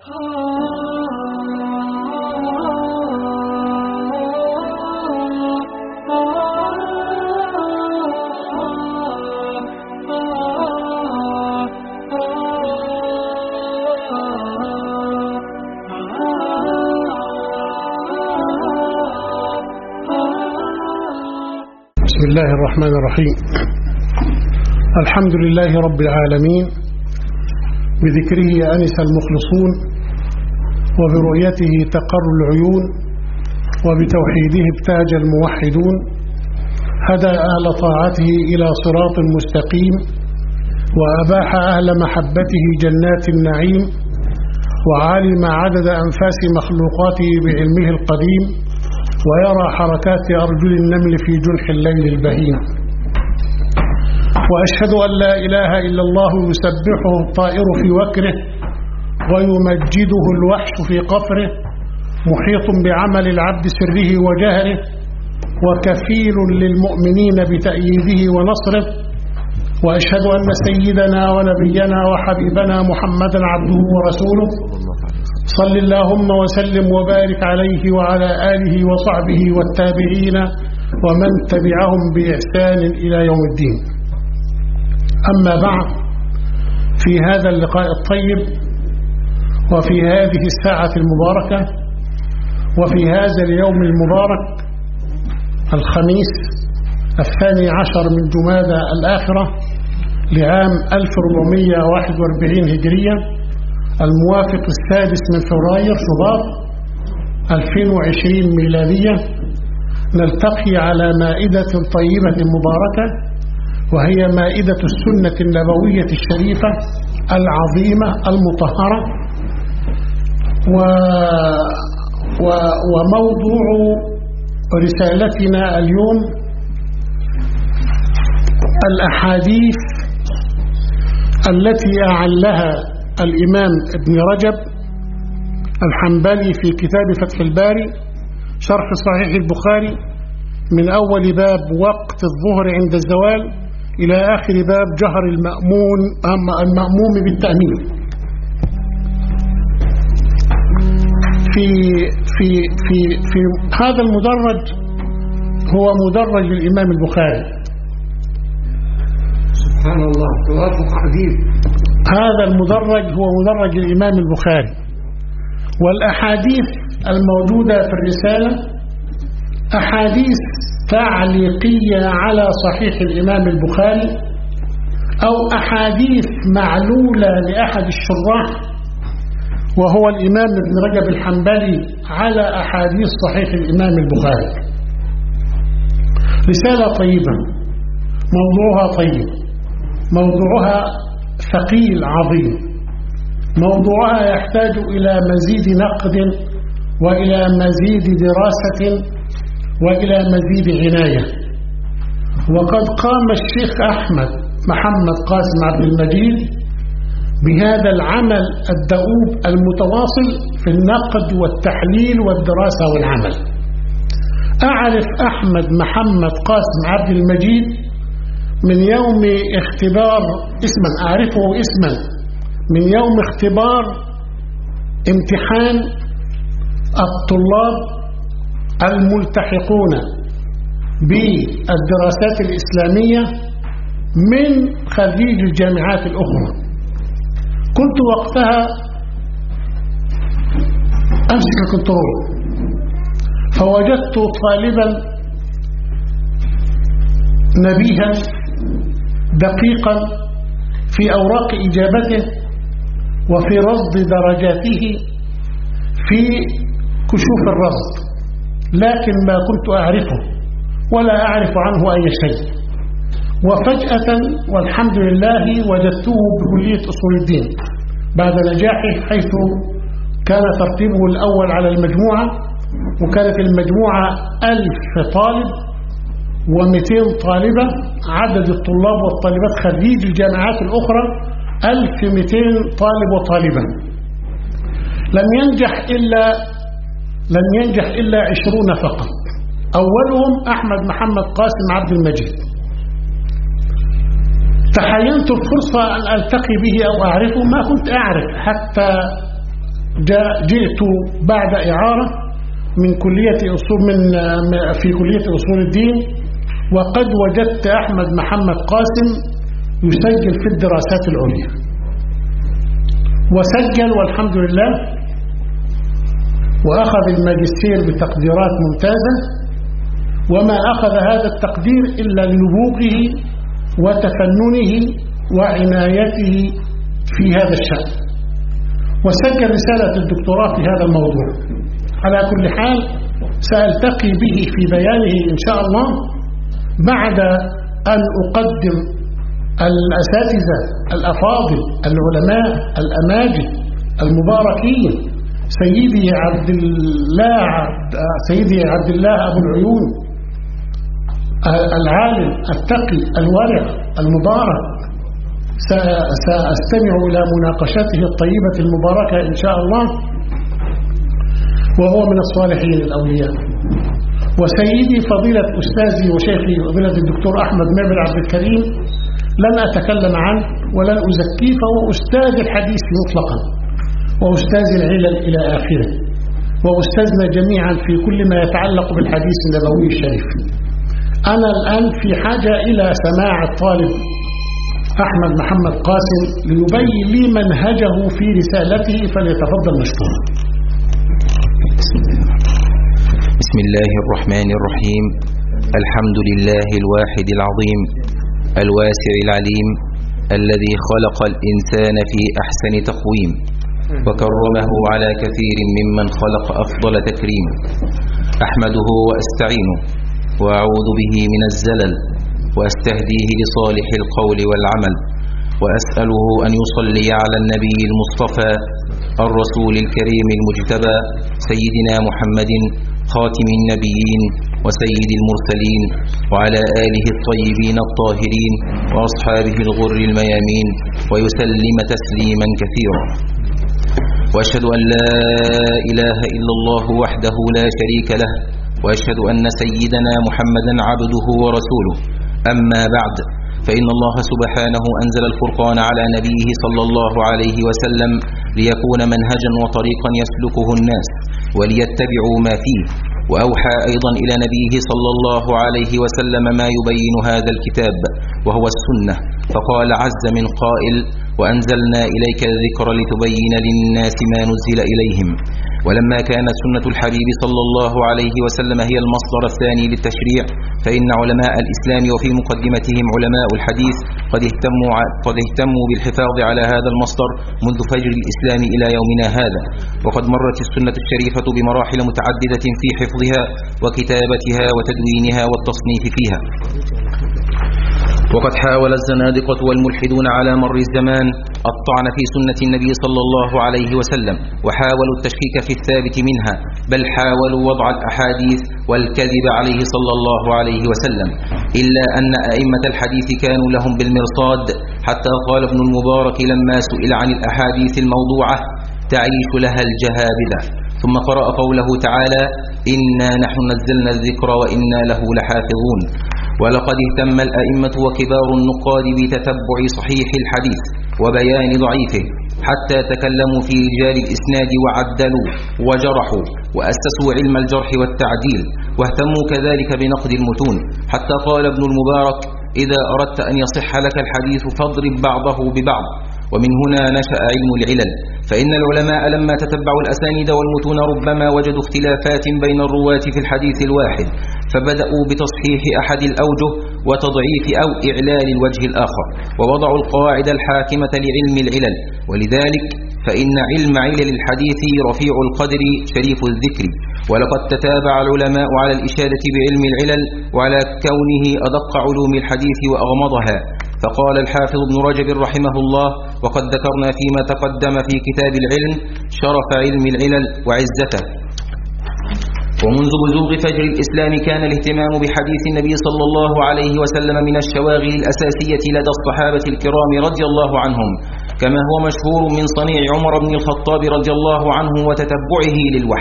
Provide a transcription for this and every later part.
بسم الله الرحمن الرحيم الحمد لله رب العالمين بذكره أنس المخلصون وبرؤيته تقر العيون وبتوحيده ابتاج الموحدون هدى أهل طاعته إلى صراط مستقيم وأباح أهل محبته جنات النعيم وعلم عدد أنفاس مخلوقاته بعلمه القديم ويرى حركات أرجل النمل في جنح الليل البهيم وأشهد أن لا إله إلا الله يسبحه الطائر في وكره ويمجده الوحش في قفره محيط بعمل العبد سره وجهره وكفيل للمؤمنين بتأييده ونصره وأشهد أن سيدنا ونبينا وحبيبنا محمدا عبده ورسوله صل اللهم وسلم وبارك عليه وعلى آله وصحبه والتابعين ومن تبعهم بإحسان إلى يوم الدين أما بعد في هذا اللقاء الطيب وفي هذه الساعة المباركة وفي هذا اليوم المبارك الخميس الثاني عشر من جمادى الآخرة لعام 1441 هجرية الموافق السادس من فبراير شباط 2020 ميلادية نلتقي على مائدة طيبة مباركة وهي مائدة السنة النبوية الشريفة العظيمة المطهرة و و وموضوع رسالتنا اليوم الأحاديث التي أعلها الإمام ابن رجب الحنبلي في كتاب فتح الباري شرح صحيح البخاري من أول باب وقت الظهر عند الزوال إلى آخر باب جهر المأمون المأموم بالتأمين في في في في هذا المدرج هو مدرج الإمام البخاري سبحان الله توافق عجيب هذا المدرج هو مدرج الإمام البخاري والأحاديث الموجودة في الرسالة أحاديث تعليقية على صحيح الإمام البخاري أو أحاديث معلولة لأحد الشراح وهو الإمام ابن رجب الحنبلي على أحاديث صحيح الإمام البخاري رسالة طيبة موضوعها طيب موضوعها ثقيل عظيم موضوعها يحتاج إلى مزيد نقد وإلى مزيد دراسة وإلى مزيد عناية وقد قام الشيخ أحمد محمد قاسم عبد المجيد بهذا العمل الدؤوب المتواصل في النقد والتحليل والدراسة والعمل أعرف أحمد محمد قاسم عبد المجيد من يوم اختبار اسما أعرفه اسما من يوم اختبار امتحان الطلاب الملتحقون بالدراسات الإسلامية من خريج الجامعات الأخرى كنت وقتها أمسك الكنترول فوجدت طالبا نبيها دقيقا في أوراق إجابته وفي رصد درجاته في كشوف الرصد لكن ما كنت أعرفه ولا أعرف عنه أي شيء وفجأة والحمد لله وجدته بكلية أصول الدين بعد نجاحه حيث كان ترتيبه الأول على المجموعة وكانت المجموعة ألف طالب ومئتين طالبة عدد الطلاب والطالبات خريج الجامعات الأخرى ألف مئتين طالب وطالبة لم ينجح إلا لم ينجح إلا عشرون فقط أولهم أحمد محمد قاسم عبد المجيد تحينت الفرصة أن ألتقي به أو أعرفه ما كنت أعرف حتى جاء جئت بعد إعارة من كلية أصول من في كلية أصول الدين وقد وجدت أحمد محمد قاسم يسجل في الدراسات العليا وسجل والحمد لله وأخذ الماجستير بتقديرات ممتازة وما أخذ هذا التقدير إلا لنبوغه وتفننه وعنايته في هذا الشأن وسجل رسالة الدكتوراه في هذا الموضوع على كل حال سألتقي به في بيانه إن شاء الله بعد أن أقدم الأساتذة الأفاضل العلماء الأماجد المباركين سيدي عبد الله سيدي عبد الله أبو العيون العالم التقي الورع المبارك سأستمع إلى مناقشته الطيبة المباركة إن شاء الله وهو من الصالحين الأولياء وسيدي فضيلة أستاذي وشيخي فضيلة الدكتور أحمد مابر عبد الكريم لن أتكلم عنه ولن أزكيه فهو أستاذ الحديث مطلقا وأستاذ العلل إلى آخره وأستاذنا جميعا في كل ما يتعلق بالحديث النبوي الشريف أنا الآن في حاجة إلى سماع الطالب أحمد محمد قاسم ليبين لي منهجه في رسالته فليتفضل مشكورا بسم الله الرحمن الرحيم الحمد لله الواحد العظيم الواسع العليم الذي خلق الإنسان في أحسن تقويم وكرمه على كثير ممن خلق أفضل تكريم أحمده وأستعينه وأعوذ به من الزلل وأستهديه لصالح القول والعمل وأسأله أن يصلي على النبي المصطفى الرسول الكريم المجتبى سيدنا محمد خاتم النبيين وسيد المرسلين وعلى آله الطيبين الطاهرين وأصحابه الغر الميامين ويسلم تسليما كثيرا وأشهد أن لا إله إلا الله وحده لا شريك له وأشهد أن سيدنا محمدا عبده ورسوله أما بعد فإن الله سبحانه أنزل الفرقان على نبيه صلى الله عليه وسلم ليكون منهجا وطريقا يسلكه الناس وليتبعوا ما فيه وأوحى أيضا إلى نبيه صلى الله عليه وسلم ما يبين هذا الكتاب وهو السنة فقال عز من قائل وأنزلنا إليك الذكر لتبين للناس ما نزل إليهم ولما كانت سنة الحبيب صلى الله عليه وسلم هي المصدر الثاني للتشريع فإن علماء الإسلام وفي مقدمتهم علماء الحديث قد اهتموا, قد اهتموا بالحفاظ على هذا المصدر منذ فجر الإسلام إلى يومنا هذا وقد مرت السنة الشريفة بمراحل متعددة في حفظها وكتابتها وتدوينها والتصنيف فيها وقد حاول الزنادقة والملحدون على مر الزمان الطعن في سنة النبي صلى الله عليه وسلم وحاولوا التشكيك في الثابت منها بل حاولوا وضع الأحاديث والكذب عليه صلى الله عليه وسلم إلا أن أئمة الحديث كانوا لهم بالمرصاد حتى قال ابن المبارك لما سئل عن الأحاديث الموضوعة تعيش لها الجهابذة ثم قرأ قوله تعالى إنا نحن نزلنا الذكر وإنا له لحافظون ولقد اهتم الأئمة وكبار النقاد بتتبع صحيح الحديث وبيان ضعيفه حتى تكلموا في رجال الإسناد وعدلوا وجرحوا وأسسوا علم الجرح والتعديل واهتموا كذلك بنقد المتون حتى قال ابن المبارك إذا أردت أن يصح لك الحديث فاضرب بعضه ببعض ومن هنا نشأ علم العلل فإن العلماء لما تتبعوا الأسانيد والمتون ربما وجدوا اختلافات بين الرواة في الحديث الواحد فبدأوا بتصحيح أحد الأوجه وتضعيف أو إعلال الوجه الآخر ووضعوا القواعد الحاكمة لعلم العلل ولذلك فإن علم علل الحديث رفيع القدر شريف الذكر ولقد تتابع العلماء على الإشادة بعلم العلل وعلى كونه أدق علوم الحديث وأغمضها فقال الحافظ ابن رجب رحمه الله وقد ذكرنا فيما تقدم في كتاب العلم شرف علم العلل وعزته ومنذ بزوغ فجر الإسلام كان الاهتمام بحديث النبي صلى الله عليه وسلم من الشواغل الأساسية لدى الصحابة الكرام رضي الله عنهم كما هو مشهور من صنيع عمر بن الخطاب رضي الله عنه وتتبعه للوحي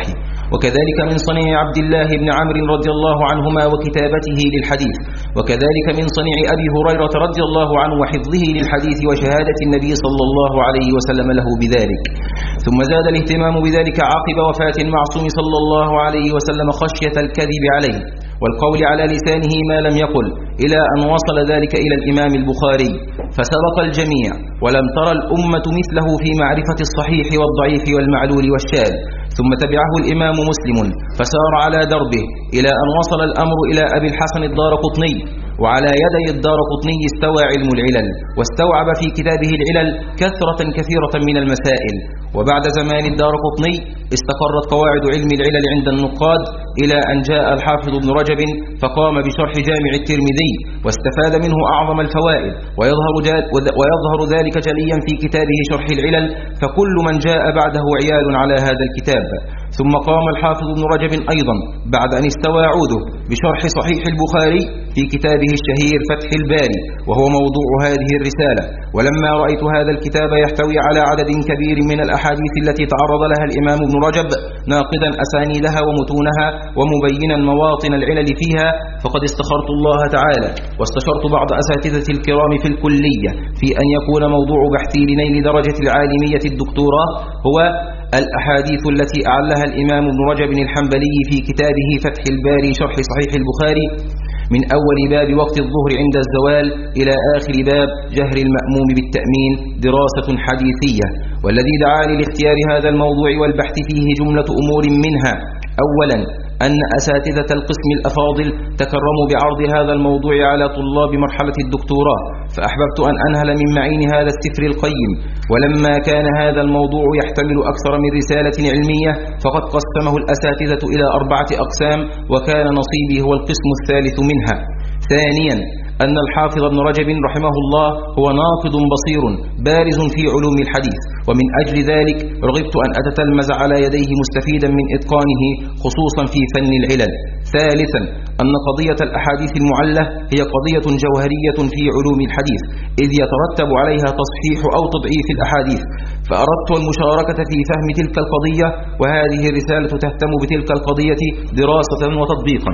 وكذلك من صنيع عبد الله بن عمرو رضي الله عنهما وكتابته للحديث وكذلك من صنيع أبي هريرة رضي الله عنه وحفظه للحديث وشهادة النبي صلى الله عليه وسلم له بذلك ثم زاد الاهتمام بذلك عقب وفاة المعصوم صلى الله عليه وسلم خشية الكذب عليه والقول على لسانه ما لم يقل إلى أن وصل ذلك إلى الإمام البخاري فسبق الجميع ولم ترى الأمة مثله في معرفة الصحيح والضعيف والمعلول والشاذ ثم تبعه الإمام مسلم فسار على دربه إلى أن وصل الأمر إلى أبي الحسن الدار قطني وعلى يدي الدار قطني استوى علم العلل واستوعب في كتابه العلل كثرة كثيرة من المسائل وبعد زمان الدار قطني استقرت قواعد علم العلل عند النقاد إلى أن جاء الحافظ ابن رجب فقام بشرح جامع الترمذي واستفاد منه أعظم الفوائد ويظهر, ويظهر ذلك جليا في كتابه شرح العلل فكل من جاء بعده عيال على هذا الكتاب ثم قام الحافظ ابن رجب أيضا بعد أن استوى عوده بشرح صحيح البخاري في كتابه الشهير فتح الباري وهو موضوع هذه الرسالة ولما رأيت هذا الكتاب يحتوي على عدد كبير من الأحاديث التي تعرض لها الإمام ابن رجب ناقدا أسانيدها ومتونها ومبينا مواطن العلل فيها فقد استخرت الله تعالى واستشرت بعض أساتذة الكرام في الكلية في أن يكون موضوع بحثي لنيل درجة العالمية الدكتوراه هو الأحاديث التي أعلها الإمام ابن رجب الحنبلي في كتابه فتح الباري شرح صحيح البخاري من أول باب وقت الظهر عند الزوال إلى آخر باب جهر المأموم بالتأمين دراسة حديثية والذي دعاني لاختيار هذا الموضوع والبحث فيه جملة أمور منها أولا أن أساتذة القسم الأفاضل تكرموا بعرض هذا الموضوع على طلاب مرحلة الدكتوراه فأحببت أن أنهل من معين هذا السفر القيم ولما كان هذا الموضوع يحتمل أكثر من رسالة علمية فقد قسمه الأساتذة إلى أربعة أقسام وكان نصيبي هو القسم الثالث منها ثانيا أن الحافظ ابن رجب رحمه الله هو ناقد بصير بارز في علوم الحديث ومن أجل ذلك رغبت أن أتتلمذ على يديه مستفيدا من إتقانه خصوصا في فن العلل ثالثا أن قضية الأحاديث المعلة هي قضية جوهرية في علوم الحديث إذ يترتب عليها تصحيح أو تضعيف الأحاديث فأردت المشاركة في فهم تلك القضية وهذه الرسالة تهتم بتلك القضية دراسة وتطبيقا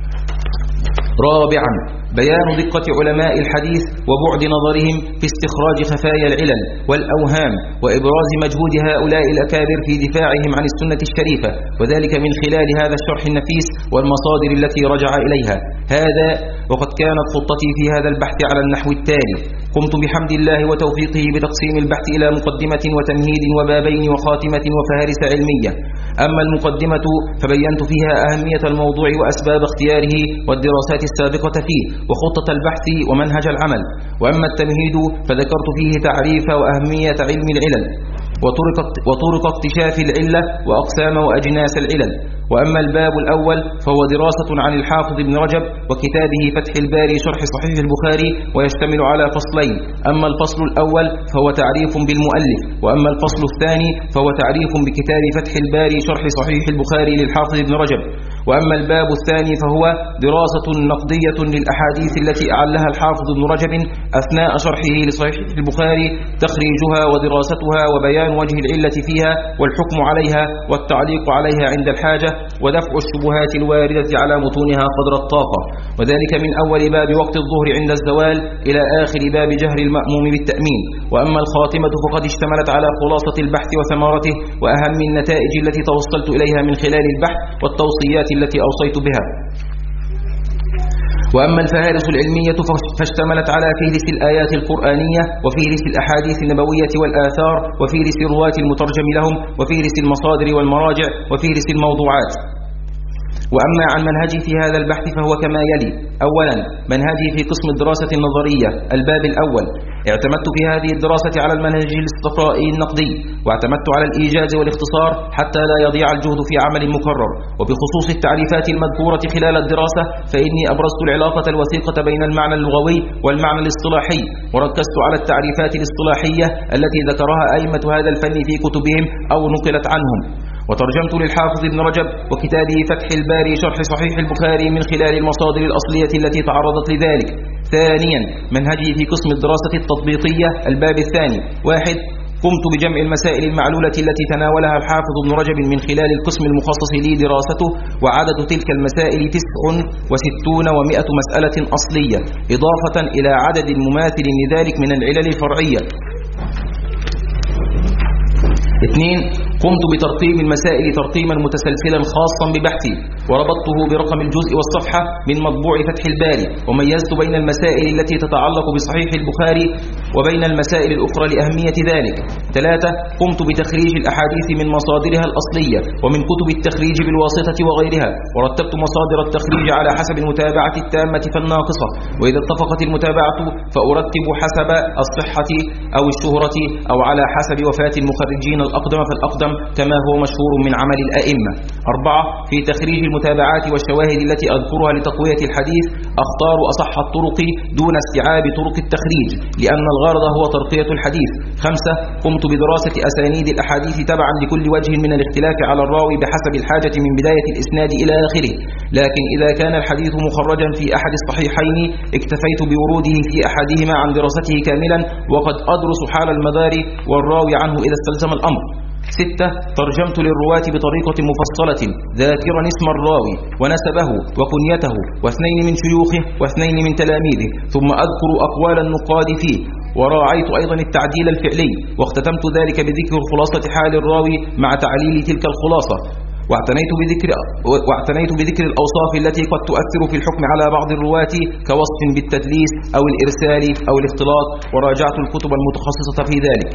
رابعا بيان دقة علماء الحديث وبعد نظرهم في استخراج خفايا العلل والأوهام وإبراز مجهود هؤلاء الأكابر في دفاعهم عن السنة الشريفة وذلك من خلال هذا الشرح النفيس والمصادر التي رجع إليها هذا وقد كانت خطتي في هذا البحث على النحو التالي قمت بحمد الله وتوفيقه بتقسيم البحث إلى مقدمة وتمهيد وبابين وخاتمة وفهارس علمية أما المقدمة فبينت فيها أهمية الموضوع وأسباب اختياره والدراسات السابقة فيه وخطة البحث ومنهج العمل وأما التمهيد فذكرت فيه تعريف وأهمية علم العلل وطرق, وطرق اكتشاف العلة وأقسام وأجناس العلل وأما الباب الأول فهو دراسة عن الحافظ ابن رجب وكتابه فتح الباري شرح صحيح البخاري ويشتمل على فصلين أما الفصل الأول فهو تعريف بالمؤلف وأما الفصل الثاني فهو تعريف بكتاب فتح الباري شرح صحيح البخاري للحافظ ابن رجب وأما الباب الثاني فهو دراسة نقدية للأحاديث التي أعلها الحافظ ابن رجب أثناء شرحه لصحيح البخاري تخريجها ودراستها وبيان وجه العلة فيها والحكم عليها والتعليق عليها عند الحاجة ودفع الشبهات الواردة على متونها قدر الطاقة وذلك من أول باب وقت الظهر عند الزوال إلى آخر باب جهر المأموم بالتأمين وأما الخاتمة فقد اشتملت على خلاصة البحث وثمارته وأهم النتائج التي توصلت إليها من خلال البحث والتوصيات التي أوصيت بها وأما الفهارس العلمية فاشتملت على فهرس الآيات القرآنية وفهرس الأحاديث النبوية والآثار وفهرس رواة المترجم لهم وفهرس المصادر والمراجع وفهرس الموضوعات وأما عن منهجي في هذا البحث فهو كما يلي أولا منهجي في قسم الدراسة النظرية الباب الأول اعتمدت في هذه الدراسة على المنهج الاستقرائي النقدي واعتمدت على الإيجاز والاختصار حتى لا يضيع الجهد في عمل مكرر وبخصوص التعريفات المذكورة خلال الدراسة فإني أبرزت العلاقة الوثيقة بين المعنى اللغوي والمعنى الاصطلاحي وركزت على التعريفات الاصطلاحية التي ذكرها أئمة هذا الفن في كتبهم أو نقلت عنهم وترجمت للحافظ ابن رجب وكتابه فتح الباري شرح صحيح البخاري من خلال المصادر الأصلية التي تعرضت لذلك ثانيا منهجي في قسم الدراسة التطبيقية الباب الثاني واحد قمت بجمع المسائل المعلولة التي تناولها الحافظ ابن رجب من خلال القسم المخصص لي دراسته وعدد تلك المسائل تسع وستون ومائة مسألة أصلية إضافة إلى عدد مماثل لذلك من العلل الفرعية اثنين قمت بترقيم المسائل ترقيما متسلسلا خاصا ببحثي وربطته برقم الجزء والصفحة من مطبوع فتح الباري وميزت بين المسائل التي تتعلق بصحيح البخاري وبين المسائل الأخرى لأهمية ذلك ثلاثة قمت بتخريج الأحاديث من مصادرها الأصلية ومن كتب التخريج بالواسطة وغيرها ورتبت مصادر التخريج على حسب المتابعة التامة فالناقصة وإذا اتفقت المتابعة فأرتب حسب الصحة أو الشهرة أو على حسب وفاة المخرجين الأقدم فالأقدم كما هو مشهور من عمل الأئمة أربعة في تخريج المتابعات والشواهد التي أذكرها لتقوية الحديث أختار أصح الطرق دون استيعاب طرق التخريج لأن الغرض هو ترقية الحديث خمسة قمت بدراسة أسانيد الأحاديث تبعا لكل وجه من الاختلاف على الراوي بحسب الحاجة من بداية الإسناد إلى آخره لكن إذا كان الحديث مخرجا في أحد الصحيحين اكتفيت بوروده في أحدهما عن دراسته كاملا وقد أدرس حال المدار والراوي عنه إذا استلزم الأمر ستة ترجمت للرواة بطريقة مفصلة ذاكرا اسم الراوي ونسبه وكنيته واثنين من شيوخه واثنين من تلاميذه ثم أذكر أقوال النقاد فيه وراعيت أيضا التعديل الفعلي واختتمت ذلك بذكر خلاصة حال الراوي مع تعليل تلك الخلاصة واعتنيت بذكر واعتنيت بذكر الأوصاف التي قد تؤثر في الحكم على بعض الرواة كوصف بالتدليس أو الإرسال أو الاختلاط وراجعت الكتب المتخصصة في ذلك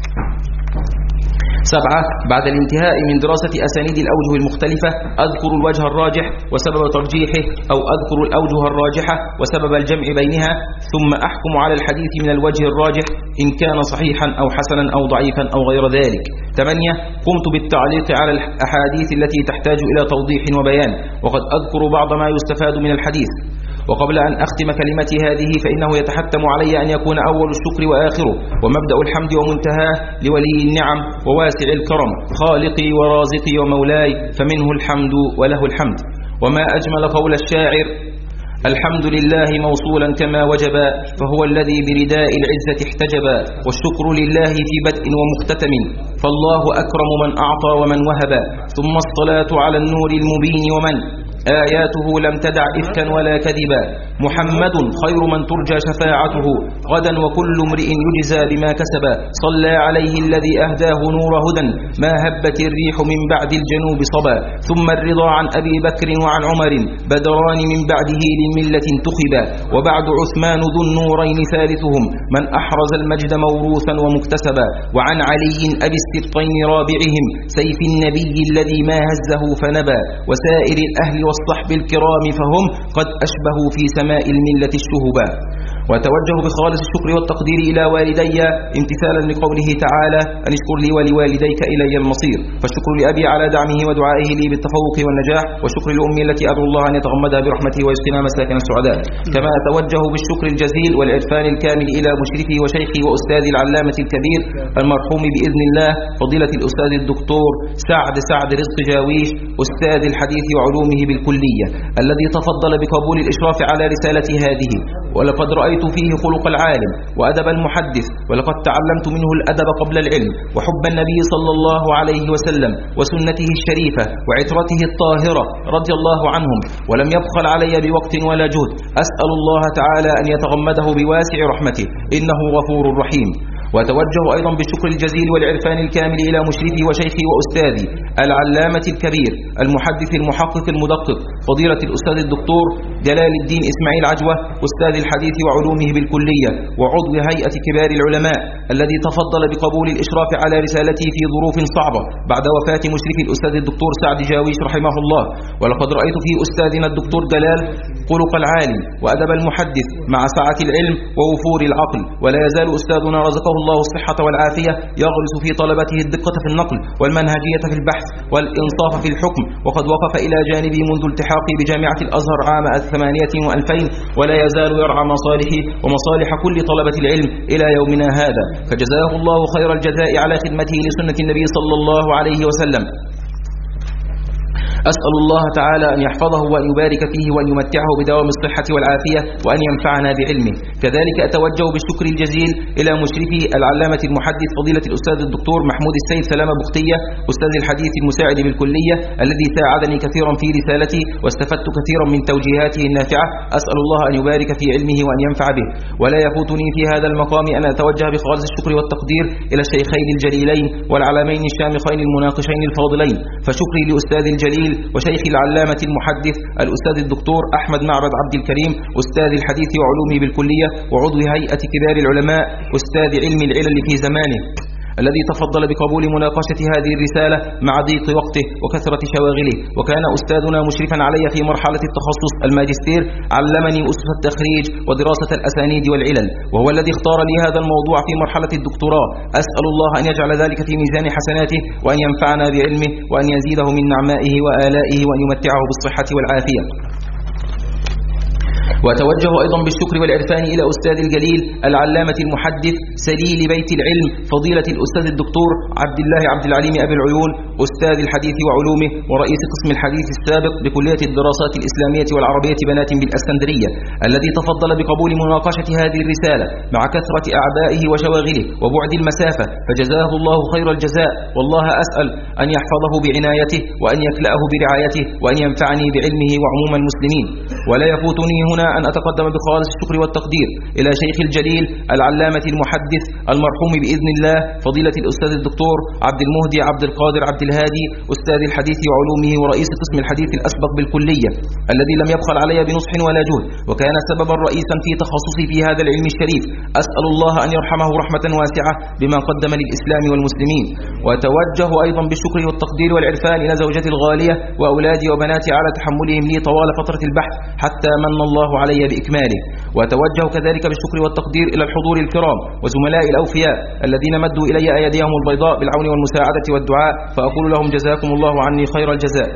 سبعة بعد الانتهاء من دراسة أسانيد الأوجه المختلفة أذكر الوجه الراجح وسبب ترجيحه أو أذكر الأوجه الراجحة وسبب الجمع بينها ثم أحكم على الحديث من الوجه الراجح إن كان صحيحا أو حسنا أو ضعيفا أو غير ذلك ثمانية قمت بالتعليق على الأحاديث التي تحتاج إلى توضيح وبيان وقد أذكر بعض ما يستفاد من الحديث وقبل أن أختم كلمتي هذه فإنه يتحتم علي أن يكون أول الشكر وآخره ومبدأ الحمد ومنتهاه لولي النعم وواسع الكرم خالقي ورازقي ومولاي فمنه الحمد وله الحمد وما أجمل قول الشاعر الحمد لله موصولا كما وجب فهو الذي برداء العزة احتجب والشكر لله في بدء ومختتم فالله أكرم من أعطى ومن وهب ثم الصلاة على النور المبين ومن آياته لم تدع إفكا ولا كذبا محمد خير من ترجى شفاعته غدا وكل امرئ يجزى بما كسب صلى عليه الذي أهداه نور هدى ما هبت الريح من بعد الجنوب صبا ثم الرضا عن أبي بكر وعن عمر بدران من بعده لملة تخبا وبعد عثمان ذو النورين ثالثهم من أحرز المجد موروثا ومكتسبا وعن علي أبي السبطين رابعهم سيف النبي الذي ما هزه فنبا وسائر الأهل والصحب الكرام فهم قد أشبهوا في سماء الملة الشهبا وأتوجه بخالص الشكر والتقدير إلى والدي امتثالا لقوله تعالى أن اشكر لي ولوالديك إلي المصير فالشكر لأبي على دعمه ودعائه لي بالتفوق والنجاح وشكر لأمي التي أدعو الله أن يتغمدها برحمته ويسقنا مساكن السعداء كما أتوجه بالشكر الجزيل والعرفان الكامل إلى مشرفي وشيخي وأستاذي العلامة الكبير المرحوم بإذن الله فضيلة الأستاذ الدكتور سعد سعد رزق جاويش أستاذ الحديث وعلومه بالكلية الذي تفضل بقبول الإشراف على رسالتي هذه ولقد رأيت فيه خلق العالم وأدب المحدث ولقد تعلمت منه الأدب قبل العلم وحب النبي صلى الله عليه وسلم وسنته الشريفة وعترته الطاهرة رضي الله عنهم ولم يبخل علي بوقت ولا جهد أسأل الله تعالى أن يتغمده بواسع رحمته إنه غفور رحيم وأتوجه أيضا بالشكر الجزيل والعرفان الكامل إلى مشرفي وشيخي وأستاذي العلامة الكبير المحدث المحقق المدقق فضيلة الأستاذ الدكتور جلال الدين إسماعيل عجوة أستاذ الحديث وعلومه بالكلية وعضو هيئة كبار العلماء الذي تفضل بقبول الإشراف على رسالتي في ظروف صعبة بعد وفاة مشرفي الأستاذ الدكتور سعد جاويش رحمه الله ولقد رأيت في أستاذنا الدكتور جلال خلق العالم وأدب المحدث مع سعة العلم ووفور العقل ولا يزال أستاذنا رزقه الله الصحة والعافية يغرس في طلبته الدقة في النقل والمنهجية في البحث والإنصاف في الحكم وقد وقف إلى جانبي منذ التحاقي بجامعة الأزهر عام الثمانية وألفين ولا يزال يرعى مصالحي ومصالح كل طلبة العلم إلى يومنا هذا فجزاه الله خير الجزاء على خدمته لسنة النبي صلى الله عليه وسلم أسأل الله تعالى أن يحفظه وأن يبارك فيه وأن يمتعه بدوام الصحة والعافية وأن ينفعنا بعلمه كذلك أتوجه بالشكر الجزيل إلى مشرفي العلامة المحدث فضيلة الأستاذ الدكتور محمود السيد سلامة بختية أستاذ الحديث المساعد بالكلية الذي ساعدني كثيرا في رسالتي واستفدت كثيرا من توجيهاته النافعة أسأل الله أن يبارك في علمه وأن ينفع به ولا يفوتني في هذا المقام أن أتوجه بخالص الشكر والتقدير إلى الشيخين الجليلين والعلمين الشامخين المناقشين الفاضلين فشكري لأستاذ الجليل وشيخ العلامة المحدث الأستاذ الدكتور أحمد معبد عبد الكريم أستاذ الحديث وعلومه بالكلية وعضو هيئة كبار العلماء أستاذ علم العلل في زمانه الذي تفضل بقبول مناقشة هذه الرسالة مع ضيق وقته وكثرة شواغله وكان أستاذنا مشرفا علي في مرحلة التخصص الماجستير علمني أسس التخريج ودراسة الأسانيد والعلل وهو الذي اختار لي هذا الموضوع في مرحلة الدكتوراه أسأل الله أن يجعل ذلك في ميزان حسناته وأن ينفعنا بعلمه وأن يزيده من نعمائه وآلائه وأن يمتعه بالصحة والعافية وأتوجه أيضا بالشكر والإرفان إلى أستاذ الجليل العلامة المحدث سليل بيت العلم فضيلة الأستاذ الدكتور عبد الله عبد العليم أبي العيون أستاذ الحديث وعلومه ورئيس قسم الحديث السابق بكلية الدراسات الإسلامية والعربية بنات بالأسكندرية الذي تفضل بقبول مناقشة هذه الرسالة مع كثرة أعبائه وشواغله وبعد المسافة فجزاه الله خير الجزاء والله أسأل أن يحفظه بعنايته وأن يكلأه برعايته وأن ينفعني بعلمه وعموم المسلمين ولا يفوتني هنا أن أتقدم بخالص الشكر والتقدير إلى شيخ الجليل العلامة المحدث المرحوم بإذن الله فضيلة الأستاذ الدكتور عبد المهدي عبد القادر عبد الهادي أستاذ الحديث وعلومه ورئيس قسم الحديث الأسبق بالكلية الذي لم يبخل علي بنصح ولا جهد وكان سببا رئيسا في تخصصي في هذا العلم الشريف أسأل الله أن يرحمه رحمة واسعة بما قدم للإسلام والمسلمين وأتوجه أيضا بالشكر والتقدير والعرفان إلى زوجتي الغالية وأولادي وبناتي على تحملهم لي طوال فترة البحث حتى من الله علي بإكماله وأتوجه كذلك بالشكر والتقدير إلى الحضور الكرام وزملائي الأوفياء الذين مدوا إلي أيديهم البيضاء بالعون والمساعدة والدعاء فأقول لهم جزاكم الله عني خير الجزاء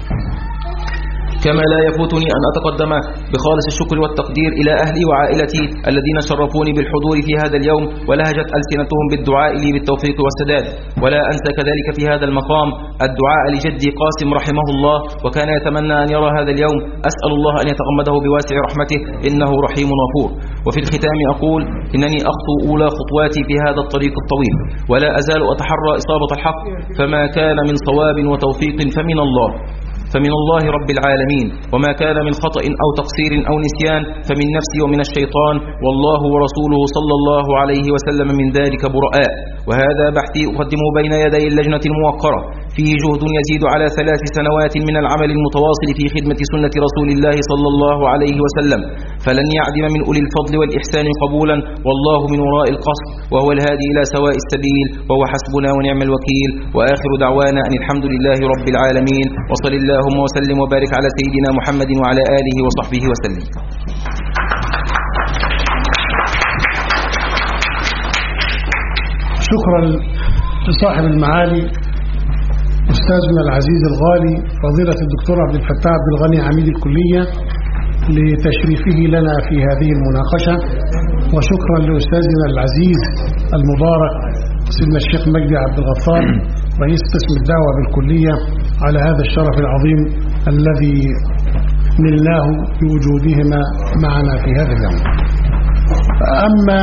كما لا يفوتني أن أتقدم بخالص الشكر والتقدير إلى أهلي وعائلتي الذين شرفوني بالحضور في هذا اليوم ولهجت ألسنتهم بالدعاء لي بالتوفيق والسداد ولا أنسى كذلك في هذا المقام الدعاء لجدي قاسم رحمه الله وكان يتمنى أن يرى هذا اليوم أسأل الله أن يتغمده بواسع رحمته إنه رحيم غفور وفي الختام أقول إنني أخطو أولى خطواتي في هذا الطريق الطويل ولا أزال أتحرى إصابة الحق فما كان من صواب وتوفيق فمن الله فمن الله رب العالمين وما كان من خطأ أو تقصير أو نسيان فمن نفسي ومن الشيطان والله ورسوله صلى الله عليه وسلم من ذلك براء وهذا بحثي أقدمه بين يدي اللجنة الموقرة فيه جهد يزيد على ثلاث سنوات من العمل المتواصل في خدمة سنة رسول الله صلى الله عليه وسلم فلن يعدم من أولي الفضل والإحسان قبولا والله من وراء القصد وهو الهادي إلى سواء السبيل وهو حسبنا ونعم الوكيل وآخر دعوانا أن الحمد لله رب العالمين وصل اللهم وسلم وبارك على سيدنا محمد وعلى آله وصحبه وسلم شكرا لصاحب المعالي أستاذنا العزيز الغالي فضيلة الدكتور عبد الفتاح عبد الغني عميد الكلية لتشريفه لنا في هذه المناقشة وشكرا لأستاذنا العزيز المبارك سيدنا الشيخ مجدي عبد الغفار رئيس قسم الدعوة بالكلية على هذا الشرف العظيم الذي نلناه بوجودهما معنا في هذا اليوم أما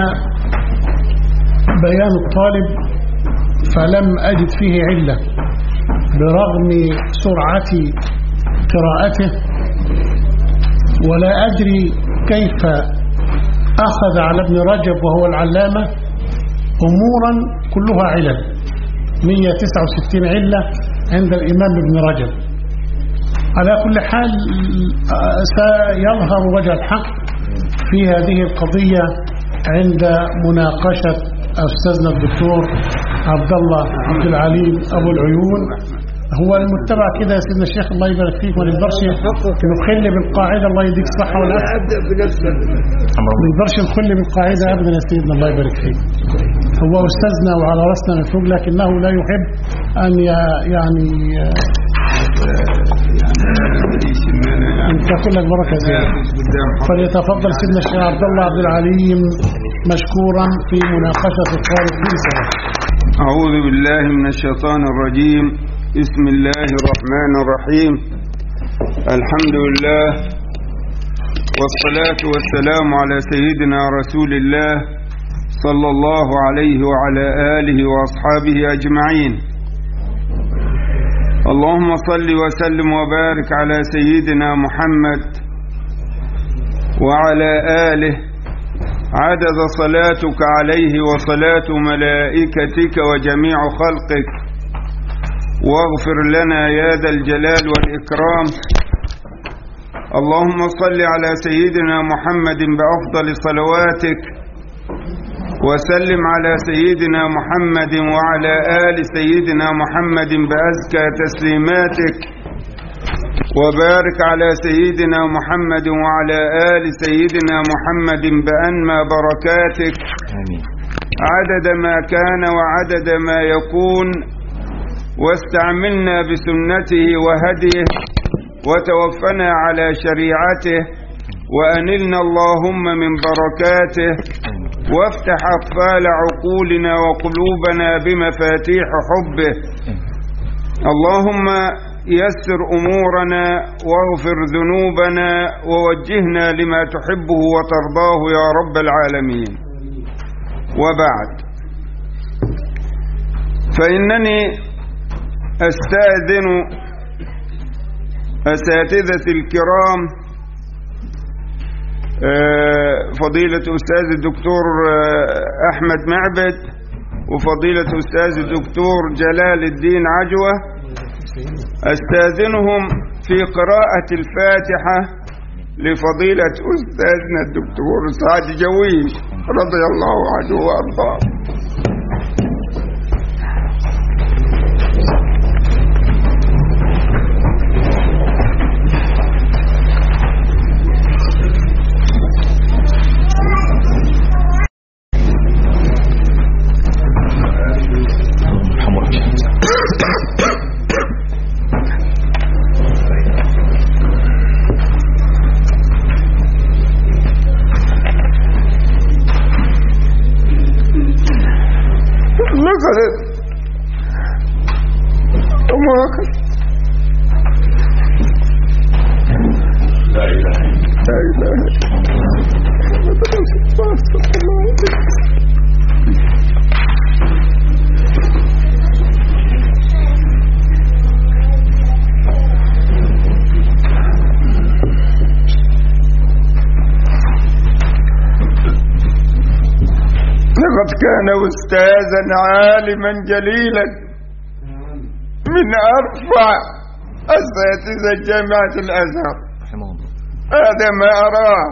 بيان الطالب فلم أجد فيه علة برغم سرعة قراءته ولا أدري كيف أخذ على ابن رجب وهو العلامة أمورا كلها علل 169 علة عند الإمام ابن رجب على كل حال سيظهر وجه الحق في هذه القضية عند مناقشة أستاذنا الدكتور عبد الله عبد العليم أبو العيون هو المتبع كده يا سيدنا الشيخ الله يبارك فيك ما نقدرش نخل بالقاعدة الله يديك الصحة والعافية أبدأ بنفسك ما نقدرش نخل بالقاعدة أبدا يا سيدنا الله يبارك فيك هو أستاذنا وعلى رأسنا من فوق لكنه لا يحب أن ي- يعني أن تكون لك بركة زيادة فليتفضل سيدنا الشيخ عبد الله عبد العليم مشكورا في مناقشة الطالب في رسالة أعوذ بالله من الشيطان الرجيم بسم الله الرحمن الرحيم الحمد لله والصلاة والسلام على سيدنا رسول الله صلى الله عليه وعلى آله وأصحابه أجمعين اللهم صل وسلم وبارك على سيدنا محمد وعلى آله عدد صلاتك عليه وصلاة ملائكتك وجميع خلقك واغفر لنا يا ذا الجلال والإكرام اللهم صل على سيدنا محمد بأفضل صلواتك وسلم على سيدنا محمد وعلى آل سيدنا محمد بأزكى تسليماتك وبارك على سيدنا محمد وعلى آل سيدنا محمد بأنمى بركاتك آمين عدد ما كان وعدد ما يكون واستعملنا بسنته وهديه وتوفنا على شريعته وأنلنا اللهم من بركاته وافتح أقفال عقولنا وقلوبنا بمفاتيح حبه اللهم يسر أمورنا واغفر ذنوبنا ووجهنا لما تحبه وترضاه يا رب العالمين وبعد فإنني أستأذن أساتذة الكرام آه، فضيلة أستاذ الدكتور آه، أحمد معبد وفضيلة أستاذ الدكتور جلال الدين عجوة أستاذنهم في قراءة الفاتحة لفضيلة أستاذنا الدكتور سعد جويش رضي الله عنه وأرضاه ارحمه رحمة نزلت أمك لا إله لا إله لقد كان أستاذا عالما جليلا من أرفع أساتذة جامعة الأزهر رحمه الله هذا ما أراه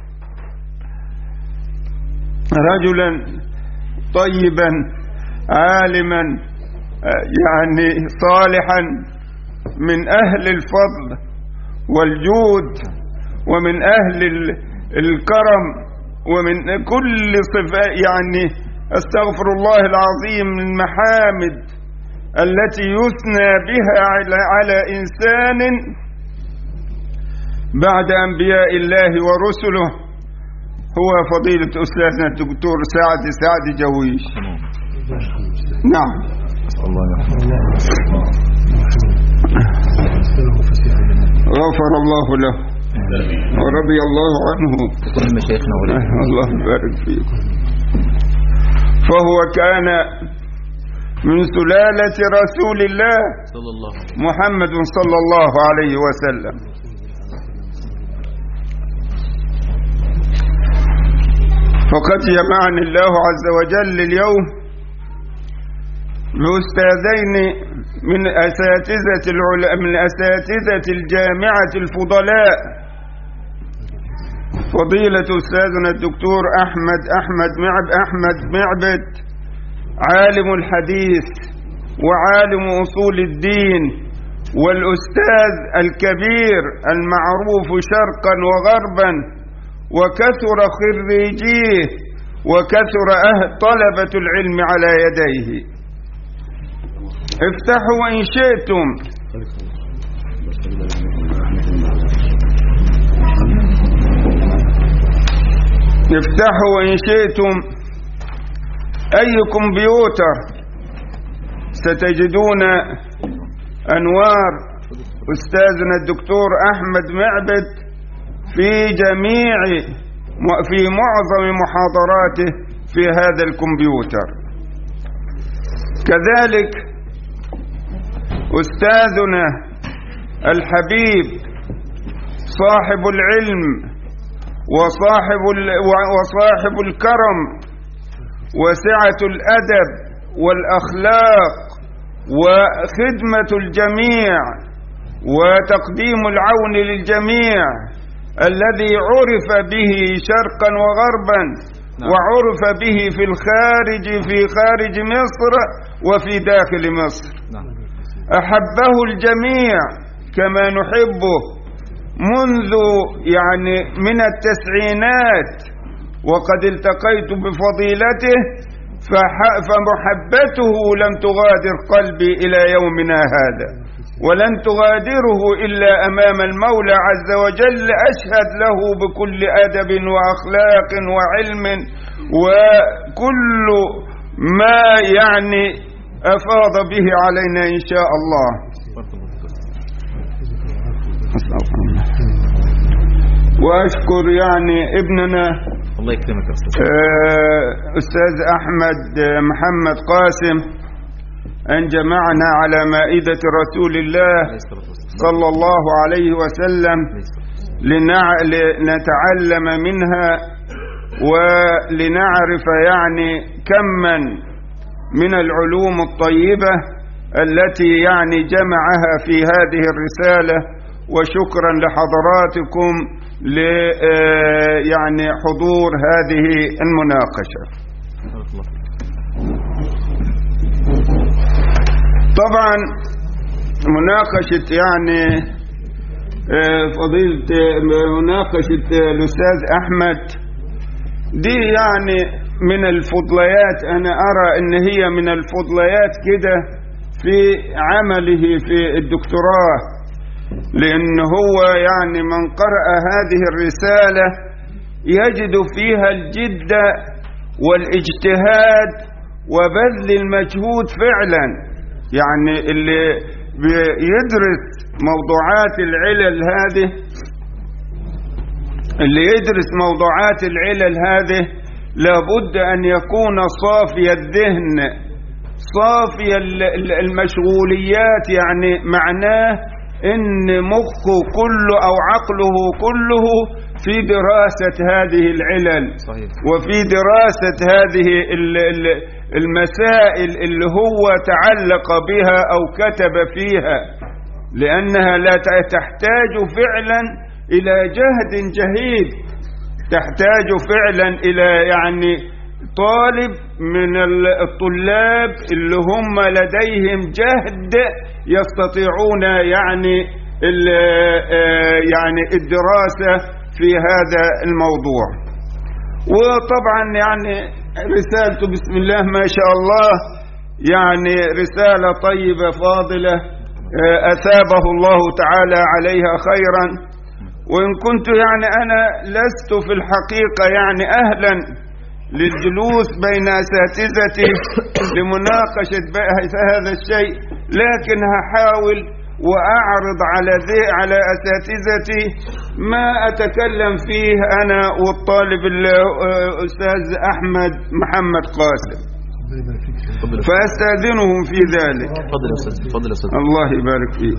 رجلا طيبا عالما آه، يعني صالحا من أهل الفضل والجود ومن أهل ال- الكرم ومن كل صفة يعني استغفر الله العظيم من المحامد التي يثنى بها على, على إنسان بعد أنبياء الله ورسله هو فضيلة أستاذنا الدكتور سعد سعد جويش نعم أسأل الله يرحمه غفر الله له ورضي الله عنه كل مشايخنا ولا الله يبارك فيك فهو كان من سلالة رسول الله صلى الله عليه وسلم محمد صلى الله عليه وسلم فقد جمعني الله عز وجل اليوم بأستاذين من أساتذة العلماء من أساتذة الجامعة الفضلاء فضيلة أستاذنا الدكتور أحمد أحمد معب أحمد معبد عالم الحديث وعالم أصول الدين والأستاذ الكبير المعروف شرقا وغربا وكثر خريجيه وكثر أهل طلبة العلم على يديه افتحوا إن شئتم افتحوا إن شئتم أي كمبيوتر ستجدون أنوار أستاذنا الدكتور أحمد معبد في جميع في معظم محاضراته في هذا الكمبيوتر كذلك أستاذنا الحبيب صاحب العلم وصاحب وصاحب الكرم وسعة الأدب والأخلاق وخدمة الجميع وتقديم العون للجميع الذي عرف به شرقا وغربا نعم. وعرف به في الخارج في خارج مصر وفي داخل مصر نعم أحبه الجميع كما نحبه منذ يعني من التسعينات وقد التقيت بفضيلته فح- فمحبته لم تغادر قلبي إلى يومنا هذا ولن تغادره إلا أمام المولى عز وجل أشهد له بكل أدب وأخلاق وعلم وكل ما يعني أفاض به علينا إن شاء الله أستغفر الله. وأشكر يعني ابننا الله يكرمك يا أستاذ آه، أستاذ أحمد آه، محمد قاسم أن جمعنا على مائدة رسول الله عليه الصلاة والسلام. صلى الله عليه وسلم لنع- لنتعلم منها ولنعرف يعني كما من العلوم الطيبة التي يعني جمعها في هذه الرسالة وشكرا لحضراتكم ل آه، يعني حضور هذه المناقشة بارك الله فيك. طبعا مناقشة يعني آه، فضيلة آه، مناقشة آه، الأستاذ أحمد دي يعني من الفضليات أنا أرى أن هي من الفضليات كده في عمله في الدكتوراه لأن هو يعني من قرأ هذه الرسالة يجد فيها الجد والاجتهاد وبذل المجهود فعلا يعني اللي بيدرس موضوعات العلل هذه اللي يدرس موضوعات العلل هذه لابد أن يكون صافي الذهن صافي ال- ال- المشغوليات يعني معناه ان مخه كله او عقله كله في دراسة هذه العلل صحيح وفي دراسة هذه ال- ال- المسائل اللي هو تعلق بها أو كتب فيها لأنها لا ت- تحتاج فعلا إلى جهد جهيد تحتاج فعلا إلى يعني طالب من ال- الطلاب اللي هم لديهم جهد يستطيعون يعني ال- آه، يعني الدراسة في هذا الموضوع وطبعا يعني رسالته بسم الله ما شاء الله يعني رسالة طيبة فاضلة آه، أثابه الله تعالى عليها خيرا وإن كنت يعني أنا لست في الحقيقة يعني أهلا للجلوس بين أساتذتي لمناقشة بقى هذا الشيء لكن هحاول وأعرض على ذي على أساتذتي ما أتكلم فيه أنا والطالب الأستاذ أحمد محمد قاسم تفضل يا أستاذ. فأستأذنهم في ذلك تفضل يا أستاذ تفضل يا أستاذ الله يبارك فيك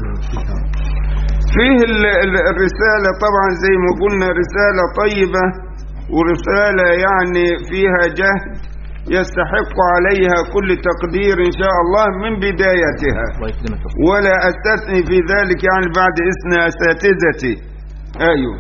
فيه ال- ال- الرسالة طبعا زي ما قلنا رسالة طيبة ورسالة يعني فيها جهد يستحق عليها كل تقدير إن شاء الله من بدايتها الله يكرمك يا أستاذ. ولا أستثني في ذلك يعني بعد إذن أساتذتي أيوه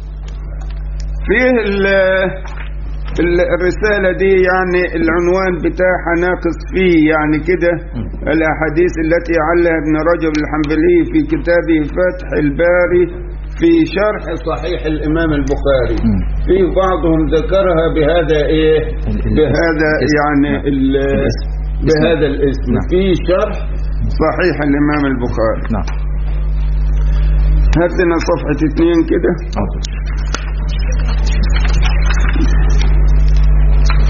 فيه ال- ال- الرسالة دي يعني العنوان بتاعها ناقص فيه يعني كده الأحاديث التي علها ابن رجب الحنبلي في كتابه فتح الباري في شرح صحيح الإمام البخاري مم. في بعضهم ذكرها بهذا إيه ال- ال- بهذا الاسم. يعني نعم. ال- الاسم. بهذا الاسم نعم. في شرح صحيح الإمام البخاري نعم هات لنا صفحة اتنين كده حاضر.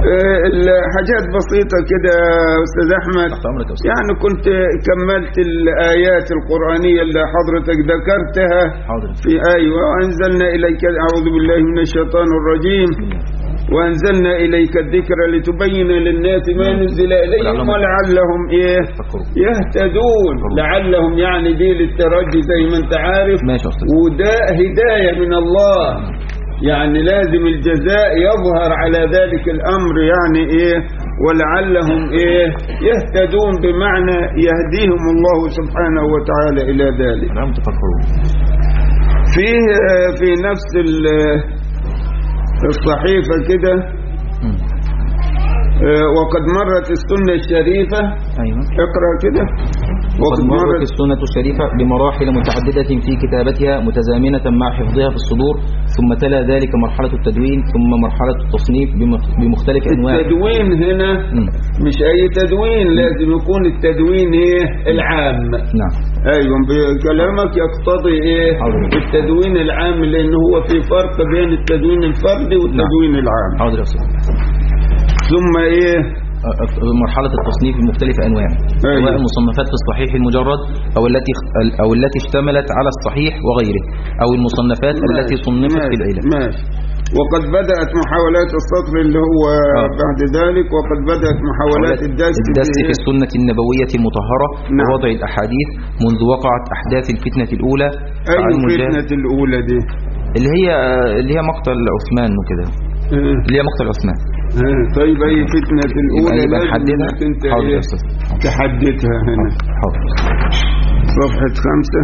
آه، الحاجات بسيطة كده يا أستاذ أحمد تحت أمرك يا أستاذ. يعني كنت كملت الآيات القرآنية اللي حضرتك ذكرتها حاضر في أيوة وأنزلنا إليك أعوذ بالله من الشيطان الرجيم وأنزلنا إليك الذكر لتبين للناس ما نزل إليهم ولعلهم- ولعلهم إيه تفكروا يهتدون لعلهم يعني دي للترجي زي ما أنت عارف ماشي يا أستاذ وده هداية من الله يعني لازم الجزاء يظهر على ذلك الأمر يعني إيه ولعلهم إيه يهتدون بمعنى يهديهم الله سبحانه وتعالى إلى ذلك لعلهم تفكروا فيه آه، في نفس ال- الصحيفة كده مم. آه، وقد مرت السنة الشريفة أيوه اقرأ كده وقد وقد مرت مرت السنة الشريفة بمراحل متعددة في كتابتها متزامنة مع حفظها في الصدور ثم تلا ذلك مرحلة التدوين ثم مرحلة التصنيف بمخ- بمختلف أنواع التدوين هنا مم. مش أي تدوين لازم يكون التدوين إيه العام نعم ايوه بكلامك يقتضي ايه حاضر. التدوين العام لان هو في فرق بين التدوين الفردي والتدوين العام حاضر يا أستاذ ثم ايه أ- أ- مرحلة التصنيف بمختلف أنواع أيوة. سواء المصنفات في الصحيح المجرد أو التي أو التي اشتملت على الصحيح وغيره أو المصنفات التي صنفت في العلم ماشي وقد بدأت محاولات السطر اللي هو آه. بعد ذلك وقد بدأت محاولات الدس الدس في في- السنة النبوية المطهرة نعم. ووضع الأحاديث منذ وقعت أحداث الفتنة الأولى أي فعن مجاهد- فتنة الأولى دي اللي هي اللي هي مقتل عثمان وكده آه. اللي هي مقتل عثمان آه. طيب أي فتنة الأولى يبقى لازم نحددها إنك أنت حاضر يا إيه أستاذ تحددها هنا حاضر صفحة خمسة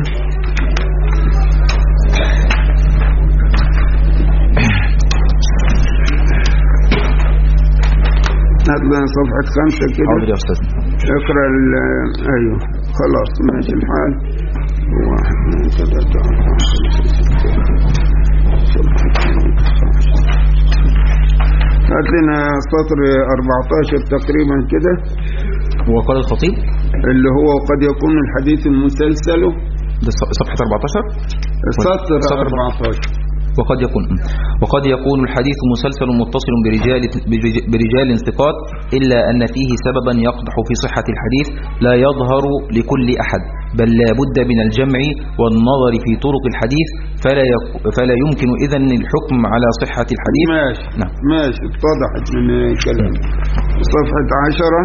هات لنا صفحة خمسة حاضر كده يا أستاذ اقرأ ال- أيوه خلاص ماشي الحال واحد اثنين ثلاثة أربعة خمسة ستة سبعة هات لنا سطر 14 تقريبا كده وقال الخطيب اللي هو قد يكون الحديث المسلسل ده ص- صفحة 14 سطر سطر 14 وقد يكون وقد يكون الحديث مسلسل متصل برجال برج- برجال ثقات إلا أن فيه سببا يقدح في صحة الحديث لا يظهر لكل أحد بل لا بد من الجمع والنظر في طرق الحديث فلا يك فلا يمكن إذن الحكم على صحة الحديث ماشي نعم. ماشي اتضحت من الكلام صفحة عشرة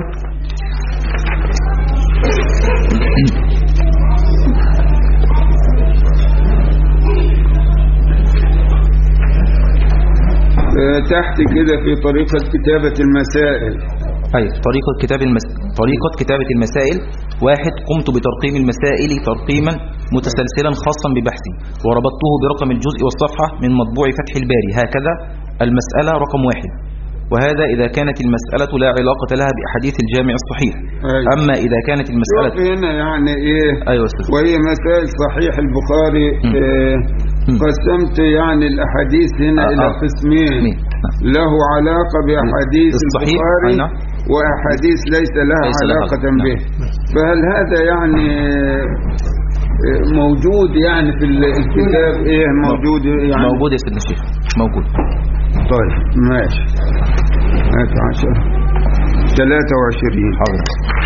آه، تحت كده في طريقة كتابة المسائل أي طريقة كتاب المس... طريقة كتابة المسائل واحد قمت بترقيم المسائل ترقيما متسلسلا خاصا ببحثي وربطته برقم الجزء والصفحة من مطبوع فتح الباري هكذا المسألة رقم واحد وهذا إذا كانت المسألة لا علاقة لها بأحاديث الجامع الصحيح أيوة. أما إذا كانت شوف المسألة هنا يعني ايه أيوة أستاذ وهي مسائل صحيح البخاري مم. آه مم. قسمت يعني الأحاديث هنا آه، إلى آه. قسمين مين؟ نعم. له علاقة بأحاديث الصحيح، البخاري أي نعم. وأحاديث ليس لها ليس لها علاقة نعم. به فهل هذا يعني آه، موجود يعني في ال- الكتاب ايه موجود يعني موجود يا سيدنا الشيخ موجود طيب ماشي هات عشر ثلاثة وعشرين حاضر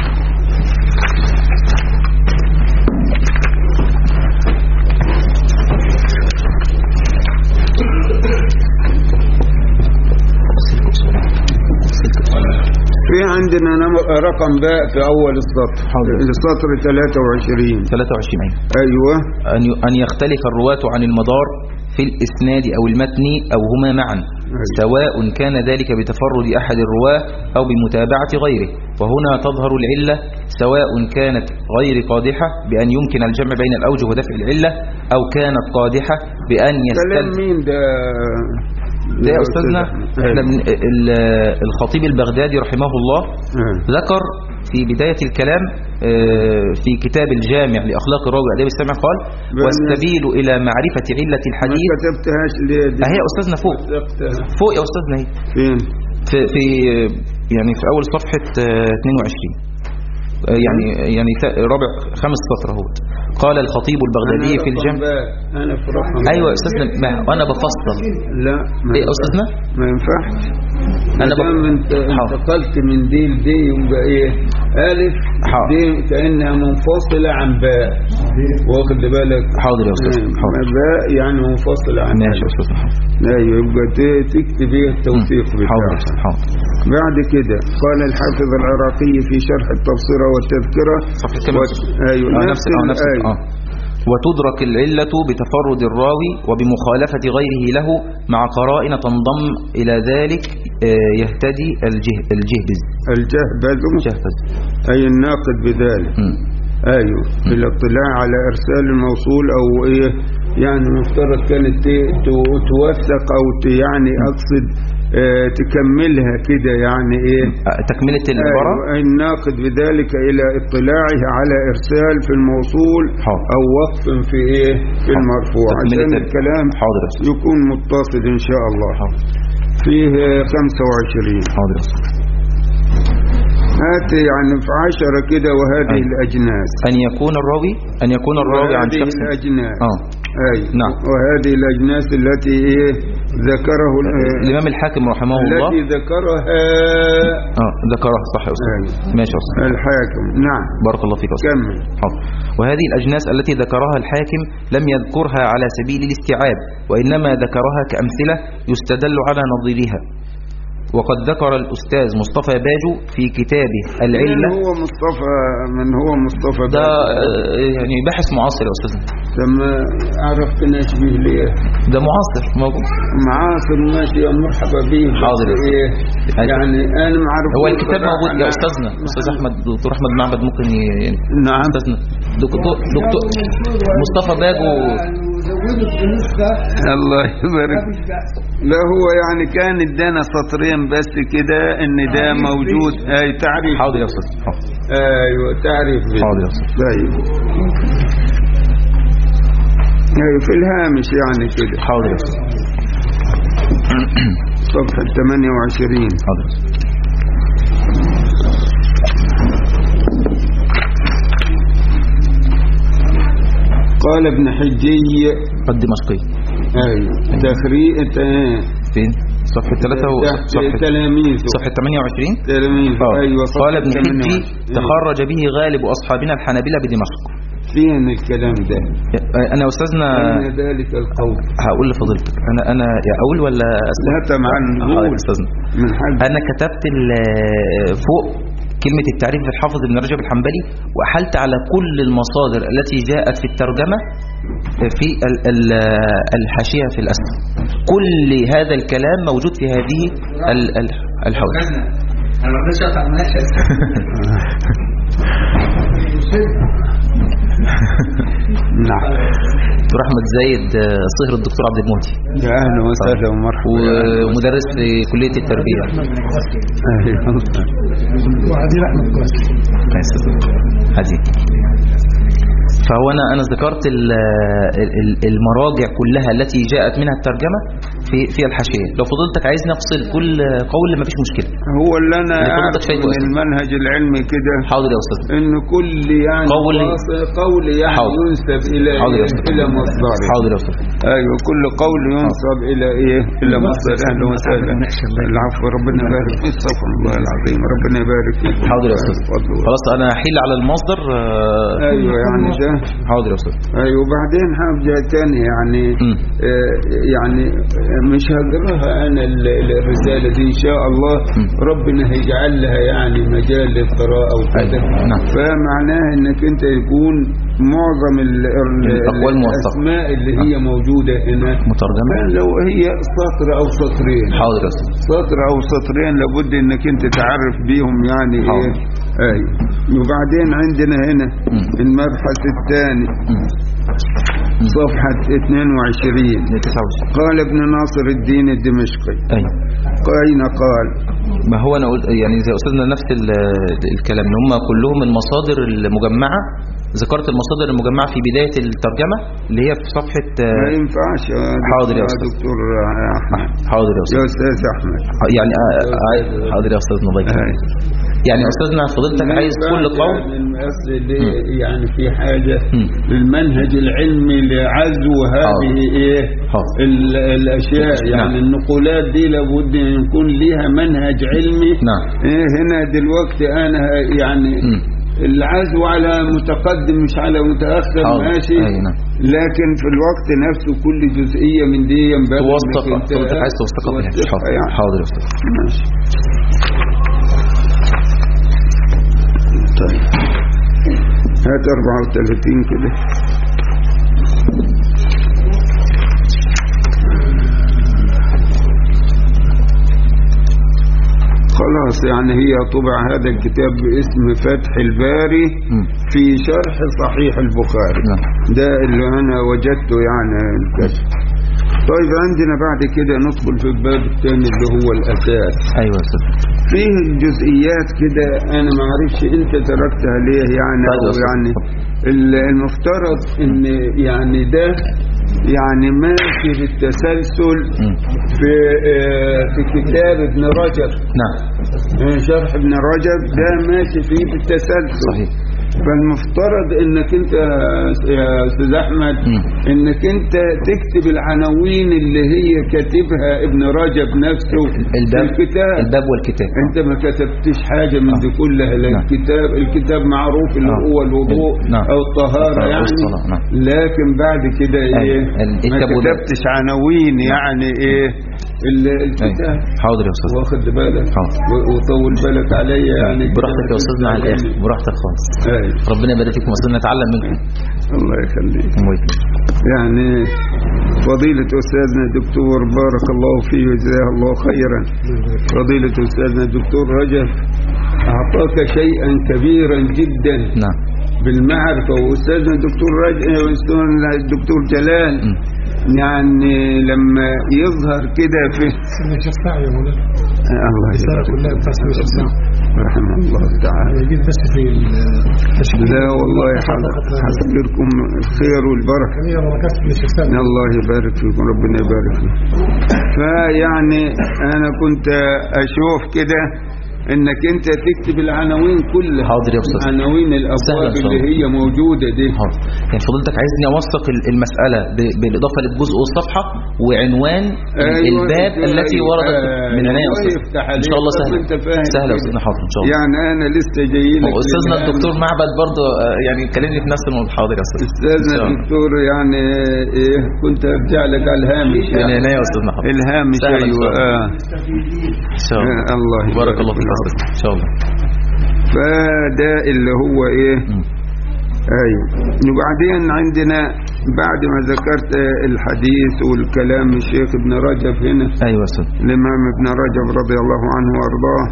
في عندنا نم- رقم باء في أول السطر حاضر. السطر 23 23 أيوة. أيوة أن ي- أن يختلف الرواة عن المدار في الإسناد أو المتن أو هما معا سواء كان ذلك بتفرد أحد الرواة أو بمتابعة غيره وهنا تظهر العلة سواء كانت غير قادحة بأن يمكن الجمع بين الأوجه ودفع العلة أو كانت قادحة بأن كلام يستلزم مين ده ده يا أستاذنا احنا أيوة. من ال- الخطيب البغدادي رحمه الله آه. ذكر في بداية الكلام آه، في كتاب الجامع لأخلاق الراوي وآداب السمع قال بأن- والسبيل إلى معرفة علة ما الحديث كتبتهاش ليه دي؟ أهي يا أستاذنا فوق كتبتها. فوق يا أستاذنا هي فين في, في يعني في أول صفحة آه، 22 آه، يعني يعني ث- رابع خامس سطر اهو قال الخطيب البغدادي أنا في رقم الجمع باء. انا في رقم ايوه باء. يا استاذنا ما انا بفصل لا ما ايه يا ينفعش. استاذنا ما ينفعش أنا انا بق- انت حاضر. انتقلت من دي لدي يبقى ايه الف حاضر. دي كانها منفصله عن باء واخد بالك حاضر يا استاذ نعم. حاضر باء يعني منفصله عن ماشي يا ألف. استاذ حاضر ايوه يبقى ت- تكتب ايه التوثيق حاضر بتاعها حاضر بعد كده قال الحافظ العراقي في شرح التبصرة والتذكرة صفحة كام؟ و... أيوة آه، نفس نفس آه، نفس الآية آه. وتدرك العلة بتفرد الراوي وبمخالفة غيره له مع قرائن تنضم إلى ذلك آه، يهتدي الجه الجهبز الجهبذ جهبز أي الناقد بذلك مم. أيوة بالاطلاع على إرسال الموصول أو إيه يعني مفترض كانت ت- ت- توثق أو ت- يعني أقصد آه، تكملها كده يعني إيه آه، تكملة العبارة أيوة الناقد بذلك إلى اطلاعه على إرسال في الموصول حاضر. أو وقف في إيه في المرفوع تكملة عشان ال- الكلام حاضر يا أستاذ. يكون متصل إن شاء الله حاضر فيه 25 حاضر يا أستاذ. هات يعني في عشرة كده وهذه أيوة. الأجناس أن يكون الراوي أن يكون الراوي عن وهذه شخص الأجناس آه أي نعم. وهذه الأجناس التي إيه ذكره ال- الإمام الحاكم رحمه الله التي ذكرها آه ذكرها صح يا أستاذ أيوة. ماشي يا أستاذ الحاكم نعم بارك الله فيك يا أستاذ كمل حاضر. وهذه الأجناس التي ذكرها الحاكم لم يذكرها على سبيل الاستيعاب وإنما ذكرها كأمثلة يستدل على نظيرها وقد ذكر الأستاذ مصطفى باجو في كتابه من العلة هو مصطفى من هو مصطفى ده باشا؟ آه، يعني باحث معاصر يا أستاذ لما عرفت نشبه ليه ده معاصر موجود معاصر ماشي يا مرحبا به بس حاضر. ايه أيوة. يعني انا ما عرفت هو الكتاب موجود يا أستاذنا أستاذ أحمد دكتور أحمد معبد ممكن ي... يعني نعم أستاذنا دكتور دكتور مصطفى باجو زودت بنسخة الله يبارك مفيش بأس لا هو يعني كان ادانا سطرين بس كده ان ده موجود اي تعريف حاضر يا أستاذ حاضر ايوه تعريف به. حاضر يا أستاذ طيب ايوه في الهامش يعني كده حاضر يا أستاذ صفحة 28 حاضر قال ابن حجي الدمشقي ايوه تخريج فين صفحة 3 و تحت صفحة تلاميذ صفحة 28 تلاميذ آه. ايوه صفحة قال ابن حجي 28. تخرج به غالب أصحابنا الحنابلة بدمشق فين الكلام ده أنا يا أستاذنا أين ذلك القول هقول لفضيلتك أنا أنا يا أقول ولا أسمع لا طبعا حاضر قول يا أستاذنا من حد أنا كتبت ال- فوق كلمة التعريف للحافظ ابن رجب الحنبلي وأحلت على كل المصادر التي جاءت في الترجمة في ال- ال- الحاشية في الأسفل كل هذا الكلام موجود في هذه ال- ال- الحواشي انا ما رضيتش اقطع المناقشه نعم دكتور أحمد زايد آه، صهر الدكتور عبد المهدي يا اهلا وسهلا ومرحبا يا أهلا. ومدرس في كلية التربية أيوة. وعديل أحمد كويس هذه فهو أنا أنا ذكرت ال- ال- المراجع كلها التي جاءت منها الترجمة في في الحاشية لو فضلتك عايز نفصل كل قول ما فيش مشكلة هو اللي انا اللي اعرف فضلتك شايفه من أصلاً. المنهج العلمي كده حاضر يا أستاذ ان كل يعني قول- خاص- قول يعني حاضر. ينسب الى حاضر يا أستاذ الى مصدره حاضر يا أستاذ ايوه كل قول ينسب الى ايه الى مصدر اهلا وسهلا العفو ربنا يبارك فيك استغفر الله العظيم ربنا يبارك فيك حاضر يا أستاذ اتفضل. خلاص أنا هحيل على المصدر آه، ايوه يعني ده حاضر يا أستاذ ايوه وبعدين حاجه تانية يعني مم. آه يعني مش هقراها انا ال- ال- الرساله دي ان شاء الله مم. ربنا هيجعل لها يعني مجال للقراءه وكده أيوة. نعم. فمعناه انك انت يكون معظم ال- ال- الأقوال موثقة. الاسماء اللي هي موجوده هنا مترجمة كان لو هي سطر او سطرين حاضر يا أستاذ سطر او سطرين لابد انك انت تعرف بيهم يعني ايه حاضر. ايوه وبعدين عندنا هنا مم. المبحث الثاني مم. صفحة 22 29 قال ابن ناصر الدين الدمشقي أيوة أين قال ما هو أنا قلت يعني زي أستاذنا نفس ال- الكلام إن هم كلهم المصادر المجمعة ذكرت المصادر المجمعة في بداية الترجمة اللي هي في صفحة ما آه، ينفعش يا حاضر يا دكتور- أستاذ. دكتور أحمد حاضر يا أستاذ يا أستاذ أحمد يعني آه، آه، حاضر يا أستاذ الله يكرمك أي. يعني أستاذنا فضيلتك عايز كل قول اصل يعني في حاجه مم. المنهج العلمي لعزو هذه ايه حاضر. ال- الاشياء نعم. يعني النقولات دي لابد ان يكون ليها منهج علمي نعم. ايه هنا دلوقتي انا يعني مم. العزو على متقدم مش على متاخر حاضر. ماشي أي نعم. لكن في الوقت نفسه كل جزئيه من دي ينبغي توثق إنك أنت فضيلتك عايز توثقها بيها توثقها حاضر يعني. حاضر يا أستاذ ماشي طيب هات 34 كده خلاص يعني هي طبع هذا الكتاب باسم فتح الباري مم. في شرح صحيح البخاري نعم. ده اللي انا وجدته يعني الكشف طيب عندنا بعد كده ندخل في الباب الثاني اللي هو الاساس أيوة يا أستاذ فيه الجزئيات كده انا ما اعرفش انت تركتها ليه يعني طيب يا أو أستاذ. يعني ال- المفترض ان يعني ده يعني ماشي بالتسلسل مم. في آه، في كتاب ابن رجب نعم آه، شرح ابن رجب ده ماشي فيه بالتسلسل صحيح فالمفترض انك انت يا استاذ احمد مم. انك انت تكتب العناوين اللي هي كاتبها ابن رجب نفسه الباب في الكتاب الباب والكتاب انت ما كتبتش حاجة من دي كلها لا نعم. الكتاب الكتاب معروف اللي نعم. هو الوضوء نعم. او الطهارة أو يعني الصلاة، نعم. لكن بعد كده ايه أيوة. ال- ما الكتاب والباب. كتبتش عناوين يعني ايه ال- أيوة. الكتاب حاضر يا أستاذ واخد بالك حاضر. و- وطول بالك عليا يعني براحتك يا أستاذنا على الآخر براحتك خالص أيوة. ربنا يبارك فيكم وصلنا نتعلم منكم الله يخليك ويكرمك. يعني فضيلة أستاذنا الدكتور بارك الله فيه وجزاه الله خيرا فضيلة أستاذنا الدكتور رجب أعطاك شيئا كبيرا جدا نعم بالمعرفة وأستاذنا الدكتور رجب وأستاذنا الدكتور جلال مم. يعني لما يظهر كده في سنة الشفاعة يا مولانا الله الرسالة يبارك كلها بتاع سنة الشفاعة رحمه الله تعالى يجيب بس في التشكيل لا والله حسبكم الخير والبركة كمية بركات في الشفاعة الله يبارك فيكم ربنا يبارك فيكم فيعني انا كنت اشوف كده انك انت تكتب العناوين كلها حاضر يا أستاذ. عناوين الابواب سهلة إن شاء اللي الله. هي موجودة دي حاضر يعني فضلتك عايزني اوثق ال- المسألة ب- بالإضافة للجزء والصفحة وعنوان ال- أيوة، الباب أيوة، التي وردت آه، من عناية يا الله أستاذ يفتح إن شاء الله عليك. سهلة طب أنت فاهم سهلة يا كده. أستاذنا حاضر إن شاء الله يعني انا لسه جاي لك وأستاذنا للآن. الدكتور معبد برضه آه، يعني كلمني في نفس الموضوع حاضر يا أستاذ إن استاذنا شاء الله. الدكتور يعني ايه كنت ارجع لك على الهامش من يعني. عناية يا أستاذنا حاضر الهامش سهلة إن ايوه شاء الله. آه. إن شاء الله آه، الله بارك الله فيك يا يبارك أستاذ إن شاء الله فده اللي هو ايه مم. ايوه وبعدين عندنا بعد ما ذكرت الحديث والكلام الشيخ ابن رجب هنا أيوة يا أستاذ الامام ابن رجب رضي الله عنه وارضاه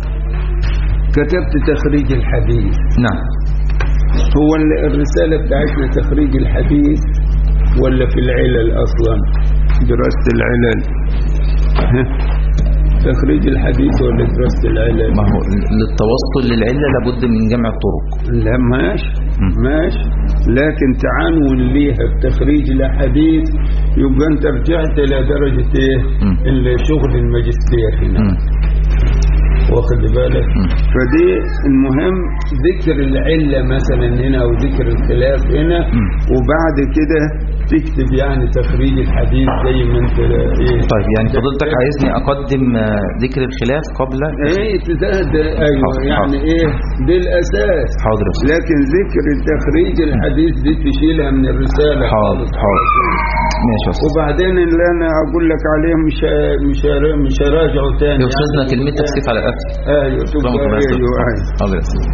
كتبت تخريج الحديث نعم هو ال- الرسالة بتاعتنا تخريج الحديث ولا في العلل اصلا دراسة العلل ها؟ تخريج الحديث ولا دراسة العلل ما هو للتوصل للعلة لابد من جمع الطرق لا ماشي مم. ماشي لكن تعنون ليها بتخريج الاحاديث يبقى انت رجعت الى درجه ايه مم. الشغل الماجستير هنا مم. واخد بالك مم. فدي المهم ذكر العله مثلا هنا او ذكر الخلاف هنا مم. وبعد كده تكتب يعني تخريج الحديث زي ما انت ايه طيب يعني فضلتك عايزني أقدم آه، ذكر الخلاف قبل ايه تزاد ايوه حاضر، يعني حاضر. ايه دي الاساس حاضر يا أستاذ لكن ذكر تخريج الحديث دي تشيلها من الرسالة حاضر خالص. حاضر ماشي يا أستاذ وبعدين اللي انا اقول لك عليه مش مش مش هراجعه تاني يا أستاذنا كلمتك سيف على الأكل ايوه تبقى رحمة الله يا أستاذ. ايوه ايوه حاضر يا أستاذ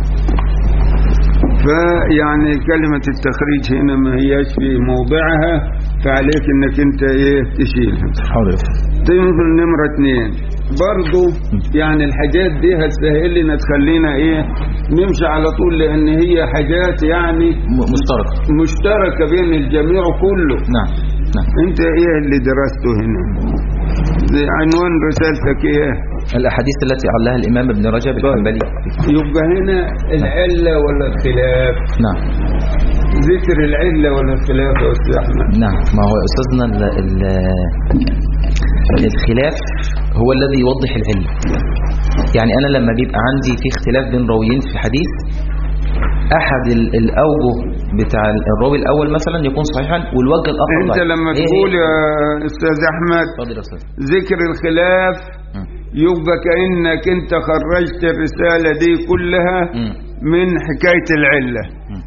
فيعني كلمة التخريج هنا ما هياش في موضعها فعليك انك انت ايه تشيلها حاضر يا أستاذ تنزل نمرة اتنين برضو يعني الحاجات دي هتسهل لنا تخلينا ايه نمشي على طول لان هي حاجات يعني م- مشترك مشتركة بين الجميع كله نعم نعم انت ايه اللي درسته هنا زي عنوان رسالتك ايه الأحاديث التي علها الإمام ابن رجب الحنبلي يبقى هنا العلة ولا الخلاف نعم ذكر العلة ولا الخلاف يا أستاذ أحمد نعم ما هو يا أستاذنا ال ال الخلاف هو الذي يوضح العلة يعني أنا لما بيبقى عندي في اختلاف بين راويين في حديث أحد ال- الأوجه بتاع الراوي الأول مثلا يكون صحيحا والوجه الآخر انت ضعيف. لما إيه تقول هي؟ يا استاذ احمد اتفضل يا أستاذ ذكر الخلاف مم. يبقى كأنك انت خرجت الرسالة دي كلها مم. من حكاية العلة مم.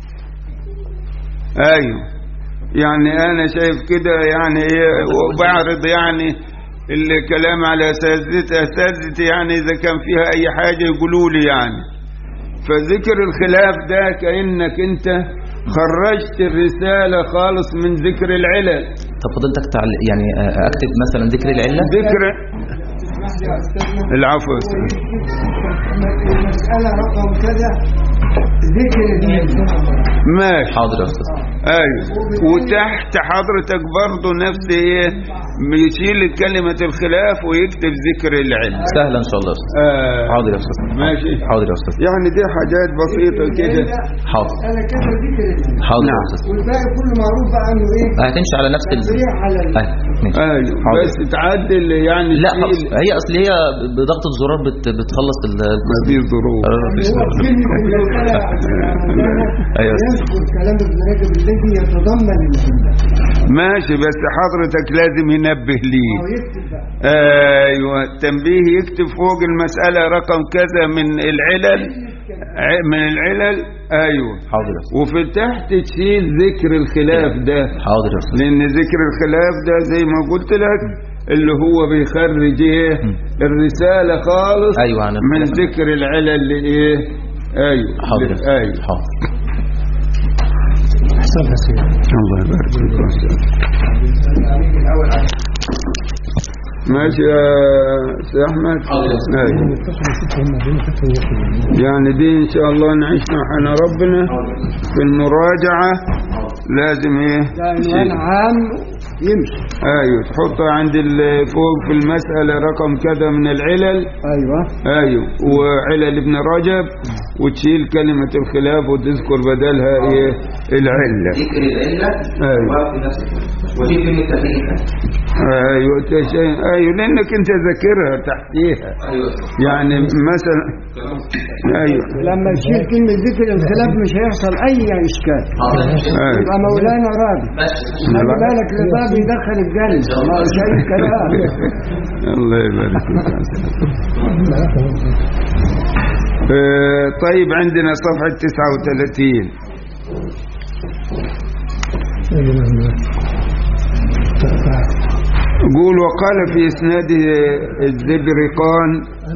ايوه يعني انا شايف كده يعني ايه وبعرض يعني الكلام على اساتذتي اساتذتي يعني اذا كان فيها اي حاجة يقولوا لي يعني فذكر الخلاف ده كأنك انت خرجت الرسالة خالص من ذكر العلل طب فضلتك تعل... يعني آه، أكتب مثلا ذكر العلة ذكر العفو يا أستاذ. المسألة رقم كذا ذكر العلم ماشي حاضر يا أستاذ ايوه وتحت حضرتك برضه نفس ايه يشيل كلمة الخلاف ويكتب ذكر العلم سهلا إن شاء الله يا أستاذ آه حاضر يا أستاذ ماشي حاضر يا أستاذ يعني دي حاجات بسيطة كده حاضر مسألة كذا ذكر العلم حاضر يا نعم. أستاذ والباقي كله معروف بقى انه ايه هتمشي على نفس ال... تصريح على ال- أيوة، ماشي. ايوه حاضر. بس تعدل يعني لا تشيل- خلاص هي أصل هي بضغطة زرار بت... بتخلص ال... ما في ظروف آه، مفيش هو ظروف. كلمة المسألة أيوة. يذكر كلام ابن رجب الذي يتضمن العلة ماشي بس حضرتك لازم ينبه ليه هو يكتب بقى ايوه التنبيه يكتب فوق المسألة رقم كذا من العلل ع- من العلل ايوه حاضر يا أستاذ وفي تحت تشيل ذكر الخلاف ده حاضر يا أستاذ لان ذكر الخلاف ده زي ما قلت لك اللي هو بيخرج ايه الرسالة خالص أيوة، عن من الخلاف. ذكر العلل اللي ايه ايوه حاضر يا أستاذ ايوه حاضر أحسن حسين الله يبارك فيك ماشي يا سي احمد أيوة. يعني دي ان شاء الله نعيش مع حنا ربنا في المراجعة لازم ايه ده عنوان عام يمشي ايوه تحطها عند ال- فوق في المسألة رقم كذا من العلل ايوه ايوه وعلل ابن رجب وتشيل كلمة الخلاف وتذكر بدلها ايه العلة ذكر العلة أيوة. وفي نفس ودي كلمة تحقيقا ايوه تش- ايوه لانك انت ذاكرها تحتيها أيوة يعني مثلا ايوه لما تشيل كلمة ذكر الخلاف مش هيحصل أي إشكال ايوه يبقى مولانا راضي خلي بالك الباب يدخل الجنة ما هوش أي كلام الله يبارك فيك يا أستاذ. آه، طيب عندنا صفحة 39 قول وقال في اسناده الزبرقان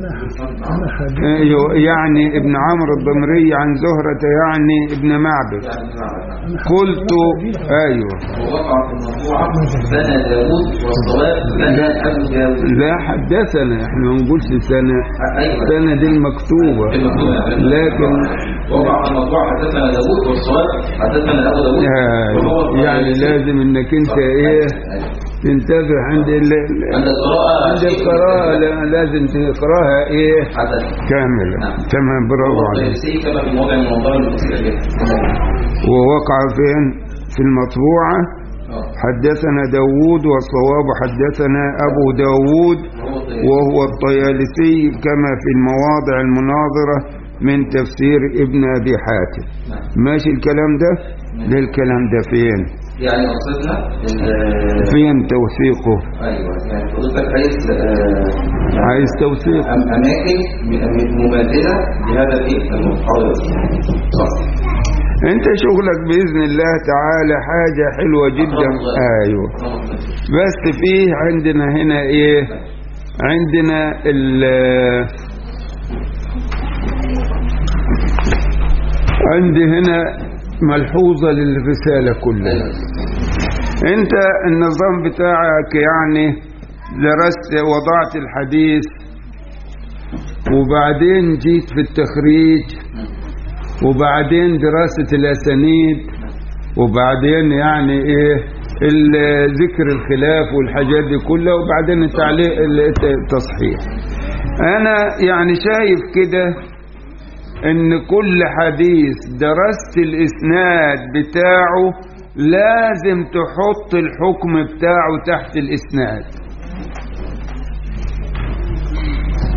أيوه، يعني ابن عمرو الضمري عن زهرة يعني ابن معبد قلت ايوه ووقع في المرفوعة بنى داوود والصواب بنى أبو داوود لا حدثنا احنا ما نقولش سنة أيوة سنة دي المكتوبة لكن وقع في المرفوعة حدثنا داوود والصواب حدثنا أبو داوود وهو يعني, يعني لازم انك انت ايه تنتبه عند ال عند القراءة عند القراءة لا- لازم تقراها ايه حدث كاملة نعم. تمام برافو عليك الطيالسي كما في موضع من موضوع المسيح ووقع فين في المطبوعة حدثنا داوود والصواب حدثنا أبو داوود وهو الطيالسي كما في المواضع المناظرة من تفسير ابن أبي حاتم ماشي الكلام ده للكلام ده فين يعني قصدنا ال- فين توثيقه ايوه يعني حضرتك عايز آه، عايز توثيق أم- اماكن م- مماثله لهذا الايه المحاضر صح انت شغلك بإذن الله تعالى حاجة حلوة جدا ايوه بس فيه عندنا هنا ايه عندنا ال عندي هنا ملحوظة للرسالة كلها انت النظام بتاعك يعني درست وضعت الحديث وبعدين جيت في التخريج وبعدين دراسة الأسانيد وبعدين يعني إيه ال- ذكر الخلاف والحاجات دي كلها وبعدين التعليق الت- التصحيح أنا يعني شايف كده إن كل حديث درست الإسناد بتاعه لازم تحط الحكم بتاعه تحت الإسناد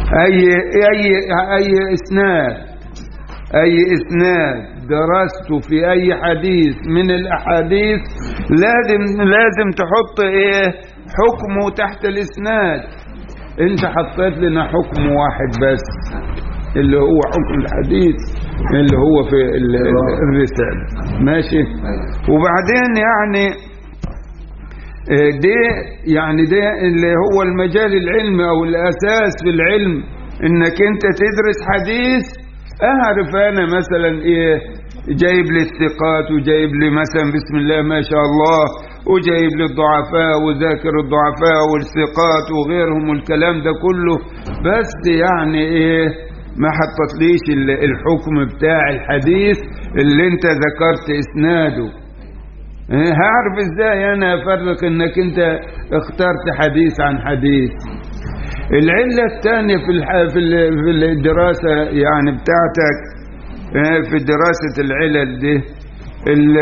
اي اي اي اسناد اي اسناد درسته في اي حديث من الاحاديث لازم لازم تحط ايه حكمه تحت الاسناد انت حطيت لنا حكم واحد بس اللي هو حكم الحديث اللي هو في ال- ال- الرسالة ماشي وبعدين يعني آه، ده يعني ده اللي هو المجال العلمي او الاساس في العلم انك انت تدرس حديث اعرف انا مثلا ايه جايب لي الثقات وجايب لي مثلا بسم الله ما شاء الله وجايب لي الضعفاء وذاكر الضعفاء والثقات وغيرهم والكلام ده كله بس يعني ايه ما حطتليش ال- الحكم بتاع الحديث اللي انت ذكرت اسناده إيه، هعرف ازاي انا افرق انك انت اخترت حديث عن حديث العلة الثانية في الح... في ال- في الدراسة يعني بتاعتك إيه، في دراسة العلل دي ال...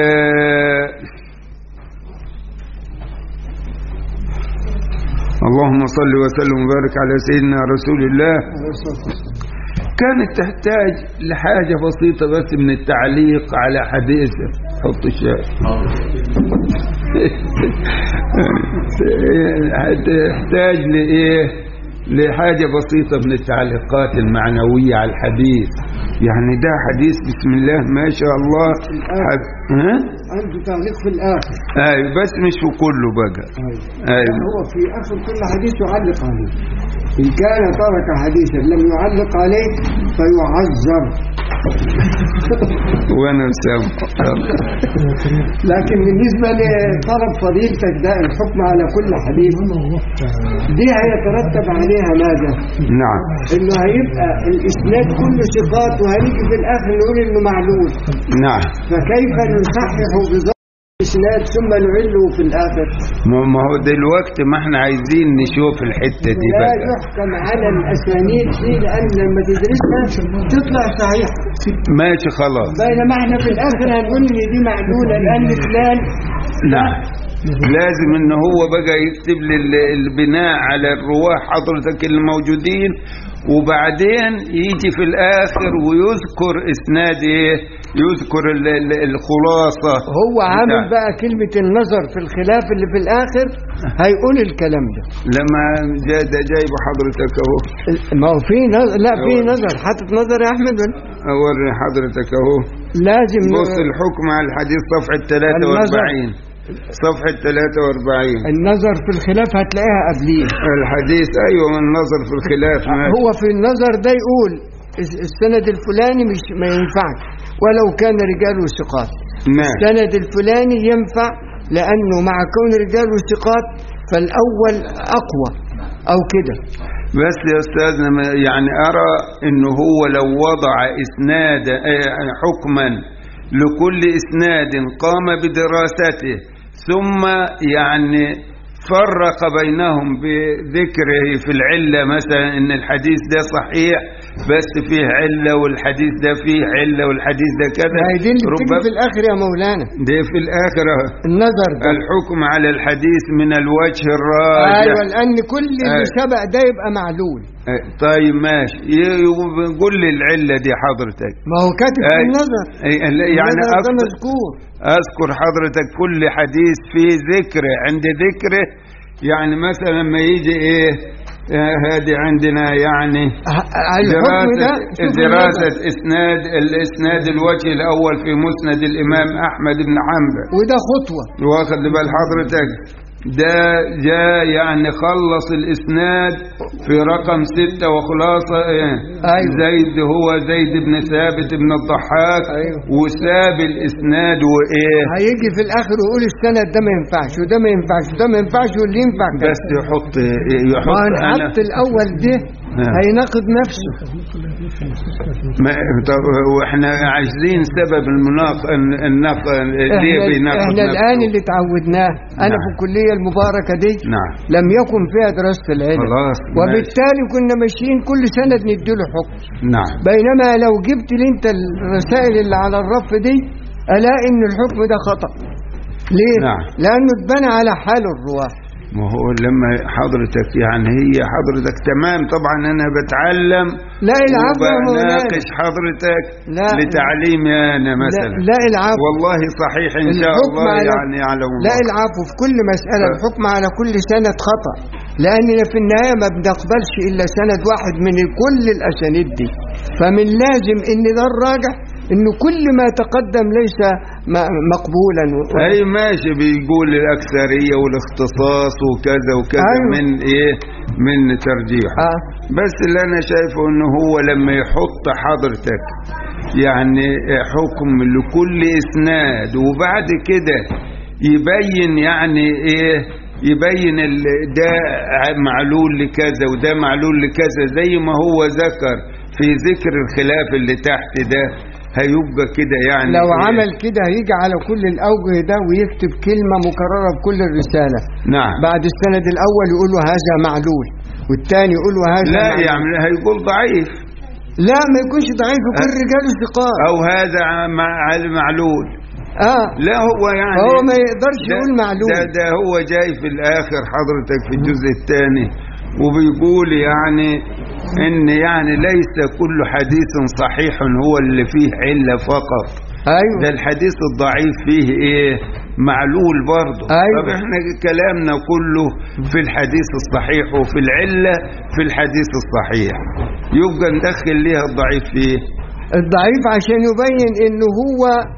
اللهم صل وسلم وبارك على سيدنا رسول الله كانت تحتاج لحاجة بسيطة بس من التعليق على حديث حط الشاي تحتاج لإيه لحاجة بسيطة من التعليقات المعنوية على الحديث يعني ده حديث بسم الله ما شاء الله حد... ها؟ عنده تعليق في الآخر ايوه بس مش في كله بقى ايوه هو في آخر كل حديث يعلق عليه إن كان ترك حديثا لم يعلق عليه فيعذر وانا مسامح لكن بالنسبة لطلب فضيلتك ده الحكم على كل حديث دي هيترتب عليها ماذا؟ نعم انه هيبقى الاسناد كله ثقات وهنيجي في الاخر نقول انه معلول نعم فكيف نصحح بظهر الاسناد ثم نعله في الاخر؟ ما ما هو دلوقتي ما احنا عايزين نشوف الحتة دي لا بقى يحكم على الاسانيد دي لان لما تدرسها تطلع صحيحه ماشي خلاص بينما احنا في الاخر هنقول ان دي معلوله لان فلان نعم لازم ان هو بقى يكتب لي ال- البناء على الرواه حضرتك الموجودين وبعدين يجي في الاخر ويذكر اسناد ايه يذكر ال- ال- الخلاصة هو عامل بتاع- بقى كلمة النظر في الخلاف اللي في الآخر هيقول الكلام ده لما جا ده جايب حضرتك اهو ما هو في نظر لا في أول. نظر حاطط نظر يا أحمد ولا؟ اوري حضرتك اهو لازم بص الحكم على الحديث صفحة 43 صفحة 43 النظر في الخلاف هتلاقيها قبليه الحديث ايوه من نظر في الخلاف ماشي. هو في النظر ده يقول الس- السند الفلاني مش ما ينفعش ولو كان رجاله ثقات نعم السند الفلاني ينفع لأنه مع كون رجاله ثقات فالأول أقوى أو كده بس يا استاذنا ما- يعني ارى انه هو لو وضع اسناد آه، حكما لكل اسناد قام بدراسته ثم يعني فرق بينهم بذكره في العلة مثلا ان الحديث ده صحيح بس فيه علة والحديث ده فيه علة والحديث ده كذا ما هي دي اللي بتيجي ربما في الآخر يا مولانا ده في الاخر النظر ده الحكم على الحديث من الوجه الراجح أيوة لأن كل اللي أيوة. سبق ده يبقى معلول آه، طيب ماشي ي- ي- قول لي العلة دي حضرتك ما هو كاتب في أي- النظر أي- لا، يعني النظر ده أذكر, مذكور أذكر حضرتك كل حديث في ذكره عند ذكره يعني مثلا لما يجي إيه آه، هذه عندنا يعني ه- الحكم ده دراسة, شوف دراسة النظر. إسناد الإسناد الوجه الأول في مسند الإمام أحمد بن حنبل وده خطوة واخد بال حضرتك ده جاء يعني خلص الاسناد في رقم ستة وخلاصة ايه أيوة. زيد هو زيد بن ثابت بن الضحاك أيوة. وساب الاسناد وايه هيجي في الآخر ويقول السند ده ما ينفعش وده ما ينفعش وده ما ينفعش واللي ينفع كده بس يحط ما يحط انا هنحط الأول ده نعم. هيناقض نفسه ما طب واحنا عايزين سبب المناق النق ليه احنا, بيناقض احنا نفسه؟ الآن اللي تعودناه أنا نعم. في الكلية المباركة دي نعم لم يكن فيها دراسة العلم خلاص وبالتالي كنا ماشيين كل سند نديله حكم نعم بينما لو جبت لي انت الرسائل اللي على الرف دي الاقي ان الحكم ده خطأ ليه؟ نعم. لانه اتبنى على حال الرواه ما هو لما حضرتك يعني هي حضرتك تمام طبعا انا بتعلم لا العفو يا مولانا وبناقش حضرتك لا. لتعليمي انا لا, مثلا لا العفو والله صحيح ان شاء الحكم الله على- يعني يعلم لا الله العفو في كل مسألة ف- الحكم على كل سند خطأ لأننا في النهاية ما بنقبلش إلا سند واحد من كل الأسانيد دي فمن لازم إن ده الراجح إن كل ما تقدم ليس م- مقبولا و- اي ماشي بيقول الاكثريه والاختصاص وكذا وكذا أيوة. من ايه من ترجيح آه. بس اللي انا شايفه ان هو لما يحط حضرتك يعني حكم لكل اسناد وبعد كده يبين يعني ايه يبين ال- ده معلول لكذا وده معلول لكذا زي ما هو ذكر في ذكر الخلاف اللي تحت ده هيبقى كده يعني لو إيه؟ عمل كده هيجي على كل الأوجه ده ويكتب كلمة مكررة بكل الرسالة نعم بعد السند الأول يقول له هذا معلول والثاني يقول له هذا لا معلول. يعني هيقول ضعيف لا ما يكونش ضعيف يكون أه. رجاله ثقات او هذا مع- معلول اه لا هو يعني هو ما يقدرش ده- يقول معلول ده, ده هو جاي في الاخر حضرتك في الجزء الثاني وبيقول يعني ان يعني ليس كل حديث صحيح هو اللي فيه علة فقط ايوه ده الحديث الضعيف فيه ايه معلول برضه أيوة. طب احنا كلامنا كله في الحديث الصحيح وفي العلة في الحديث الصحيح يبقى ندخل ليها الضعيف فيه الضعيف عشان يبين انه هو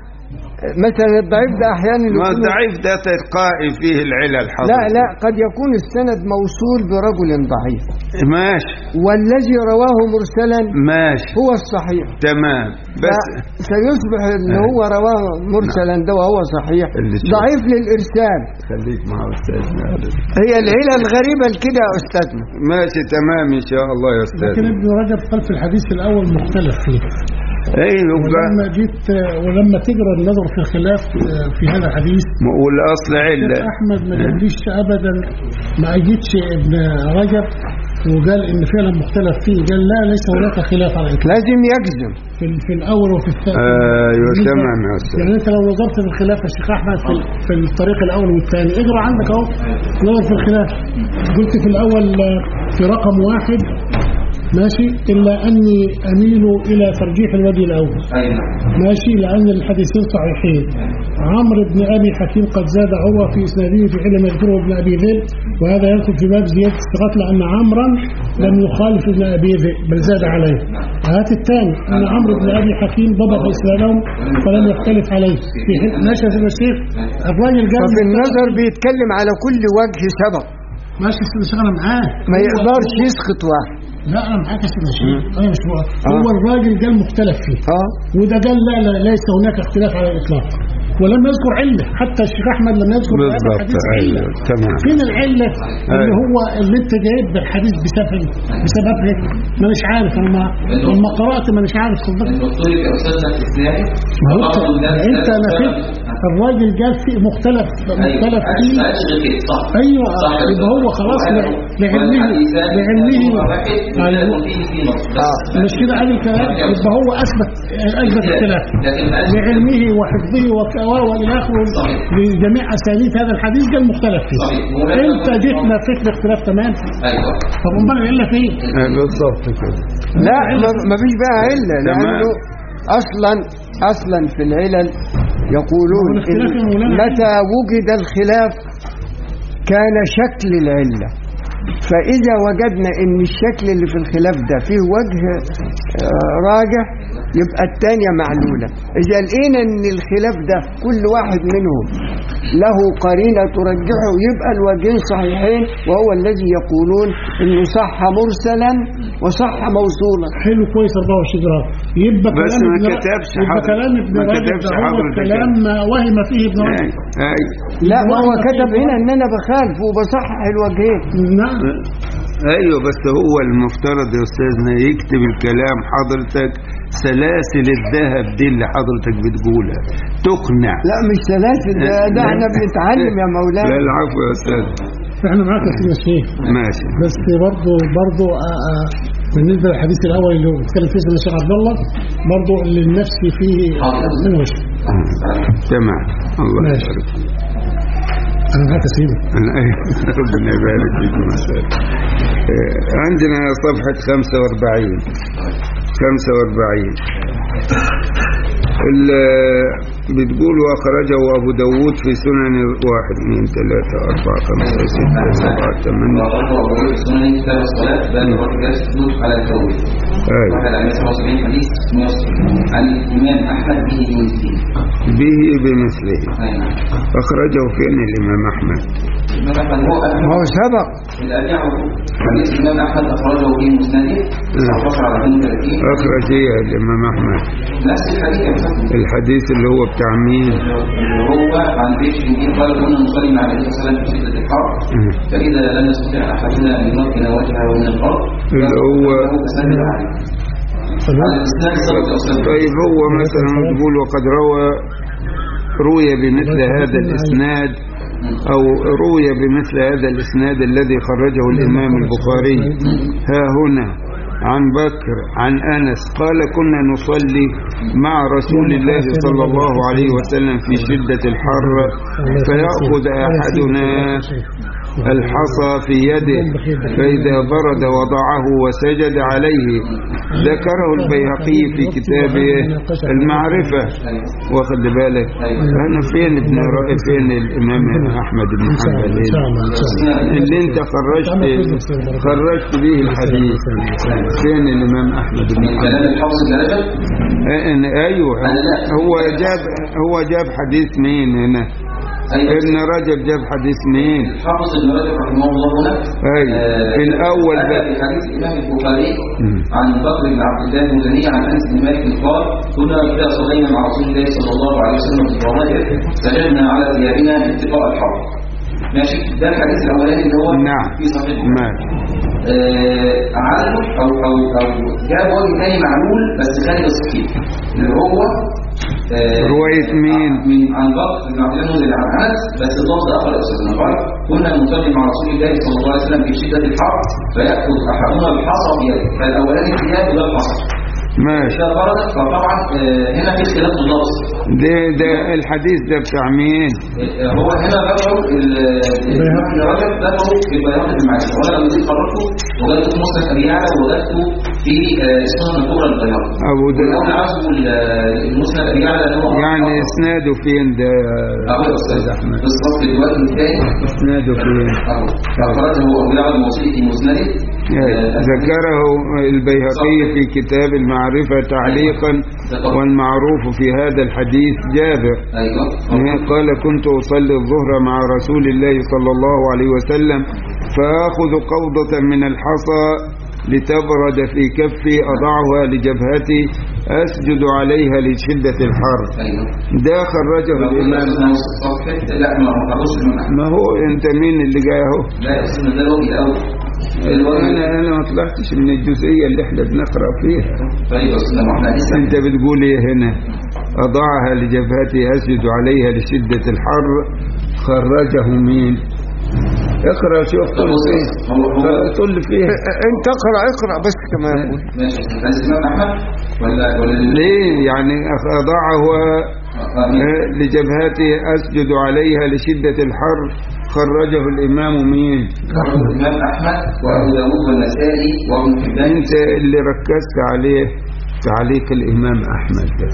مثلا الضعيف ده احيانا ما يكون الضعيف ده تلقائي فيه العلل لا حضرتك لا قد يكون السند موصول برجل ضعيف ماشي والذي رواه مرسلا ماشي هو الصحيح تمام بس ف- سيصبح اللي هو رواه مرسلا ده وهو صحيح اللي تشوف. ضعيف للارسال خليك مع استاذنا هي العلة الغريبة كده يا استاذنا ماشي تمام ان شاء الله يا لكن استاذ ابن رجب قال في الحديث الأول مختلف فيه اي يبقى ولما جيت ولما تجرى النظر في الخلاف في هذا الحديث والاصل عله الشيخ احمد ما جابليش ابدا ما اجيتش ابن رجب وقال ان فعلا مختلف فيه قال لا ليس هناك خلاف على الاطلاق لازم يجزم في, في الاول وفي الثاني ايوه بالنسبة- تمام يا استاذ يعني انت لو نظرت في الخلاف يا شيخ احمد في, في الطريق الاول والثاني اقرا عندك اهو نظر في الخلاف قلت في الاول آه، في رقم واحد ماشي الا اني اميل الى ترجيح الوجه الاول ماشي لأن الحديثين صحيحين عمرو بن أبي حكيم قد زاد عروة في إسناده في علم يذكره ابن أبي ذئب وهذا يدخل في باب زيادة الثقات لأن عمرا لم يخالف ابن أبي ذئب بل زاد عليه هات الثاني أن عمرو بن أبي حكيم ضبط إسنادهم فلم يختلف عليه في حين ماشي يا سيدنا الشيخ الراجل قال ففي النظر بيتكلم على كل وجه سبق ماشي يا سيدنا الشيخ أنا معاك ما هو- يقدرش يسقط واحد لا أنا معاك يا سيدنا الشيخ أنا مش هو هو الراجل قال مختلف فيه اه وده قال لا, لا ليس هناك اختلاف على الاطلاق ولم يذكر عله حتى الشيخ احمد لم يذكر في هذا بالضبط الحديث عله ايوه تمام فين العله اللي أيوة. هو اللي انت جايب بالحديث بسبب بسببها ما مش عارف انا ما لما قرات ما مش عارف صدقت الدكتور يا استاذنا في اسنادي ما هو انت انت نفيت الراجل قال فيه مختلف مختلف فيه ايوه يبقى هو خلاص ل- لعلمه لعلمه ايوه مش كده قال الكلام يبقى هو اثبت اثبت اختلاف لعلمه وحفظه وك- والى اخره لجميع اسانيد هذا الحديث قال مختلف فيه انت جيت نفيت الاختلاف تمام ايوه طب امال العله فين؟ آه، بالضبط كده لا ما- ما فيش بقى علة تمام. لأنه أصلا أصلا في العلل يقولون هو الاختلاف إن يا مولانا متى وجد الخلاف كان شكل العلة فإذا وجدنا إن الشكل اللي في الخلاف ده فيه وجه آه، راجح يبقى الثانية معلولة إذا لقينا إن الخلاف ده كل واحد منهم له قرينة ترجحه يبقى الوجهين صحيحين وهو الذي يقولون إنه صح مرسلا وصح موصولا حلو كويس 24 جرام يبقى بس كلام ما ابن- كتبش يبقى حضرتك. كلام ابن ما رجب كتبش ده هو حضرتك كلام وهم فيه ابن اي رجب اي لا ما هو كتب هنا ان انا بخالف وبصحح الوجهين نعم ايوه بس هو المفترض يا استاذنا يكتب الكلام حضرتك سلاسل الذهب دي اللي حضرتك بتقولها تقنع لا مش سلاسل ده, ده احنا بنتعلم يا لا مولانا العفو يا استاذ احنا معاك يا سيدنا الشيخ ماشي بس برضه برضه آه، آه، بالنسبه للحديث الاول اللي هو بيتكلم فيه سيدنا الشيخ عبد الله برضه اللي النفس فيه من وجه تمام الله ماشي. يبارك انا معاك يا سيدي أنا ربنا يبارك فيك مساء عندنا صفحة 45 45 ال- بتقول وأخرجه أبو داود في سنن واحد اثنين ثلاثة أربعة خمسة ستة سبعة ثمانية وأخرجه أبو داود السنن كتاب الصلاة باب الرجل جالس يسجد على الكون أي واحد عن 77 حديث 160 عن الإمام أحمد به بمثله به بمثله أي نعم أخرجه فين الإمام أحمد الإمام أحمد هو ما أحمد هو سبق الأرجعه حديث الإمام أحمد أخرجه في مسنده 19 على 32 أخرج إيه الإمام أحمد نفس الحديث يا مسلم الحديث اللي هو بتاع مين هو عن بيش الدين قال كنا نصلي مع النبي صلى الله عليه وسلم في شدة الحر فإذا لم يستطع أحدنا أن يمكن وجهه من الأرض اللي هو- فسند عليه على الإسلام صلى الله عليه وسلم طيب هو مثلا تقول وقد روى روي بمثل هذا الإسناد أو روي بمثل هذا الإسناد الذي خرجه الإمام البخاري ها هنا عن بكر عن أنس قال كنا نصلي مع رسول الله صلى الله عليه وسلم في شدة الحر فيأخذ أحدنا الحصى في يده فإذا برد وضعه وسجد عليه ذكره البيهقي في كتابه المعرفة واخد بالك أنا فين ابن رأي فين الإمام أحمد بن حنبل اللي انت خرجت خرجت به الحديث فين الإمام أحمد بن من كلام حنبل الحافظ الدرجة أه، أيوه هو جاب هو جاب حديث مين هنا أيوة. ابن رجب جاب حديث مين الحافظ ابن رجب رحمه الله هنا أيوة. آه، في الأول أتى بقى. بحديث الإمام البخاري مم. عن بكر بن عبد الله المزني عن أنس بن مالك قال كنا إذا صلينا مع رسول الله صلى الله عليه وسلم في الظواهر سجدنا على ثيابنا اتقاء الحر ماشي ده الحديث الأولاني اللي هو نعم في صحيح ماشي آه، عدل أو أو أو جاب وجه تاني معلول بس خارج الصحيح اللي هو آه، رواية مين؟ من عن بكر بن عبد الله المزني عن أنس بس اللفظ آخر يا أستاذنا قال كنا نصلي مع رسول الله صلى الله عليه وسلم في شدة الحر فيأخذ أحدنا الحصى بيده فالأولاني الثياب وده الحصى ماشي إذا بردت فطبعا آه، هنا في اختلاف في اللفظ ده ده الحديث ده بتاع مين آه، هو هنا ذكروا ابن رجب ذكروا في بيان المعرفة وأنا لما جيت قررته وجدته في مسند أبي يعلى وجدته في آه، السنن الكبرى للبيهقي أبو ده والأول عزوا المسند أبي يعلى اللي هو يعني اسناده فين ده أهو يا أستاذ أحمد بالصف الوجه الثاني اسناده فين أهو أخرجه أبو يعلى الموصلي في مسنده آه، ذكره البيهقي في كتاب المعرفة تعليقا والمعروف في هذا الحديث جابر أيوه قال كنت أصلي الظهر مع رسول الله صلى الله عليه وسلم فآخذ قوضة من الحصى لتبرد في كفي أضعها لجبهتي أسجد عليها لشدة الحر أيوه ده خرجه الإمام لا ما قالوش المعنى ما هو أنت مين اللي جاي اهو لا اسمه ده الوجه الأول الوجه أنا أنا ما طلعتش من الجزئية اللي احنا بنقرأ فيها طيب بس لما احنا لسه أنت بتقول إيه هنا أضعها لجبهتي أسجد عليها لشدة الحر خرجه مين اقرأ شوف طب بص فيه هو هو تقول لي فيه انت اقرا اقرا بس كما يقول ماشي حديث الإمام أحمد ولا ولا ليه يعني أضعه آه، لجبهتي أسجد عليها لشدة الحر خرجه الإمام مين الإمام أحمد وأبو داوود والنسائي وابن حبان أنت اللي ركزت عليه تعليق الإمام أحمد ده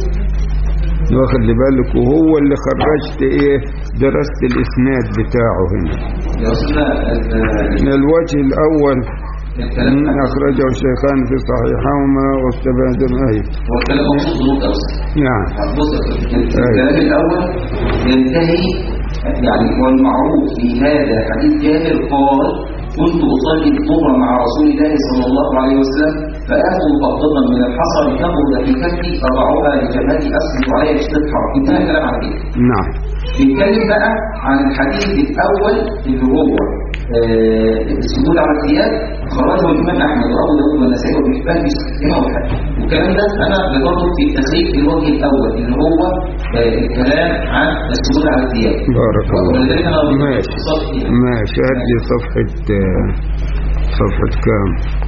واخد لي بالك وهو اللي خرجت إيه درست الإسناد بتاعه هنا يا أستاذنا ال- من الوجه الأول الكلام من أخرجه الشيخان في صحيحهما واستبعد أيه هو الكلام مقصود بنقطة أصلا نعم بص الكلام الأول ينتهي يعني والمعروف في هذا حديث جابر قال كنت أصلي الظهر مع رسول الله صلى الله عليه وسلم فآخذ قبضة من الحصى لتبرد في كفي أضعها لجبهتي أسجد عليها بشدة الحرب انتهى الكلام على كده نعم بيتكلم بقى عن الحديث الأول اللي هو آه، السجود على الثياب خرجه الإمام أحمد وأبو داود والنسائي وابن حبان في صحيحهما والحاكم والكلام ده أنا ذكرته في تخريج الوجه الأول اللي هو آه، الكلام عن السجود على الثياب بارك الله ولذلك أنا ماشي صفحة ماشي هدي صفحة آه، صفحة كام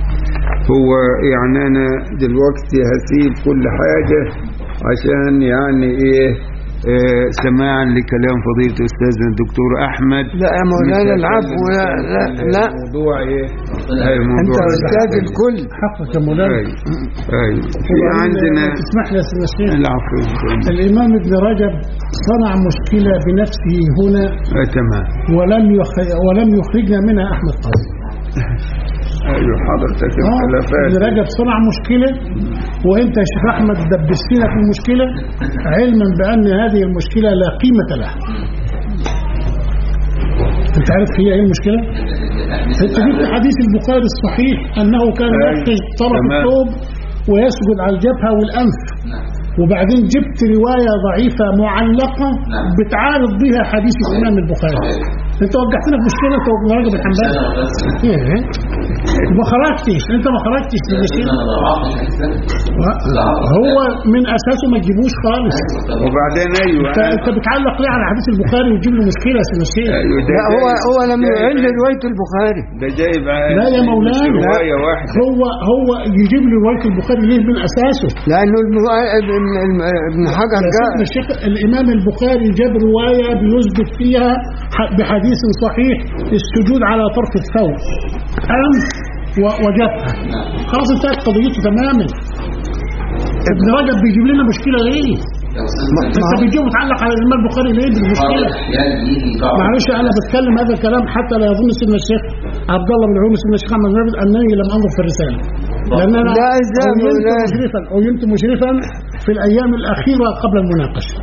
هو يعني أنا دلوقتي هسيب كل حاجة عشان يعني إيه آه، سماعا لكلام فضيلة أستاذنا الدكتور أحمد لا يا مولانا العفو لا لا لا موضوع إيه؟ أي انت موضوع استاذ الكل حقك يا مولانا أي أي في وبعدين عندنا لو تسمح لي يا سيدنا الشيخ العفو الإمام ابن رجب صنع مشكلة بنفسه هنا آه، تمام ولم يخ- ولم يخرجنا منها أحمد قاضي أيوه حضرتك آه، ابن الخلافات رجب صنع مشكلة وانت يا شيخ احمد دبستنا في المشكلة علما بان هذه المشكلة لا قيمة لها انت عارف هي ايه المشكلة انت جبت حديث البخاري الصحيح انه كان أيوة. يحكي طرف تمام. الثوب ويسجد على الجبهة والانف وبعدين جبت رواية ضعيفة معلقة بتعارض بها حديث الامام البخاري انت وجهتنا في مشكلة انت وابن رجب الحنبلي ايه ما خرجتش انت ما خرجتش من الشيء هو من اساسه ما تجيبوش خالص وبعدين أيوه انت انت بتعلق ليه على حديث البخاري وتجيب له مشكله يا سيدنا الشيخ أيوه ده لا هو جايب- هو لم جايب- يعل روايه البخاري ده جايب لا يا مولانا رواية واحدة هو هو يجيب لي روايه البخاري ليه من اساسه لانه الم- ابن- ابن- ابن حجر يا جاء سيدنا الشيخ الامام البخاري جاب روايه بيثبت فيها ح- بحديث صحيح السجود على طرف الثوب انف و- وجبهه خلاص انتهت قضيته تماما ابن رجب بيجيب لنا مشكله ليه؟ انت بتجيب وتعلق على الامام البخاري ليه بالمشكله؟ معلش انا بتكلم هذا الكلام حتى لا يظن سيدنا الشيخ عبد الله بن عمر سيدنا الشيخ محمد بن عبد انني لم انظر في الرساله لان انا لا إزاي عينت مولانا؟ مشرفا عينت مشرفا في الايام الاخيره قبل المناقشه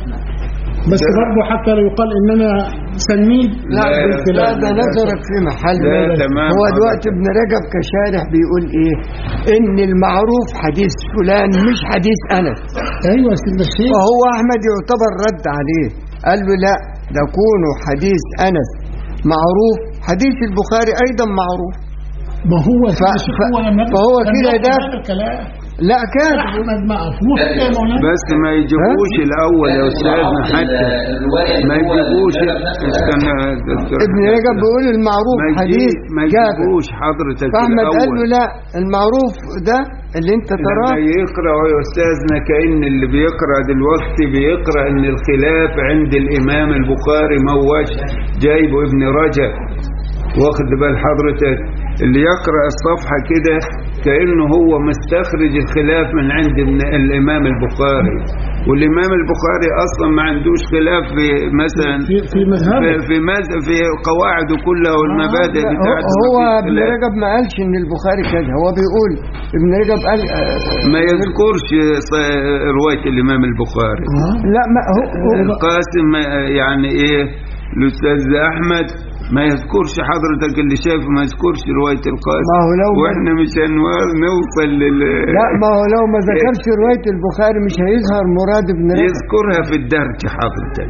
بس برضه حتى لا يقال ان انا سنيد لا لا، لا بالكلام. ده نظرك في محل لا، تمام. هو دلوقتي ابن رجب كشارح بيقول ايه ان المعروف حديث فلان مش حديث انس ايوه يا سيدنا الشيخ فهو احمد يعتبر رد عليه قال له لا ده كونه حديث انس معروف حديث البخاري ايضا معروف ما هو يا سيدنا ف- الشيخ ف- هو لم يكن- فهو لم كده يكن ده- هذا الكلام لا كان احمد مقفول يا مولانا بس ما يجيبوش الأول يا أستاذنا حتى ما يجيبوش استنى يا دكتور ابن رجب بيقول المعروف ما حديث يجيب- ما جابر يجيبوش حضرتك فاحمد قال له الأول لا المعروف ده اللي انت تراه لما يقرأ يا أستاذنا كأن اللي بيقرأ دلوقتي بيقرأ إن الخلاف عند الإمام البخاري ما هوش جايبه ابن رجب واخد بال حضرتك اللي يقرأ الصفحة كده كأنه هو مستخرج الخلاف من عند ابن- الإمام البخاري والإمام البخاري أصلا ما عندوش خلاف في مثلا في في مذهبه في في, مز- في قواعده كلها والمبادئ هو- بتاعته هو ما فيش ابن خلاف. رجب ما قالش ان البخاري كذا هو بيقول ابن رجب قال آه، ما يذكرش ص- رواية الإمام البخاري آه. لا ما هو هو- القاسم يعني ايه الاستاذ احمد ما يذكرش حضرتك اللي شايف ما يذكرش روايه القاسم ما هو لو- واحنا مش هنو- نوصل لل لا ما هو لو ما ذكرش روايه البخاري مش هيظهر مراد ابن رجب يذكرها في الدرج حضرتك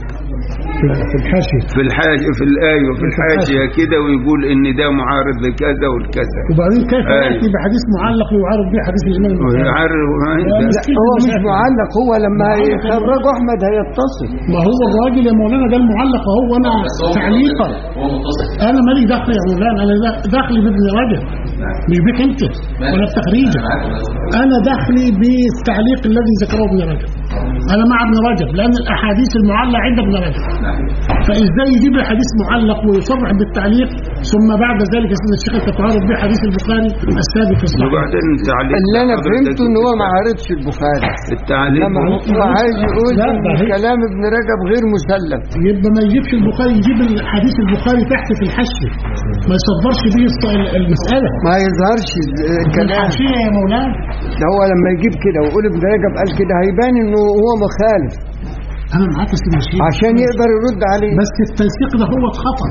في- في الحاشيه في الحاجة في الآية في الحاشية كده ويقول إن ده معارض لكذا والكذا وبعدين كيف أيوة. ياتي بحديث معلق يعارض به حديث الامام البخاري ويعرف لا هو مش معلق هو لما يخرجه احمد هيتصل ما هو الراجل يا مولانا ده المعلق اهو وانا تعليقا هو متصل انا مالي دخل يا مولانا انا دا- دخلي بابن رجب مش بيك انت ولا بتخريجك انا دخلي بالتعليق الذي ذكره ابن رجب انا مع ابن رجب لان الاحاديث المعلقه عند ابن رجب فازاي يجيب لي حديث معلق ويصرح بالتعليق ثم بعد ذلك يا سيدنا الشيخ انت تعارض به حديث البخاري الثابت في الصحيح وبعدين التعليق اللي انا حضرتك فهمته ان هو ما عارضش البخاري التعليق لما هو عايز يقول لا، ان ده هي- كلام ابن رجب غير مسلم يبقى ما يجيبش البخاري يجيب الحديث البخاري تحت في الحاشيه ما يصدرش به الص- المساله ما يظهرش الكلام الحاشيه يا مولانا ده هو لما يجيب كده ويقول ابن رجب قال كده هيبان انه هو مخالف انا معاك يا سيدنا الشيخ عشان يقدر يرد عليه بس التنسيق ده هو خطا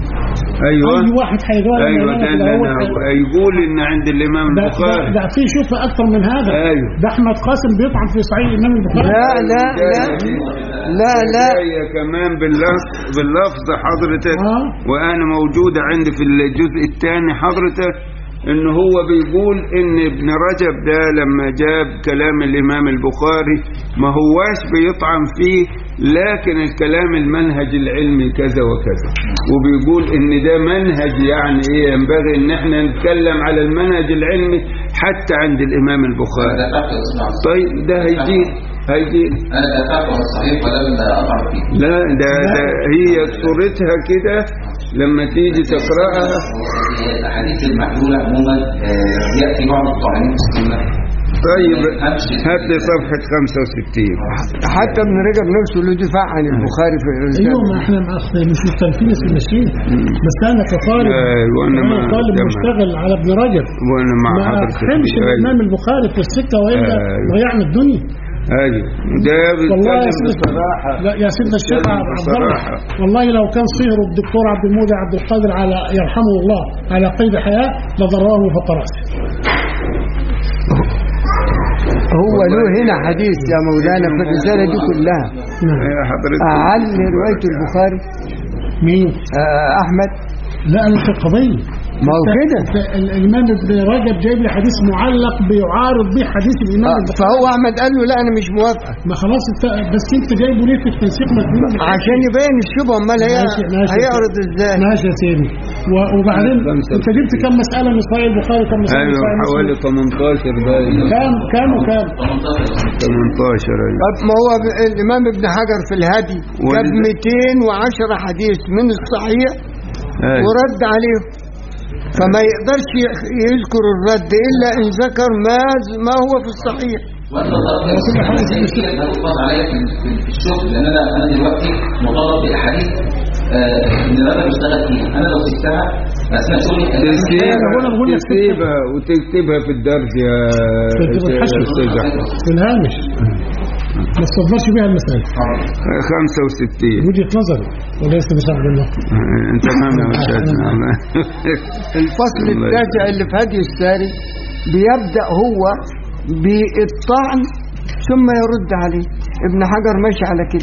ايوه اي واحد هيقول ايوه ده اللي انا يقول ان عند الامام ده, ده, البخاري ده في شوف اكتر من هذا ايوه ده احمد قاسم بيطعن في صحيح الامام البخاري لا لا لا لا لا هي كمان باللفظ باللفظ حضرتك آه. وانا موجودة عندي في الجزء الثاني حضرتك ان هو بيقول ان ابن رجب ده لما جاب كلام الامام البخاري ما هواش بيطعن فيه لكن الكلام المنهج العلمي كذا وكذا وبيقول ان ده منهج يعني ايه ينبغي ان احنا نتكلم على المنهج العلمي حتى عند الامام البخاري ده تحت الصناعة طيب ده هيجي هيجي انا دفعت على الصحيح ولم اضعف فيه لا ده, ده هي صورتها كده لما تيجي تقرأها الاحاديث المحلوله عموما آه، ياتي بعض الطعام في السنه طيب أمشي. هات لي صفحة 65 حتى ابن رجب نفسه له دفاع عن البخاري في ايوه ما احنا أصل مش مختلفين في الماشيين بس انا كطالب أيوة، وأنا انا مع طالب جماعة. مشتغل على ابن رجب وانا مع ما حضرتك احرمش أيوة. الامام البخاري في السكه والا أيوة. ضيعنا الدنيا ايوه ده والله يا بيتكلم سيدنا بصراحة لا يا سيدنا الشيخ بيتكلم عبد الله بصراحة. والله لو كان صهر الدكتور عبد المودع عبد القادر على يرحمه الله على قيد حياه لضراه فوق راسه هو له هنا حديث يا مولانا في الرسالة دي كلها نعم يا حضرتك أعل رواية البخاري مين؟ آه، أحمد لا انا في القضيه ما هو كده ال- الامام ابن رجب جايب لي حديث معلق بيعارض به حديث الامام آه، البخاري فهو أحمد قال له لا أنا مش موافقة ما خلاص انت بس انت جايبه ليه في التنسيق مجنون عشان يبين الشبهة أمال هي ماشي- ماشي. هيعرض إزاي ماشي يا سيدي و- وبعدين خمسة انت جبت كم مساله من صحيح البخاري وكم مساله من ايوه صحيح حوالي مسلم 18 باين كام كام وكام 18 ايوه طب ما هو ب- الإمام ابن حجر في الهدي جاب ولد- 210 حديث من الصحيح أيوة. ورد عليه فما يقدرش ي- يذكر الرد إلا إن ذكر ما ما هو في الصحيح وانت ضربت كده هتضغط عليا في في- في الشغل لان انا انا دلوقتي مطالب باحاديث آه، ان انا بشتغل فيها انا لو سبتها اثناء شغلي تسيبها أنا بقول- بقول لك تسيبها وتكتبها في الدرس يا تكتب يا الحشو. استاذ احمد في الهامش ما تصدرش بيها المسائل 65 وجهه نظري وليس مش عبد الله انت تمام يا استاذ الفصل الله التاسع اللي في هدي الساري بيبدأ هو بالطعن ثم يرد عليه ابن حجر ماشي على كده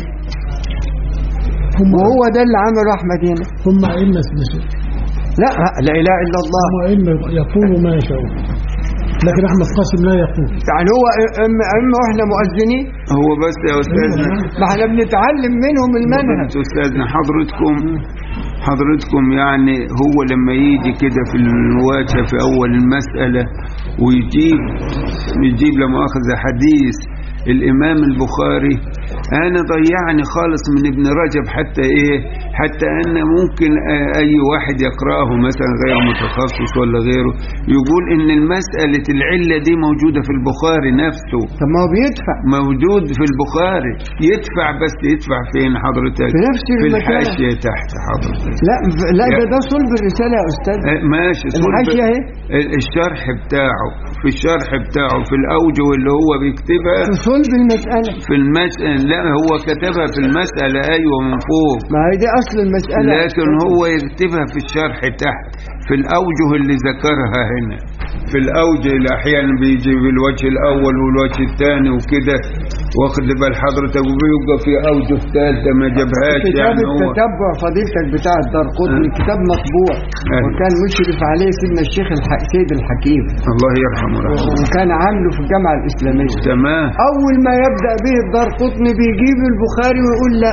هم وهو ده اللي عمله أحمد هنا هم ائمه ماشي لا لا إله إلا الله هم ائمه يقولوا ما يشاءون لكن احمد قاسم لا يقول يعني هو أم أم وإحنا مؤذنين هو بس يا استاذنا ما احنا بنتعلم منهم المنهج انتوا استاذنا حضرتكم حضرتكم يعني هو لما يجي كده في المواجهة في أول المسألة ويجيب يجيب لمؤاخذة حديث الإمام البخاري أنا ضيعني خالص من ابن رجب حتى إيه حتى أن ممكن آه، أي واحد يقرأه مثلا غير متخصص ولا غيره يقول إن المسألة العلة دي موجودة في البخاري نفسه طب ما هو بيدفع موجود في البخاري يدفع بس يدفع فين حضرتك في نفس في المكان. الحاشية تحت حضرتك لا لا ده يعني- ده صلب الرسالة يا أستاذ آه، ماشي صلب- الحاشية اهي. ال- الشرح بتاعه في الشرح بتاعه في الأوجه اللي هو بيكتبها في صلب المسألة في المسألة لا هو كتبها في المسألة أيوة من فوق ما هي دي أصل المسألة لكن هو يكتبها في الشرح تحت في الأوجه اللي ذكرها هنا في الأوجه اللي أحيانا بيجي بالوجه الأول والوجه الثاني وكده واخد بال حضرتك وبيبقى في أوجه ثالثة ما جابهاش كتاب يعني هو التتبع فضيلتك بتاع الدار قطني كتاب مطبوع أه. وكان مشرف عليه سيدنا الشيخ الح... سيد الحكيم الله يرحمه رحمه وكان عامله في الجامعة الإسلامية تمام أول ما يبدأ به الدار قطني بيجيب البخاري ويقول لا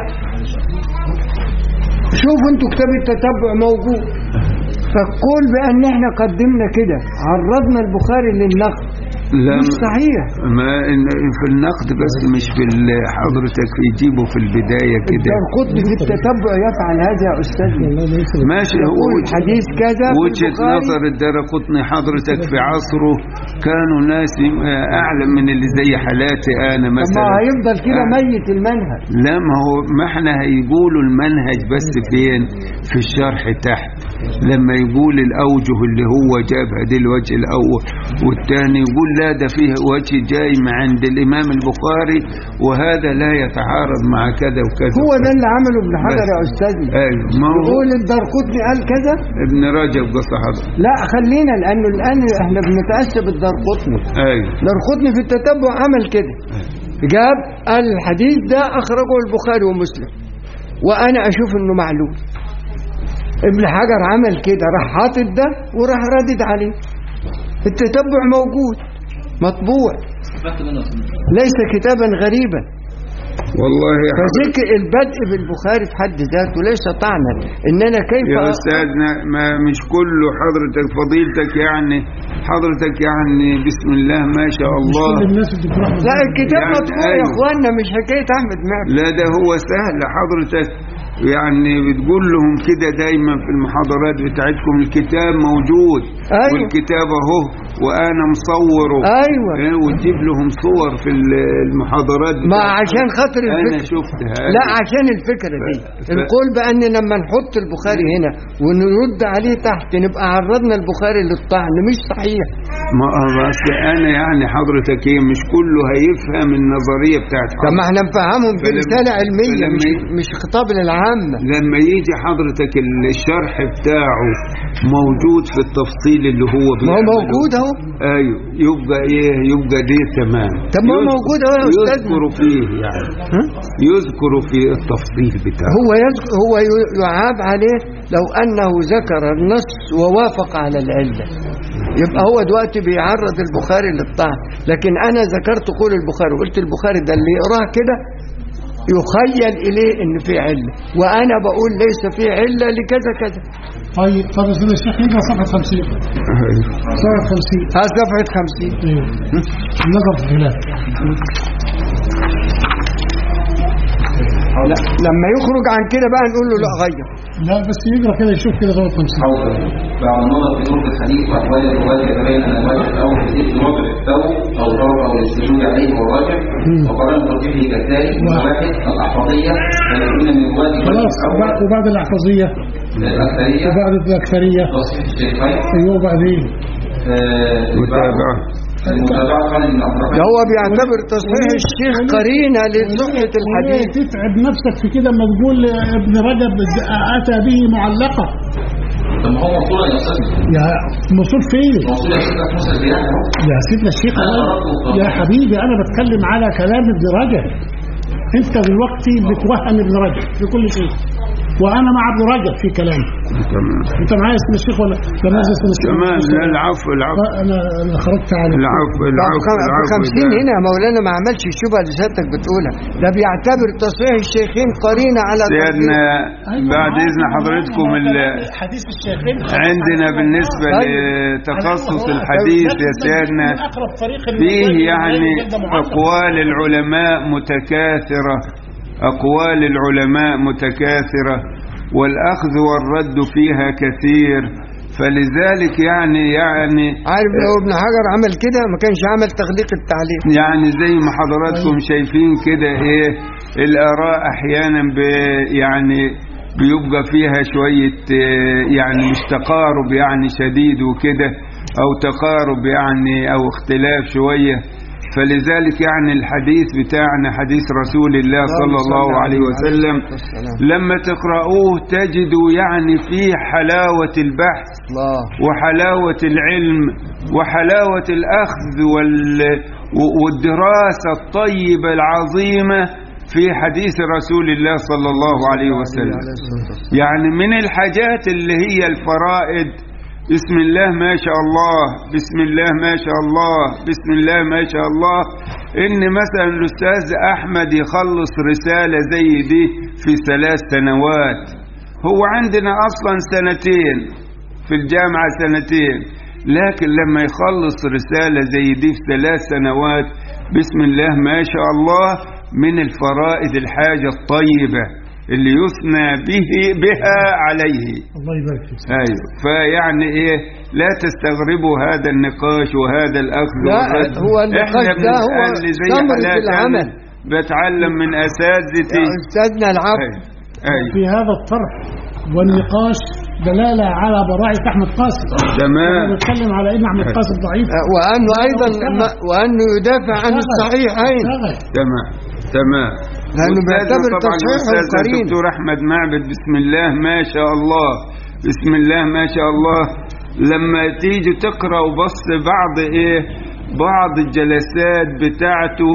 شوفوا انتوا كتاب التتبع موجود فالقول بأن احنا قدمنا كده عرضنا البخاري للنقد لا مش صحيح ما إن- في النقد بس مش في ال- حضرتك يجيبه في البداية كده الدار قطني في التتبع يفعل هذا يا أستاذ والله ما يسلم ماشي هو يقول وجه- حديث كذا في وجهة البخاري. نظر الدار قطني حضرتك في عصره كانوا ناس أعلم من اللي زي حالاتي أنا طب ما مثلا هيفضل كده آه. ميت المنهج لا ما هو ما احنا هيقولوا المنهج بس فين في الشرح تحت لما يقول الأوجه اللي هو جابها دي الوجه الأول والثاني يقول لا ده فيه وجه جاي من عند الإمام البخاري وهذا لا يتعارض مع كذا وكذا هو ده اللي عمله ابن حجر بس. يا أستاذي ايوه ما هو يقول الدار قطني قال كذا ابن رجب قصة حضر لا خلينا لأنه الآن احنا بنتأسى بالدار قطني ايوه دار قطني في التتبع عمل كده جاب قال الحديث ده أخرجه البخاري ومسلم وأنا أشوف إنه معلوم ابن حجر عمل كده راح حاطط ده وراح ردد عليه التتبع موجود مطبوع استفدت منه ليس كتابا غريبا والله يا حضرتك فذكر البدء بالبخاري في حد ذاته ليس طعنا ان انا كيف يا أستاذنا ما مش كله حضرتك فضيلتك يعني حضرتك يعني بسم الله ما شاء مش الله كل الناس الدكتور احمد لا الكتاب يعني مطبوع يا أيوة. اخوانا مش حكايه احمد معبد لا ده هو سهل حضرتك يعني بتقول لهم كده دايما في المحاضرات بتاعتكم الكتاب موجود أيوة. والكتاب اهو وانا مصوره ايوه إيه، وتجيب لهم صور في ال- المحاضرات ما بتاعتكم. عشان خاطر انا الفكره شفتها لا عشان الفكره دي ف- القول بان لما نحط البخاري هنا ونرد عليه تحت نبقى عرضنا البخاري للطعن مش صحيح ما بس انا يعني حضرتك ايه مش كله هيفهم النظريه بتاعت طب ما احنا نفهمهم فلما- برساله علميه فلما مش ي- مش خطاب للعامه لما يجي حضرتك الشرح بتاعه موجود في التفصيل اللي هو ما هو بيعمله. موجود اهو ايوه يبقى ايه يبقى دي تمام طب ما هو يذكر- موجود اهو يا أستاذنا. يذكر فيه يعني ها؟ يذكر في التفصيل بتاعه هو يذك... هو ي- يعاب عليه لو انه ذكر النص ووافق على العله يبقى هو دلوقتي بيعرض البخاري للطعن لكن انا ذكرت قول البخاري وقلت البخاري ده اللي يقراه كده يخيل اليه ان في عله وانا بقول ليس في عله لكذا كذا طيب طب يا سيدي الشيخ يبقى صفحه 50 صفحه 50 ها صفحه 50 ايوه النظر في الخلاف لا لما يخرج عن كده بقى نقول له لا غير لا بس يقرا كده يشوف كده صفحه 50 حوضا بعد النظر في نور الحديث واحوال الرواة يتبين ان الواجب الاول في ذكر وضع الثوب او ضرب او السجود عليه هو الراجع وقرن ترجيحه كالتالي واحد الاحفظيه فيكون من رواة خلاص الواجب وبعد- الاول وبعد الاحفظيه الاكثريه وبعد الاكثريه تصحيح الشيخين ايوه وبعدين آه، متابعه المتابعه قال ان ده اطرق هو بيعتبر تصحيح الشيخ قرينه لصحه وليه الحديث تتعب نفسك في كده اما تقول ابن رجب اتى به معلقه طب ما هو موصول يا استاذ يا موصول فين موصول يا استاذ في مصر بيان اهو يا سيدنا الشيخ أنا الله- برضو- يا حبيبي انا بتكلم على كلام ابن رجب انت دلوقتي بتوهم ابن رجب في كل شيء وانا مع ابن رجب في كلامي تمام انت معايا اسم الشيخ ولا لا ما اسم الشيخ تمام لا العفو العفو انا انا خرجت على العفو طب العفو خ- في العفو 50 ده- هنا يا مولانا ما عملش الشبهه اللي سيادتك بتقولها ده بيعتبر تصحيح الشيخين قرينه على سيادنا أيوة، بعد معاك اذن مولانا، حضرتكم ما ال- ده حديث الشيخين عندنا بالنسبه أيوة. لتخصص هو- الحديث يا لكن سيادنا من أقرب طريق فيه للمساجد يعني والعلم جدا معلق. أقوال العلماء متكاثرة أقوال العلماء متكاثرة والأخذ والرد فيها كثير فلذلك يعني يعني عارف لو ابن حجر عمل كده ما كانش عمل تغليق التعليق يعني زي ما حضراتكم شايفين كده ايه الآراء أحيانا ب يعني بيبقى فيها شوية آه، يعني مش تقارب يعني شديد وكده أو تقارب يعني أو اختلاف شوية فلذلك يعني الحديث بتاعنا حديث رسول الله صلى الله عليه وسلم لما تقرأوه تجدوا يعني فيه حلاوة البحث الله وحلاوة العلم وحلاوة الأخذ وال... والدراسة الطيبة العظيمة في حديث رسول الله صلى الله عليه وسلم يعني من الحاجات اللي هي الفرائد بسم الله ما شاء الله بسم الله ما شاء الله بسم الله ما شاء الله ان مثلا الاستاذ احمد يخلص رسالة زي دي في ثلاث سنوات هو عندنا اصلا سنتين في الجامعة سنتين لكن لما يخلص رسالة زي دي في ثلاث سنوات بسم الله ما شاء الله من الفرائد الحاجة الطيبة اللي يثنى به بها عليه الله يبارك فيك ايوه فيعني ايه لا تستغربوا هذا النقاش وهذا الاخذ لا، والرد هو النقاش احنا ده هو بنسأل زي ثمرة حالات العمل. أنا بتعلم من اساتذتي يا استاذنا العفو ايوه ايوه في هذا الطرح والنقاش دلالة على براعة أحمد قاسم تمام أنا بتكلم على إن أحمد قاسم ضعيف وانه ايضا ما- وانه يدافع عن الصحيحين اشتغل. تمام تمام لأنه أستاذنا بيعتبر طبعا تصحيح الأستاذ القرين. الدكتور أحمد معبد بسم الله ما شاء الله بسم الله ما شاء الله لما تيجي تقرأ بص بعض إيه بعض الجلسات بتاعته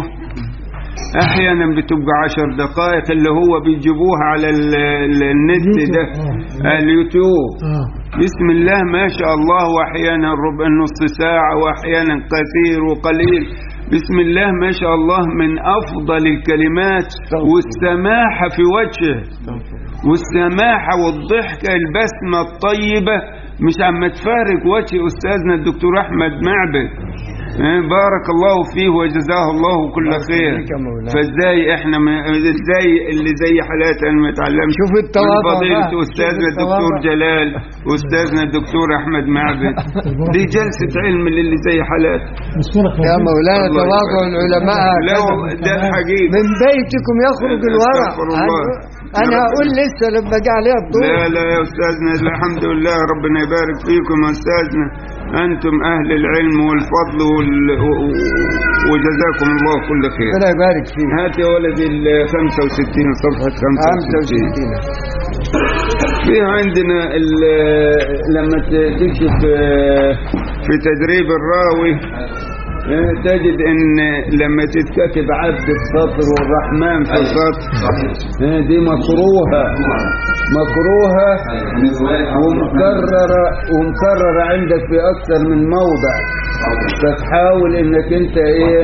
أحيانا بتبقى عشر دقائق اللي هو بيجيبوها على ال- ال- النت ده آه. اليوتيوب آه. بسم الله ما شاء الله واحيانا ربع نص ساعة واحيانا كثير وقليل بسم الله ما شاء الله من أفضل الكلمات والسماحة في وجهه والسماحة والضحكة البسمة الطيبة مش عم تفارق وجه أستاذنا الدكتور أحمد معبد آه، بارك الله فيه وجزاه الله كل خير فيك يا مولانا. فازاي احنا ما ازاي اللي زي حالاتي انا ما اتعلمش شوف التواضع من فضيلة بقى. استاذنا شوف التواضع. الدكتور جلال واستاذنا الدكتور احمد معبد دي جلسة علم للي زي حالاتي مصورك يا مولانا الله تواضع يبارك. العلماء لا هكذا. ده الحقيقة من بيتكم يخرج الورع أستغفر الله. أنا- انا اقول لسه لما جه عليها الدور لا لا يا أستاذنا الحمد لله ربنا يبارك فيكم يا أستاذنا أنتم أهل العلم والفضل وال... و- و- وجزاكم الله كل خير ربنا يبارك فيك هات يا ولدي ال 65 صفحة 65 65 في عندنا ال- لما ت- تكشف آه، في تدريب الراوي آه، تجد ان لما تتكتب عبد في سطر والرحمن في سطر آه، دي مكروهة مكروهة ومكررة ومكررة عندك في أكثر من موضع فتحاول انك انت ايه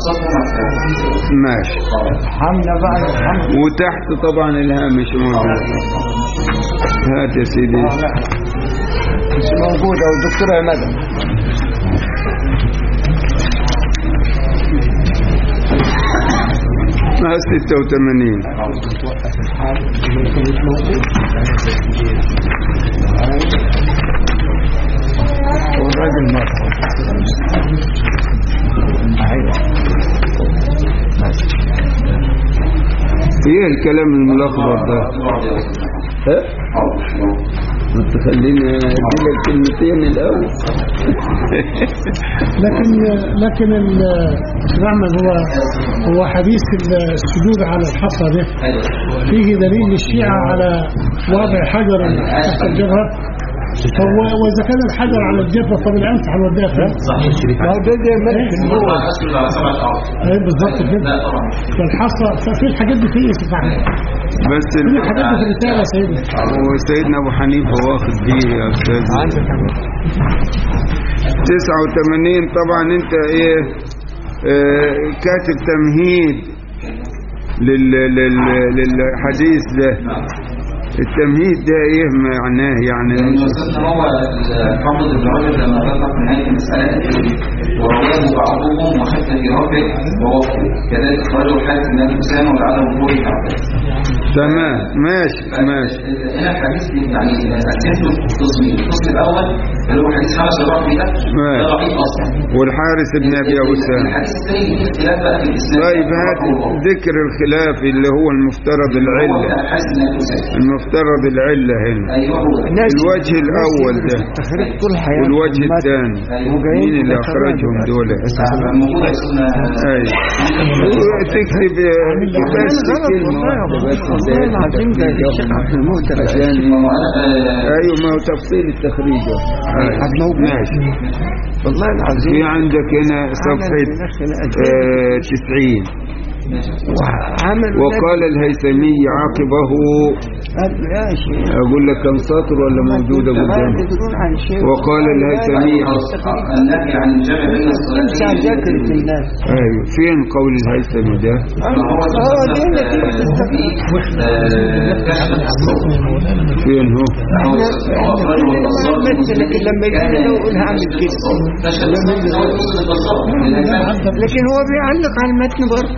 ماشي حمنا بعد الحمد وتحت طبعا الهامش موجود هات يا سيدي مش موجودة والدكتور عماد ما 86 والراجل مات ايه الكلام الملخبط ده ها ما تخليني اديلك كلمتين الاول لكن لكن ال- احمد هو هو حديث السجود على الحصى ده فيه دليل للشيعة على وضع حجر تحت الجبهة هو واذا كان الحجر على الجبهة طب الامس هنوديها فين؟ ما هو ده زي ملك النور ايه بالظبط كده فالحصى ففي الحاجات دي فيه في التعليم. بس كل ال- الحاجات دي في الرسالة يا سيدنا هو سيدنا ابو حنيفه واخد بيه يا استاذ 89 طبعا انت ايه آه كاتب تمهيد لل لل للحديث ده التمهيد ده ايه معناه يعني لأن أستاذنا هو الحافظ ابن رجب لما ذكر في نهاية المسألة ورواه بعضهم وحتى في ربه ووفقه كذلك أخرجه الحارث بن أبي أسامة ولعله وقوعه في عباس تمام ماشي ماشي هنا الحديث يعني أساسه التصميم الفصل الأول اللي هو حديث حرس الرحمة ده ماشي. ده ضعيف أصلا والحارس ابن ابي اسامه الحديث الثاني فيه اختلاف بقى في الإسلام طيب هات ذكر الخلاف اللي هو المفترض هو العله بتاع الحارث بن أبي أسامة المفترض العله هنا أيوه هو ده. الوجه الاول ده تخريج طول حياته والوجه الثاني مين اللي اخرجهم دول موجود يا أستاذنا ايوه تكتب بس كلمه واحده بس والله العظيم ده الشيخ عبد الموت عشان آه، ايوه ما هو تفصيل التخريج عبد الموت ماشي والله العظيم في عندك هنا صفحه آه، 90 عمل وقال الهيثمي عقبه يا شيخ اقول لك كم سطر ولا موجوده قدامك تدرون عن شيء وقال الهيثمي النهي عن الجمع بين امسح الصلاتين ذاكرة الناس ايوه فين قول الهيثمي ده اه دي نتيجة فين هو لكن لما يجي لو يقول هعمل كده لكن هو بيعلق على المتن برضه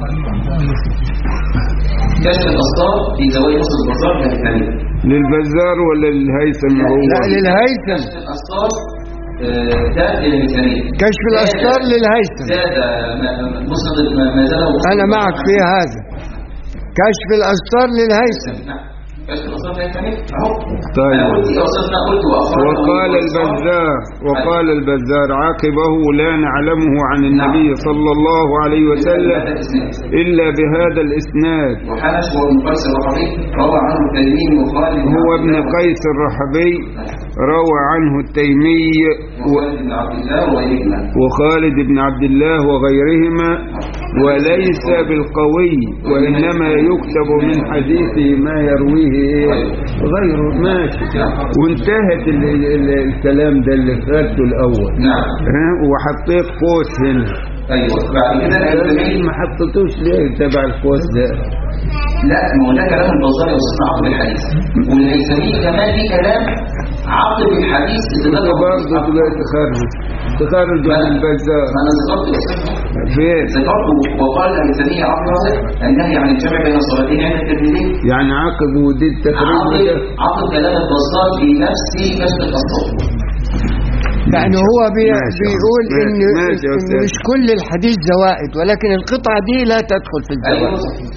كشف الأسرار في زوايا وسط البصار كالكامل للبزار ولا للهيثمي هو لا للهيثم كشف الأسرار آه، ده للميزانية كشف الأستار للهيثم زاد م- مسند ما ما زاده مسند أنا معك في هذا كشف الأستار للهيثم نعم. كشف الأسرار كالكامل أهو طيب. أنا قلت يا أستاذنا قلت وأخرجه وقال البزار وقال البزار عاقبه لا نعلمه عن النبي صلى الله عليه وسلم إلا بهذا الإسناد وحنش هو ابن قيس الرحبي روى عنه التلميذ وخالد بن هو عبد ابن الله قيس الرحبي روى عنه التيمي وخالد بن عبد الله وغيرهما وخالد بن عبد الله وغيرهما وليس بالقوي وإنما يكتب من حديثه ما يرويه إيه؟ غيره ماشي وانتهت ال ال ال الكلام ده اللي خدته الأول نعم ها؟ وحطيت قوس هنا ايوه بعد كده الهيثمي ما حطيتوش ليه تبع القوس ده لا ما هو ده كلام البزار يا استاذ عقب الحديث والهيثمي كمان في كلام عقب الحديث اللي انت ذكره برضه تلاقي تخرج تخرج عن البزار انا ذكرت يا استاذ فين ذكرت وقال الهيثمي عقب النهي عن الجمع بين الصلاتين عند الترمذي يعني عقب ودي التخريج عقب ده عقب كلام البزار في نفس نفس القصه يعني هو بي ماشي. بيقول ماشي. إن, ماشي يا إن أستاذ. مش كل الحديث زوائد ولكن القطعة دي لا تدخل في ايوه الزوائد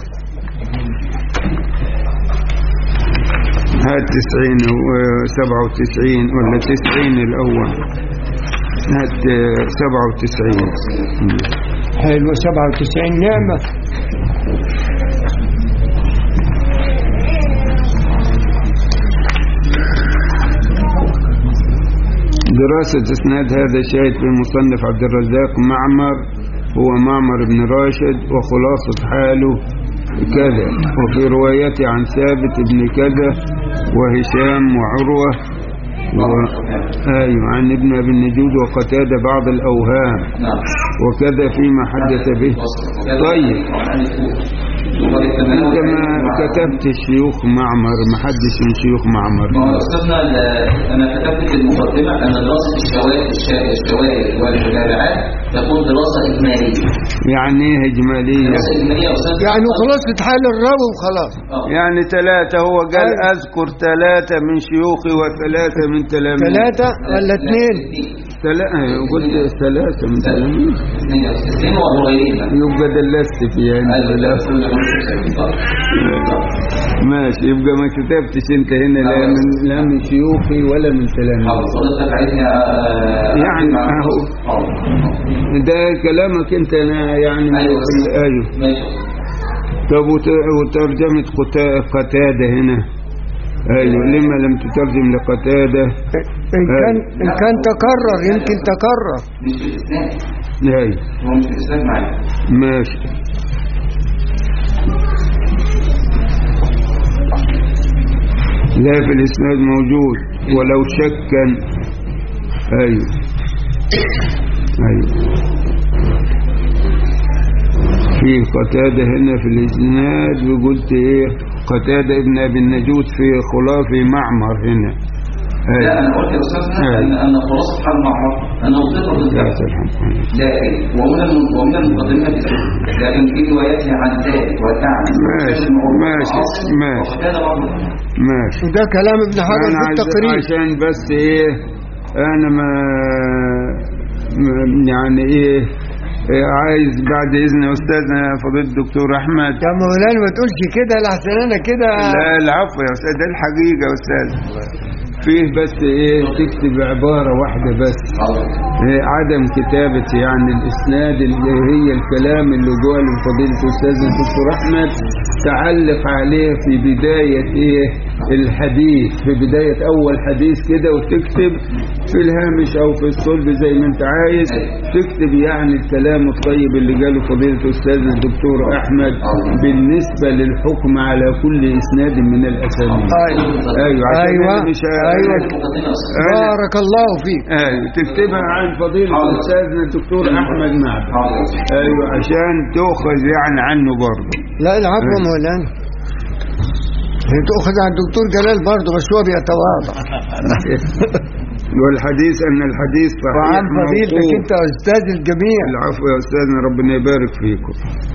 هات تسعين وسبعة وتسعين ولا تسعين الأول هات سبعة وتسعين حلو 97 نعمة دراسة إسناد هذا شاهد في المصنف عبد الرزاق معمر هو معمر بن راشد وخلاصة حاله كذا وفي روايته عن ثابت بن كذا وهشام وعروة و... أيوة عن ابن أبي النجود وقتادة بعض الأوهام نعم وكذا فيما حدث به طيب انت ما كتبت الشيوخ معمر ما حدش من شيوخ معمر ما هو أستاذنا ال- أنا كتبت في المقدمة أن دراسة الشوائب الشا- الشوائب والمتابعات تكون دراسة إجمالية يعني ايه اجماليه دراسة إجمالية يا أستاذ يعني خلاص حال الراوي وخلاص آه. يعني ثلاثة هو قال أيوة. أذكر ثلاثة من شيوخي وثلاثة من تلاميذ ثلاثة ولا اثنين ثلاثة قلت ثلاثة من تلاميذ اثنين يا أستاذ اثنين وقريبين يبقى دلست فيها انت أيوة ثلاثة لا ماشي يبقى ما كتبتش انت هنا لا من لا من شيوخي ولا من تلاميذ حاضر حضرتك عايزني أ- يعني أعمل مع- أهو. حاضر. ده كلامك انت انا يعني أيوة. ايوه ماشي طب وت- وترجمة قتا- قتادة هنا ايوه لما لم تترجم لقتادة إن كان إن كان تكرر يمكن تكرر مش في الإسلام ايوه هو مش في الإسلام معايا ماشي لا في الإسناد موجود ولو شكا أيوه أيوه في قتادة هنا في الإسناد وقلت إيه قتادة ابن أبي النجود في خلاف معمر هنا لا أيوه أنا قلت يا أستاذنا أيوة. أن أن خلاصة حال معمر أنه ثقة لا بالذات ترحم لكن ومن الم- ومن المقدمة لكن في روايته عن ذلك وتعمل ماشي، ماشي، ماشي. وكذا برضه ماشي وده كلام ابن حجر أنا في عايز- التقريب عشان بس ايه انا ما ما- يعني ايه إيه، عايز بعد اذن استاذنا فضيله الدكتور احمد يا مولانا ما تقولش كده لحسن انا كده لا العفو يا استاذ ده الحقيقه يا استاذ فيه بس ايه تكتب عباره واحده بس إيه عدم كتابة يعني الإسناد اللي هي الكلام اللي جوه لفضيلة الأستاذ الدكتور أحمد تعلق عليه في بداية إيه الحديث في بداية أول حديث كده وتكتب في الهامش أو في الصلب زي ما أنت عايز تكتب يعني الكلام الطيب اللي قاله فضيلة الأستاذ الدكتور أحمد بالنسبة للحكم على كل إسناد من الأسانيد ايوه أيوة عشان أيوة، أنا مش أيوة. المقدمة يا أستاذ أنا- بارك الله فيك ايوه تكتبها عن فضيلة حاضر. أستاذنا الدكتور أحمد معبد حاضر. ايوه عشان تؤخذ يعني عنه برضه لا العفو يا مولانا هي تؤخذ عن الدكتور جلال برضه بس هو بيتواضع والحديث ان الحديث صحيح وعن فضيلتك موقوف. انت استاذ الجميع العفو يا استاذنا ربنا يبارك فيكم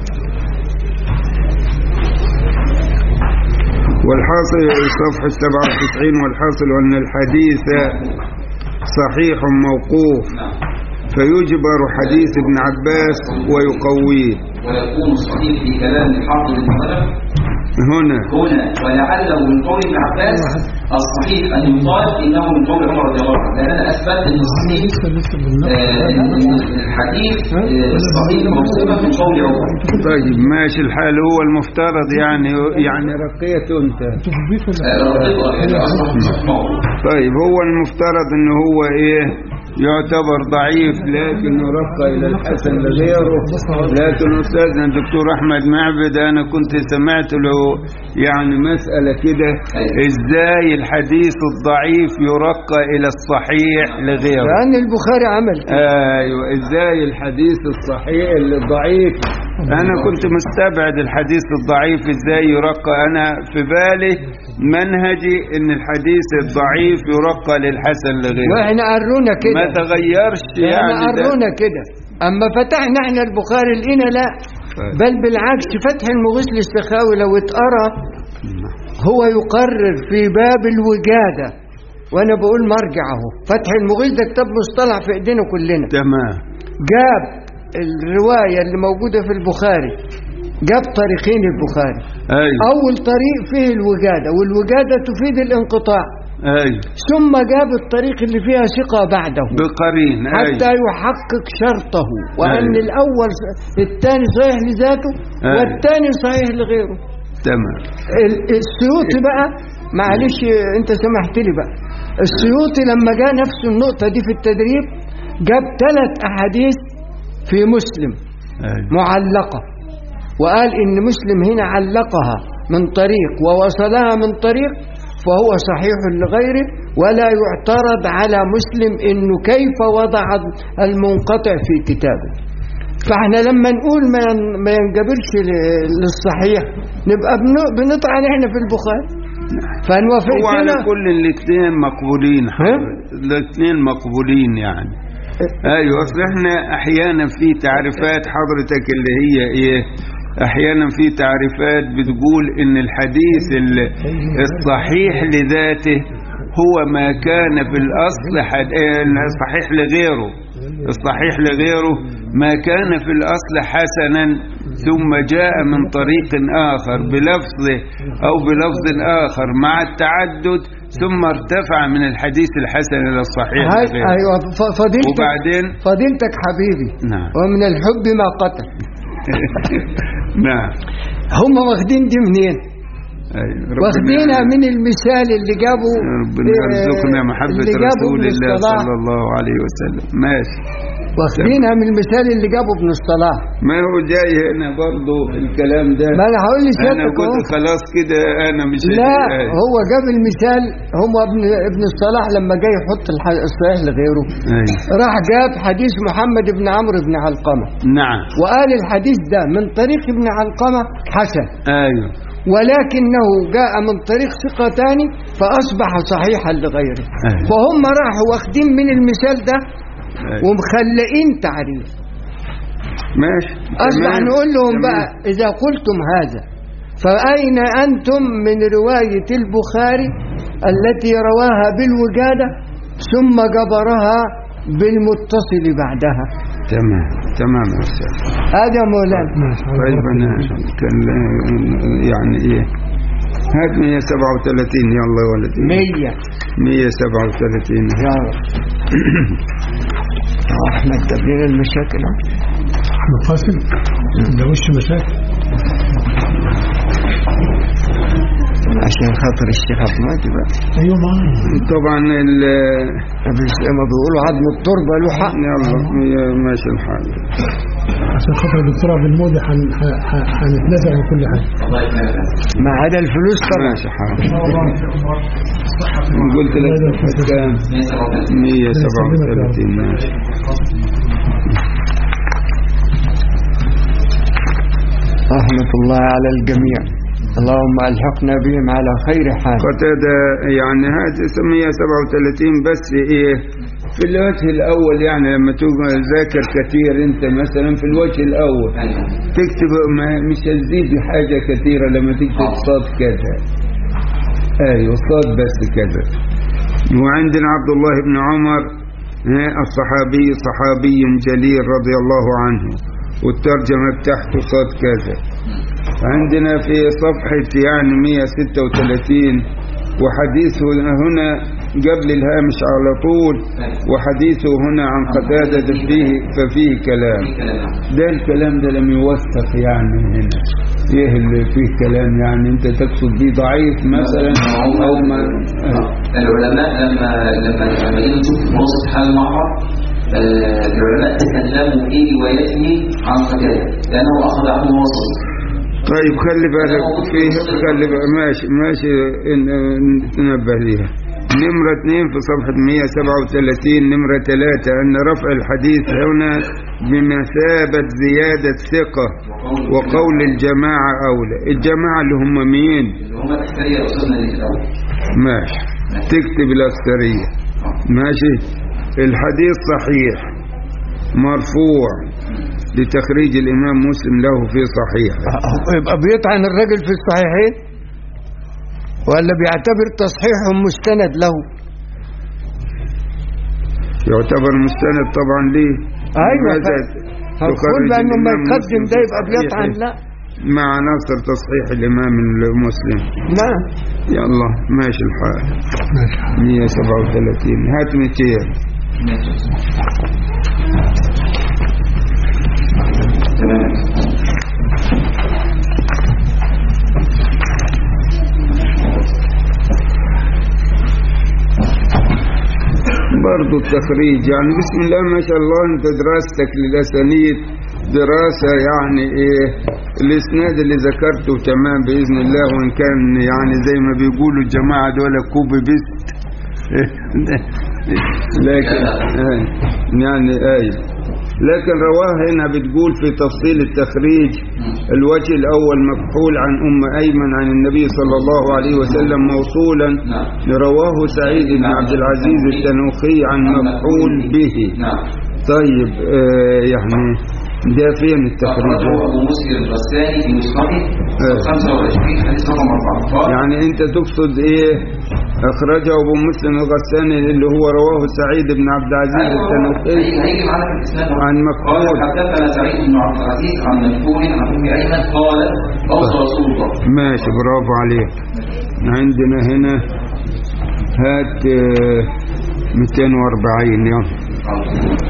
والحاصل صفحة 97 والحاصل أن الحديث صحيح موقوف فيجبر حديث ابن عباس ويقويه ويكون صحيح في كلام الحافظ ابن رجب هنا هنا ولعله من قول ابن عباس الصحيح ان يقال انه من قول عمر رضي الله عنه لان انا اثبت ان الصحيح آه، إن الحديث آه، الصحيح موصوفا من قول عمر طيب ماشي الحال هو المفترض يعني يعني رقيته انت آه، رقيقة يعني أصبح موضوع. طيب هو المفترض ان هو ايه يعتبر ضعيف لكن يرقى إلى الحسن لغيره لكن أستاذنا الدكتور أحمد معبد أنا كنت سمعت له يعني مسألة كده إزاي الحديث الضعيف يرقى إلى الصحيح لغيره لأن البخاري عمل كده. ايوه ازاي الحديث الصحيح الضعيف انا كنت مستبعد الحديث الضعيف ازاي يرقى انا في بالي منهجي ان الحديث الضعيف يرقى للحسن لغيره واحنا قرونا ما كده تغيرش احنا يعني ده قرونا كده اما فتحنا احنا البخاري لقينا لا بل بالعكس فتح المغيث للسخاوي لو اتقرا هو يقرر في باب الوجاده وانا بقول مرجع اهو فتح المغيث ده كتاب مصطلح في ايدينا كلنا تمام جاب الروايه اللي موجوده في البخاري جاب طريقين البخاري ايوه اول طريق فيه الوجاده والوجاده تفيد الانقطاع ايوه ثم جاب الطريق اللي فيها ثقه بعده بقرين حتى ايوه يحقق شرطه وأن أيوة. الأول الثاني صحيح لذاته أيوة. والثاني صحيح لغيره تمام ال- السيوطي بقى معلش أنت سمحت لي بقى السيوطي لما جاء نفس النقطة دي في التدريب جاب ثلاث أحاديث في مسلم ايوه معلقة وقال إن مسلم هنا علقها من طريق ووصلها من طريق فهو صحيح لغيره ولا يعترض على مسلم إنه كيف وضع المنقطع في كتابه فاحنا لما نقول ما ين- ما ينجبرش ل- للصحيح نبقى بن- بنطعن احنا في البخاري فنوافق هو على كده كل الاثنين مقبولين ها؟ الاثنين مقبولين يعني ايوه اصل احنا احيانا في تعريفات حضرتك اللي هي ايه احيانا في تعريفات بتقول ان الحديث ال- الصحيح لذاته هو ما كان في الاصل حد- إيه، صحيح لغيره الصحيح لغيره ما كان في الاصل حسنا ثم جاء من طريق اخر بلفظه او بلفظ اخر مع التعدد ثم ارتفع من الحديث الحسن الى الصحيح هاي لغيره ايوه ف- فضيلتك وبعدين فضيلتك حبيبي نعم ومن الحب ما قتل نعم هم واخدين دي منين أيوة. ربنا- واخدينها من المثال اللي جابوا ربنا آه، يرزقنا محبة اللي جابوا رسول ابن الله الصلاح. صلى الله عليه وسلم ماشي واخدينها من المثال اللي جابه ابن الصلاح ما هو جاي هنا برضو الكلام ده ما انا هقول انا لسيادتك قلت اهو خلاص كده انا مش لا أيوة. هو جاب المثال هو ابن ابن الصلاح لما جاي يحط الح- الصحيح لغيره أيوة. راح جاب حديث محمد بن عمرو بن علقمه نعم وقال الحديث ده من طريق ابن علقمه حسن ايوه ولكنه جاء من طريق ثقة تاني فأصبح صحيحا لغيره أيوة. فهم راحوا واخدين من المثال ده أيوة. ومخلقين تعريف ماشي أصبح تمام. نقول لهم تمام. بقى إذا قلتم هذا فأين أنتم من رواية البخاري التي رواها بالوجادة ثم جبرها بالمتصل بعدها تمام تمام يا استاذ هذا مولانا طيب انا كان يعني ايه هات 137 يلا يا ولدي مية 137 يا رب أحمد تبين المشاكل احمد قاسم ده وش مشاكل عشان خاطر الشيخ عبد المجيد بقى ايوه ما طبعا ال بس ما بيقولوا عظم التربة له حق يلا يا- ماشي الحال عشان خاطر الدكتور عبد المودي هن- ه- ه- هنتنازع عن كل حاجه ما عدا الفلوس طبعا ماشي حال قلت لك كام 137 ماشي رحمة الله على الجميع اللهم ألحقنا بهم على خير حال قتادة يعني هذه 137 بس ايه في الوجه الاول يعني لما تذاكر كثير انت مثلا في الوجه الاول أيوة. تكتب ما مش هتزيد حاجة كثيرة لما تكتب صاد كذا ايوه صاد بس كذا وعندنا عبد الله بن عمر ها، الصحابي صحابي جليل رضي الله عنه والترجمة بتاعته صاد كذا عندنا في صفحة يعني 136 وحديث هنا قبل الهامش على طول وحديثه هنا عن قتادة فيه ففيه كلام ده الكلام ده لم يوثق يعني هنا ايه اللي فيه كلام يعني انت تقصد بيه ضعيف مثلا او ما العلماء لما لما لما جينا نشوف منصف حال المعرض آه، العلماء تكلموا في روايته عن قتاده لانه اخذ عنه وصل طيب خلي بالك فيه خلي بالك ماشي ماشي ان- نتنبه ليها نمرة اثنين في صفحة 137 نمرة ثلاثة أن رفع الحديث هنا بمثابة زيادة ثقة وقول الجماعة أولى الجماعة اللي هم مين اللي هم الأكثرية أستاذنا اللي في الأول ماشي تكتب الأكثرية ماشي الحديث صحيح مرفوع لتخريج الإمام مسلم له في صحيحه يبقى بيطعن الرجل في الصحيحين ولا بيعتبر تصحيحهم مستند له يعتبر مستند طبعا ليه ايوه لماذا فكل تخرج لانه ما الإمام يقدم مسلم ده في يبقى بيطعن صحيحه لا مع عناصر تصحيح الإمام المسلم نعم يلا ماشي الحال 137 هات 200 تمام برضو التخريج يعني بسم الله ما شاء الله انت دراستك للأسانيد دراسة يعني ايه الاسناد اللي ذكرته تمام بإذن الله وإن كان يعني زي ما بيقولوا الجماعة دول كوبي بيست لكن آه يعني ايه لكن رواه هنا بتقول في تفصيل التخريج الوجه الأول مكحول عن أم أيمن عن النبي صلى الله عليه وسلم موصولا نعم رواه سعيد بن عبد العزيز التنوخي عن مفعول به نعم طيب آه يعني ده فين التخريج أخرجه أبو مسلم الغساني في نسخته آه. 25 حديث رقم 4 قال يعني انت تقصد ايه اخرجه ابو مسلم الغساني اللي هو رواه سعيد بن عبد العزيز أيوة، التنوخي هيجي هيجي معانا في الإسناد عن قال مفعول حدثنا سعيد بن عبد العزيز عن مكتوب عن أم أيمن قال أوصى رسول الله ماشي برافو عليك عندنا هنا هات آه، 240 يلا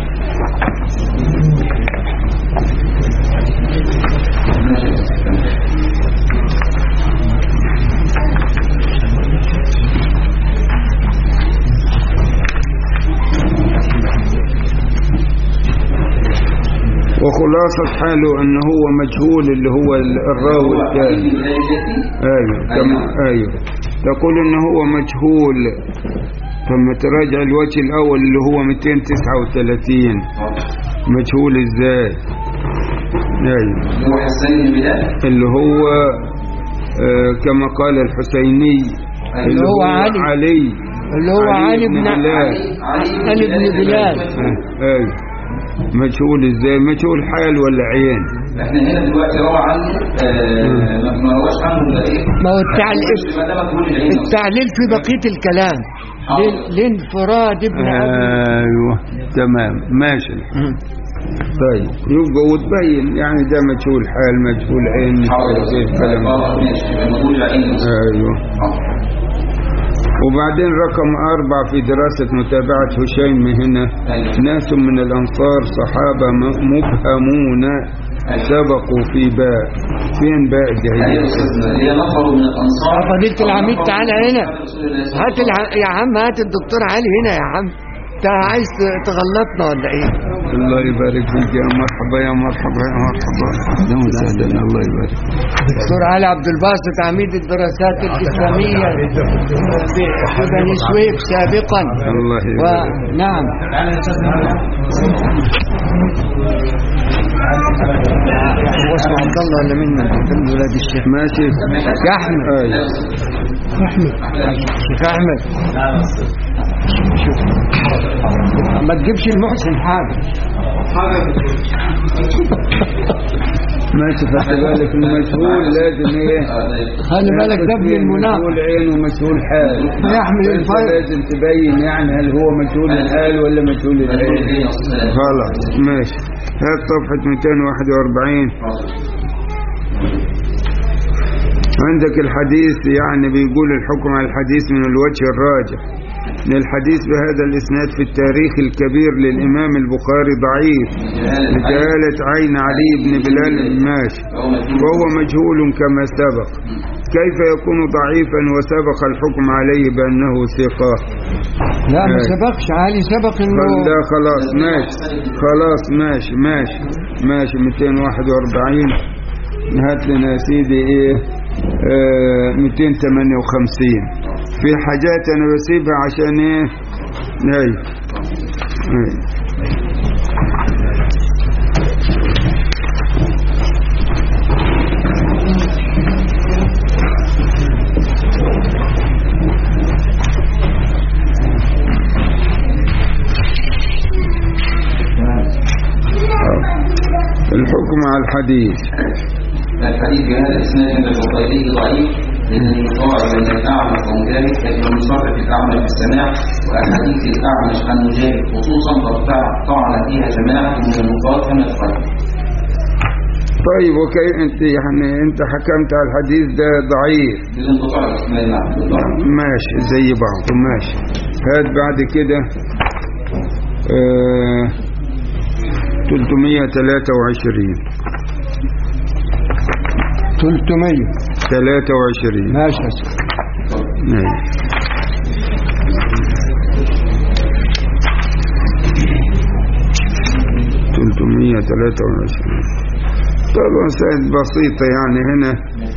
وخلاصة حاله أنه هو مجهول اللي هو الراوي الثاني ايوه كما ايوه تقول انه هو مجهول ثم تراجع الوجه الاول اللي هو 239 مجهول ازاي ايوه هو حسان بن بلال اللي هو آه كما قال الحسيني اللي هو علي. علي اللي هو علي بن بلال علي بن بلال آه، ايوه مجهول ازاي مجهول حال ولا عين احنا هنا دلوقتي روى عنه آه، ما ما رواش عنه الا ايه؟ ما هو التعليل ما دام مجهول العين أصلاً. التعليل في بقية الكلام لين- لانفراد ابن أبي ايوه تمام ماشي طيب يبقى وتبين يعني ده مجهول حال مجهول عين مش حاضر. عارف ايه الكلام ده آه، ماشي يبقى مجهول العين أصلاً. ايوه آه. وبعدين رقم أربع في دراسة متابعة هشيم هنا أيوة. ناس من الأنصار صحابة م- مبهمون سبقوا في باء فين باء ايوه الجاهلية يا استاذنا هي نفر من الانصار يا فضيلة العميد تعالى هنا. رسول الله صلى الله هات الع... يا عم هات الدكتور علي هنا يا عم انت عايز تغلطنا ولا ايه الله يبارك فيك يا مرحبا يا مرحبا يا مرحبا اهلا وسهلا الله يبارك دكتور علي عبد الباسط عميد الدراسات الإسلامية ب- في بني سويف سابقا الله يبارك ونعم هو اسمه عبد الله ولا مين من ولاد الشيخ ماشي يا احمد ايوه شيخ احمد شوف ما تجيبش المحسن حاجه ماشي خدت بالك المجهول لازم ايه خلي بالك ده ابن المنافق مجهول عين ومجهول حال يحمل أنت الفرق لازم تبين يعني هل هو مجهول الحال ولا مجهول العين عليه وسلم خلاص ماشي هات صفحة 241 عندك الحديث يعني بيقول الحكم على الحديث من الوجه الراجح ان الحديث بهذا الاسناد في التاريخ الكبير للامام البخاري ضعيف لجهالة عين علي بن بلال ماشي وهو مجهول كما سبق كيف يكون ضعيفا وسبق الحكم عليه بانه ثقه لا ما أي. سبقش علي سبق قال انه لا خلاص ماشي خلاص ماشي ماشي ماشي 241 هات لنا يا سيدي ايه آه 258 في حاجات انا بسيبها عشان ايه ايوه ايوه الحكم على الحديث الحديث بهذا الاسناد عند البخاري ضعيف لان القاعد بين الاعمش ومجاهد لكن المصرف الاعمش في السماع واحاديث الاعمش عن مجاهد خصوصا قد طعن فيها جماعه من النقاد كما تقدم طيب وكي انت يعني انت حكمت على الحديث ده ضعيف بالانقطاع الاسناد مع بالضبط ماشي زي بعض ماشي هات بعد كده آه 323 300 23 ماشي يا سيدي. أيوة. تلتمية تلاتة وعشرين طبعا سائد بسيطة يعني هنا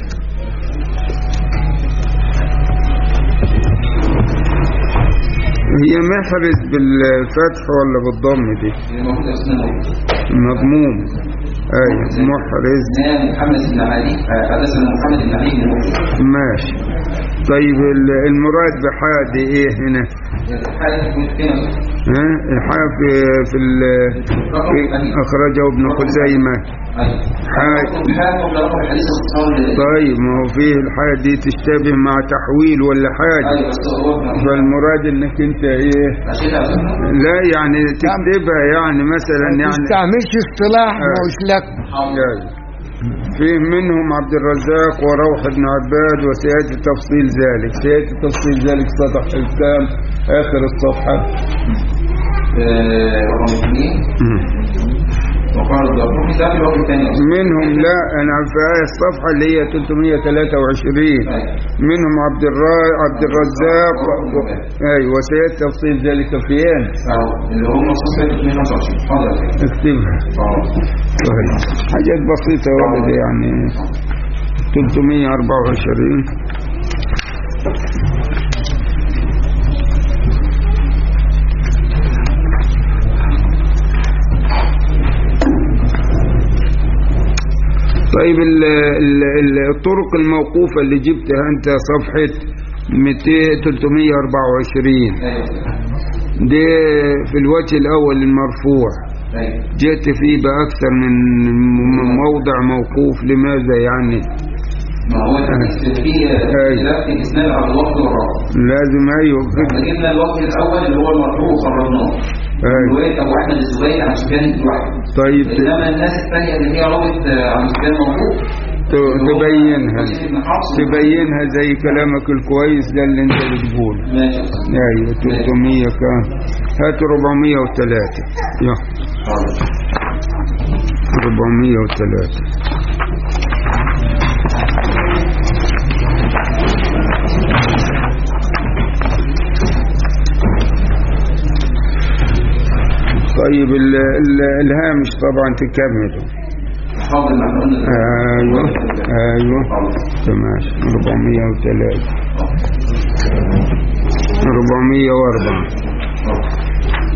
هي محرز بالفتح ولا بالضم دي الموجود اسناد مضموم ايوه محرز نعم محمد بن علي آه، حدثنا محمد بن علي بن مسلم ماشي طيب ال- المراد بحاد ايه هنا حدث فينا ها الحاء في في, ال- في اخرجه ابن خزيمه حاج. حاكم لرقم الحديث الصحيح طيب ما هو فيه الحاء دي تشتبه مع تحويل ولا حاجه ايوه بس هو فالمراد انك انت ايه عشان أعرف. لا يعني تكتبها يعني مثلا ما يعني تستعملش اصطلاح آه. مش لك يعني فيه منهم عبد الرزاق وروح بن عباد وسيأتي تفصيل ذلك سيأتي تفصيل ذلك سطح الكام آخر الصفحة آه، رقم اثنين وقال الضروري ده في الوقت الثاني أصلاً. منهم لا أنا في آية الصفحة اللي هي 323 منهم عبد الرا... عبد الرزاق و... أي وسيأتي تفصيل ذلك فين أو اللي هم صفحة 22 حاضر يا فندم. اكتبها اه طيب حاجات بسيطة واحدة يعني 324 طيب ال ال ال الطرق الموقوفة اللي جبتها انت صفحة 200 324 ايوه دي في الوجه الأول المرفوع ايوه جئت فيه بأكثر من من موضع موقوف لماذا يعني ما هو الحديث فيه اختلاف في الاسناد على الوقت والرابط لازم أيوه احنا جبنا الوقت الاول اللي هو المرفوع وخرجناه أيوه. روايه ابو احمد الزبيري عن سفيان الواحد طيب انما الناس الثانيه اللي هي روت آه، عن سفيان موضوع ت- تبينها وسيم بن حفص تبينها زي كلامك الكويس ده اللي انت بتقوله ماشي ايوه 300 كام هات 403 يا حاضر 403 طيب ال ال الهامش طبعا تكمله حاضر ما احنا قلنا ايوه ايوه تمام 403 404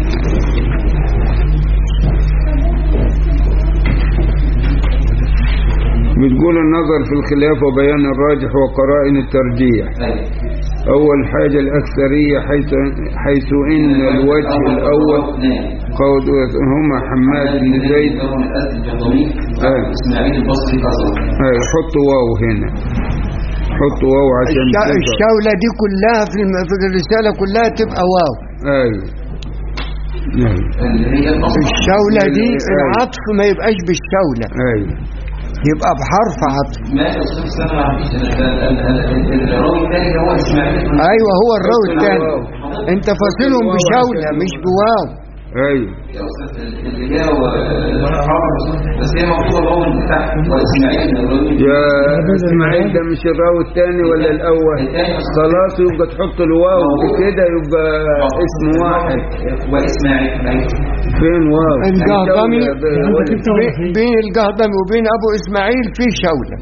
بتقول النظر في الخلاف وبيان الراجح وقرائن الترجيح ايوه أول حاجة الأكثرية حيث, حيث إن الوجه الأول نعم قول هما حماد بن زيد بن الاسد الجهضمي أيوة. اسماعيل البصري قصر أيوة، حط واو هنا حط واو عشان الش- تظهر. الشولة دي كلها في, الم... في الرسالة كلها تبقى واو أيوة أيوة اللي هي الاصل الشولة دي أيوة. العطف ما يبقاش بالشولة أيوة يبقى بحرف عطف ماشي يا استاذ سامع الراوي الثاني اللي هو اسماعيل بن ايوه هو الراوي حط الثاني الواو. انت فاصلهم بشولة مش بواو ايوه يا أستاذ الإجابة بس هي مكتوبة الأول من تحت وإسماعيل بن إبراهيم يا اسماعيل ده مش الراوي الثاني ولا الاول خلاص يبقى تحط الواو كده يبقى اسم واحد وإسماعيل فين واو الجهضمي الدولة ب- بي- بين الجهضمي وبين ابو اسماعيل في شولة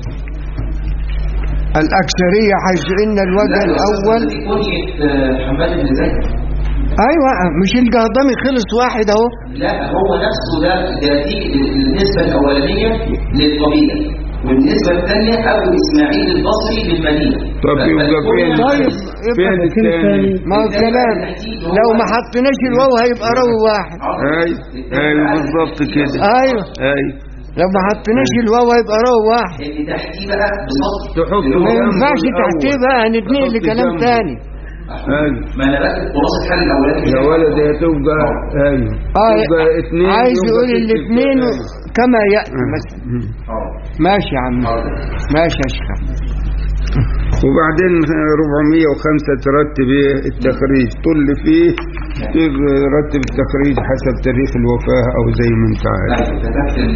الأكثرية حيث إن الوجه الأول كنية حماد بن زيد أيوة مش الجهضمي خلص واحد أهو لا هو نفسه ده ده دي النسبة الأولانية للقبيلة والنسبة الثانية أبو إسماعيل البصري للمدينة طب يبقى فين طيب فين يبقى الثاني ما هو الكلام لو ما حطيناش الواو هيبقى راوي واحد ايوه ايوه بالظبط كده أيوة ايوه لو ما حطيناش الواو هيبقى راوي واحد اللي تحتيه بقى بسطر تحط ما جنبه ينفعش الأول. تحتيه بقى هنتنقل تحط لكلام جنبه. تاني ايوه ما أنا بكتب خلاصة الحل الأولاني يا ولد هي تبقى ايوه اه تبقى اثنين عايز يبقى يقول ست الاثنين كده. كما يأتي آه. مثلا مم. آه. ماشي يا عم حاضر. ماشي يا شيخ وبعدين 405 ترتب ايه التخريج طل فيه ترتب التخريج حسب تاريخ الوفاة او زي ما انت لا عارف كتبت ال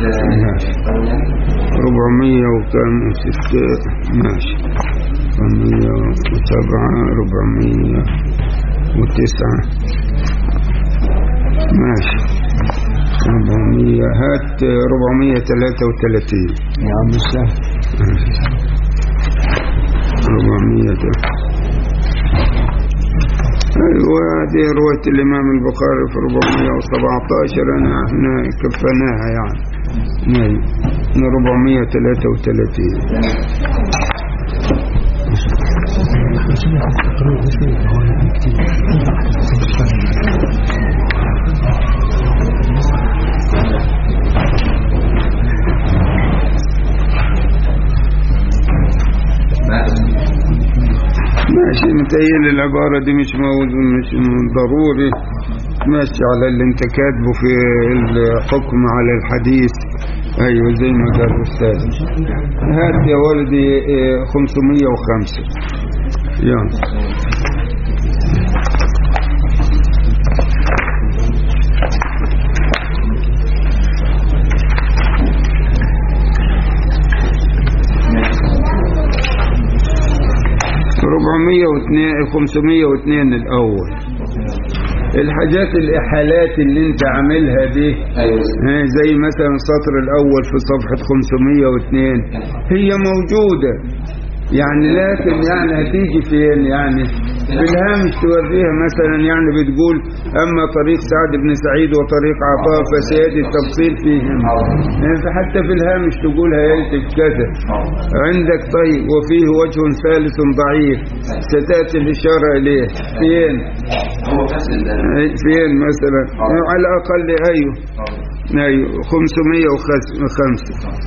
400 وكم وستة ماشي 407 409 ماشي 400 هات 433 يا عم السهل 400 ايوه هذه رواية الامام البخاري في 417 انا احنا كفناها يعني نعم من 433 ماشي متهيألي العبارة دي مش موضوع مش ضروري ماشي على اللي انت كاتبه في الحكم على الحديث ايوه زي ما قال الاستاذ هات يا ولدي اه، 505 يلا ربعمية واثنين خمسمية واثنين الأول الحاجات الإحالات اللي انت عاملها دي أيوة ها، زي مثلا السطر الأول في صفحة 502 هي موجودة يعني لكن يعني هتيجي فين يعني في الهامش توريها مثلا يعني بتقول أما طريق سعد بن سعيد وطريق عطاء فسيأتي التفصيل فيهم يعني فحتى في الهامش تقولها يأتي كذا عندك طيب وفيه وجه ثالث ضعيف ستأتي الإشارة إليه فين هو نفس ال فين مثلا على الأقل أيوه أيوه 505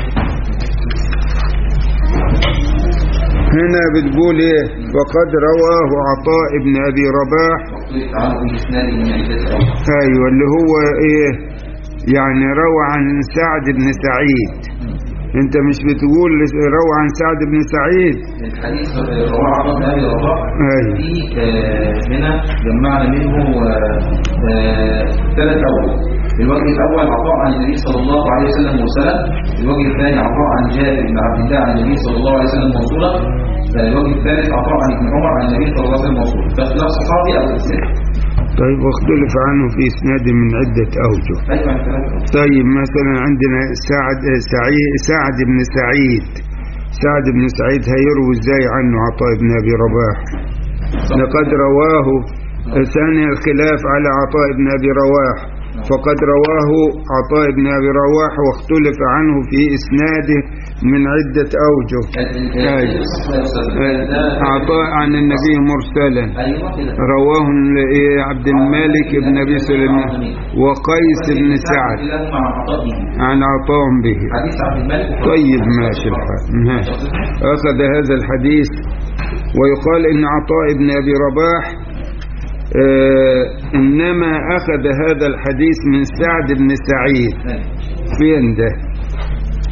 هنا بتقول ايه وقد رواه عطاء بن ابي رباح عنه بإسناد من عدة أوجه. ايوه اللي هو ايه يعني روى عن سعد بن سعيد انت مش بتقول روى عن سعد بن سعيد الحديث رواه عطاء بن أبي رباح ايوه فيه آه، هنا جمعنا منه آه، آه، ثلاث أوجه الوجه الأول عطاء عن النبي صلى الله عليه وسلم مرسلا الوجه الثاني عطاء عن جابر بن عبد الله عن النبي صلى الله عليه وسلم موصولا الوجه الثالث عطاء عن ابن عمر عن النبي صلى الله عليه وسلم موصولا باختلاف صحابي أو إنسان طيب واختلف عنه في اسناد من عدة اوجه أيوة عن ثلاثة أوجه. طيب مثلا عندنا سعد سعيد سعد بن سعيد سعد بن سعيد هيروي ازاي عنه عطاء بن ابي رباح لقد رواه ثاني الخلاف على عطاء بن ابي رواح فقد رواه عطاء بن ابي رواح واختلف عنه في اسناده من عدة اوجه أيوة. عطاء عن النبي مرسلا أيوة كده رواه ال- عبد الملك بن ابي سليمان وقيس بن سعد كلاهما عن عطاء به عن عطاء به حديث عبد الملك طيب ماشي الحال ماشي أخذ هذا الحديث ويقال إن عطاء بن أبي رباح آه إنما أخذ هذا الحديث من سعد بن سعيد فين ده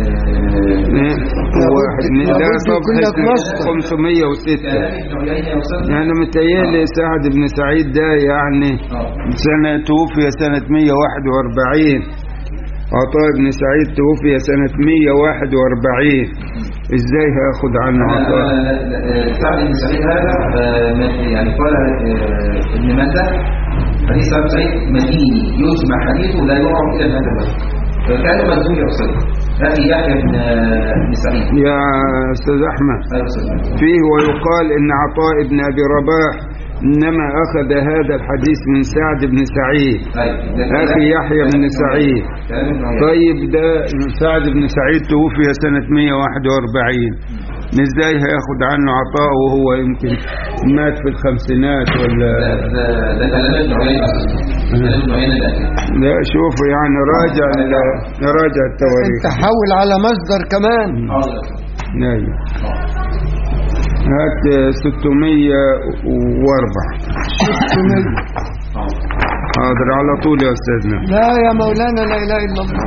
إيه؟ واحد اتنين ده لابد يكون لك صفحة مصدر. 506 ابن عيينة يا أستاذ يعني متهيألي سعد بن سعيد ده يعني سنة توفي سنة 141 عطاء بن سعيد توفي سنة 141 ازاي هاخد عنه عطاء سعد بن سعيد هذا آه، من- يعني قال آه، ابن مندة حديث سعد بن سعيد مديني يجمع حديثه لا يعرف إلا بهذا الوجه فكان مجهول يا أستاذ أخي يحيى بن آه، بن سعيد يا استاذ احمد أيوة أستاذ فيه ويقال ان عطاء بن ابي رباح انما اخذ هذا الحديث من سعد بن سعيد أيوة. ده كلام- اخي يحيى بن سعيد كلام ابن عيينة. طيب ده سعد بن سعيد توفي سنة 141 ازاي هياخد عنه عطاء وهو يمكن مات في الخمسينات ولا ده ده- ده كلام ابن عيينة كلام ابن عيينة الأخير لا شوف يعني راجع ال- راجع التواريخ انت حول على مصدر كمان حاضر ايوه هات 604 حاضر على طول يا استاذنا لا يا مولانا لا اله الا الله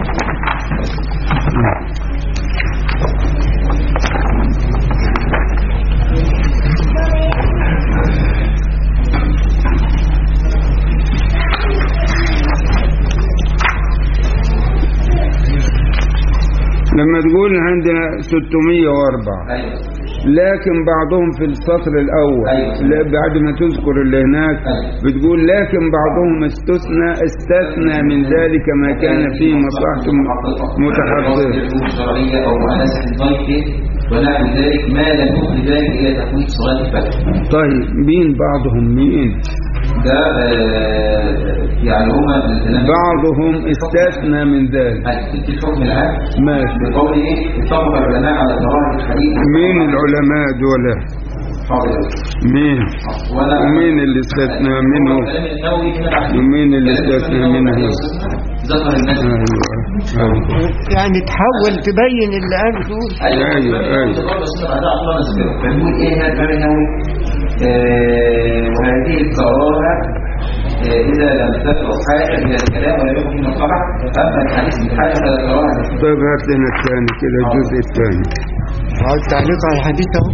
لما تقول عندنا 604 أيوة لكن بعضهم في السطر الأول أيوة. لا بعد ما تذكر اللي هناك أيوة. بتقول لكن بعضهم استثنى استثنى من ذلك ما كان فيه مصلحة متحققة شرعية أو مؤنسة الضيف ونحو ذلك ما لم يفضي ذلك إلى تفويت صلاة الفجر طيب مين بعضهم مين ده آه، يعني هما الكلام- بعضهم استثنى من ذلك في الحكم العام ماشي بقول ايه اتفق العلماء على كراهه الحديث مين العلماء دول حاضر مين وانا ومين اللي استثنى منه الكلام النووي هنا بعد ومين اللي استثنى منه ذكر الناس ايوه ايوه يعني تحول تبين اللي قال تقول ايوه أيوة، أيوة. فنقول ايه هذا الكلام النووي آه، وهذه الكراهه آه، إذا لم تدعو حاجة إلى الكلام ولم يكن من الطبع أما الحديث من حاجة فلا كراهة طيب هات لنا الثاني كده الجزء الثاني عاوز تعليق على الحديث اهو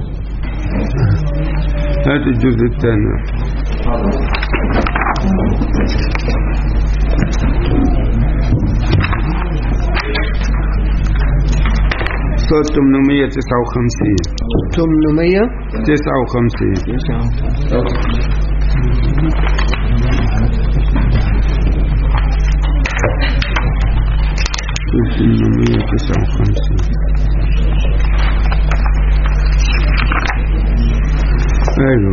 هات الجزء الثاني صوت 859 800 59 859 ايوه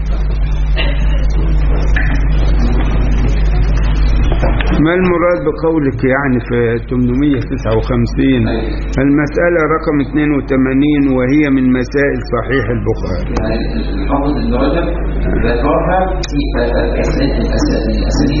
ما المراد بقولك يعني في 859 المسألة رقم 82 وهي من مسائل صحيح البخاري يعني الحافظ ابن رجب ذكرها في الأسانيد الأسانيد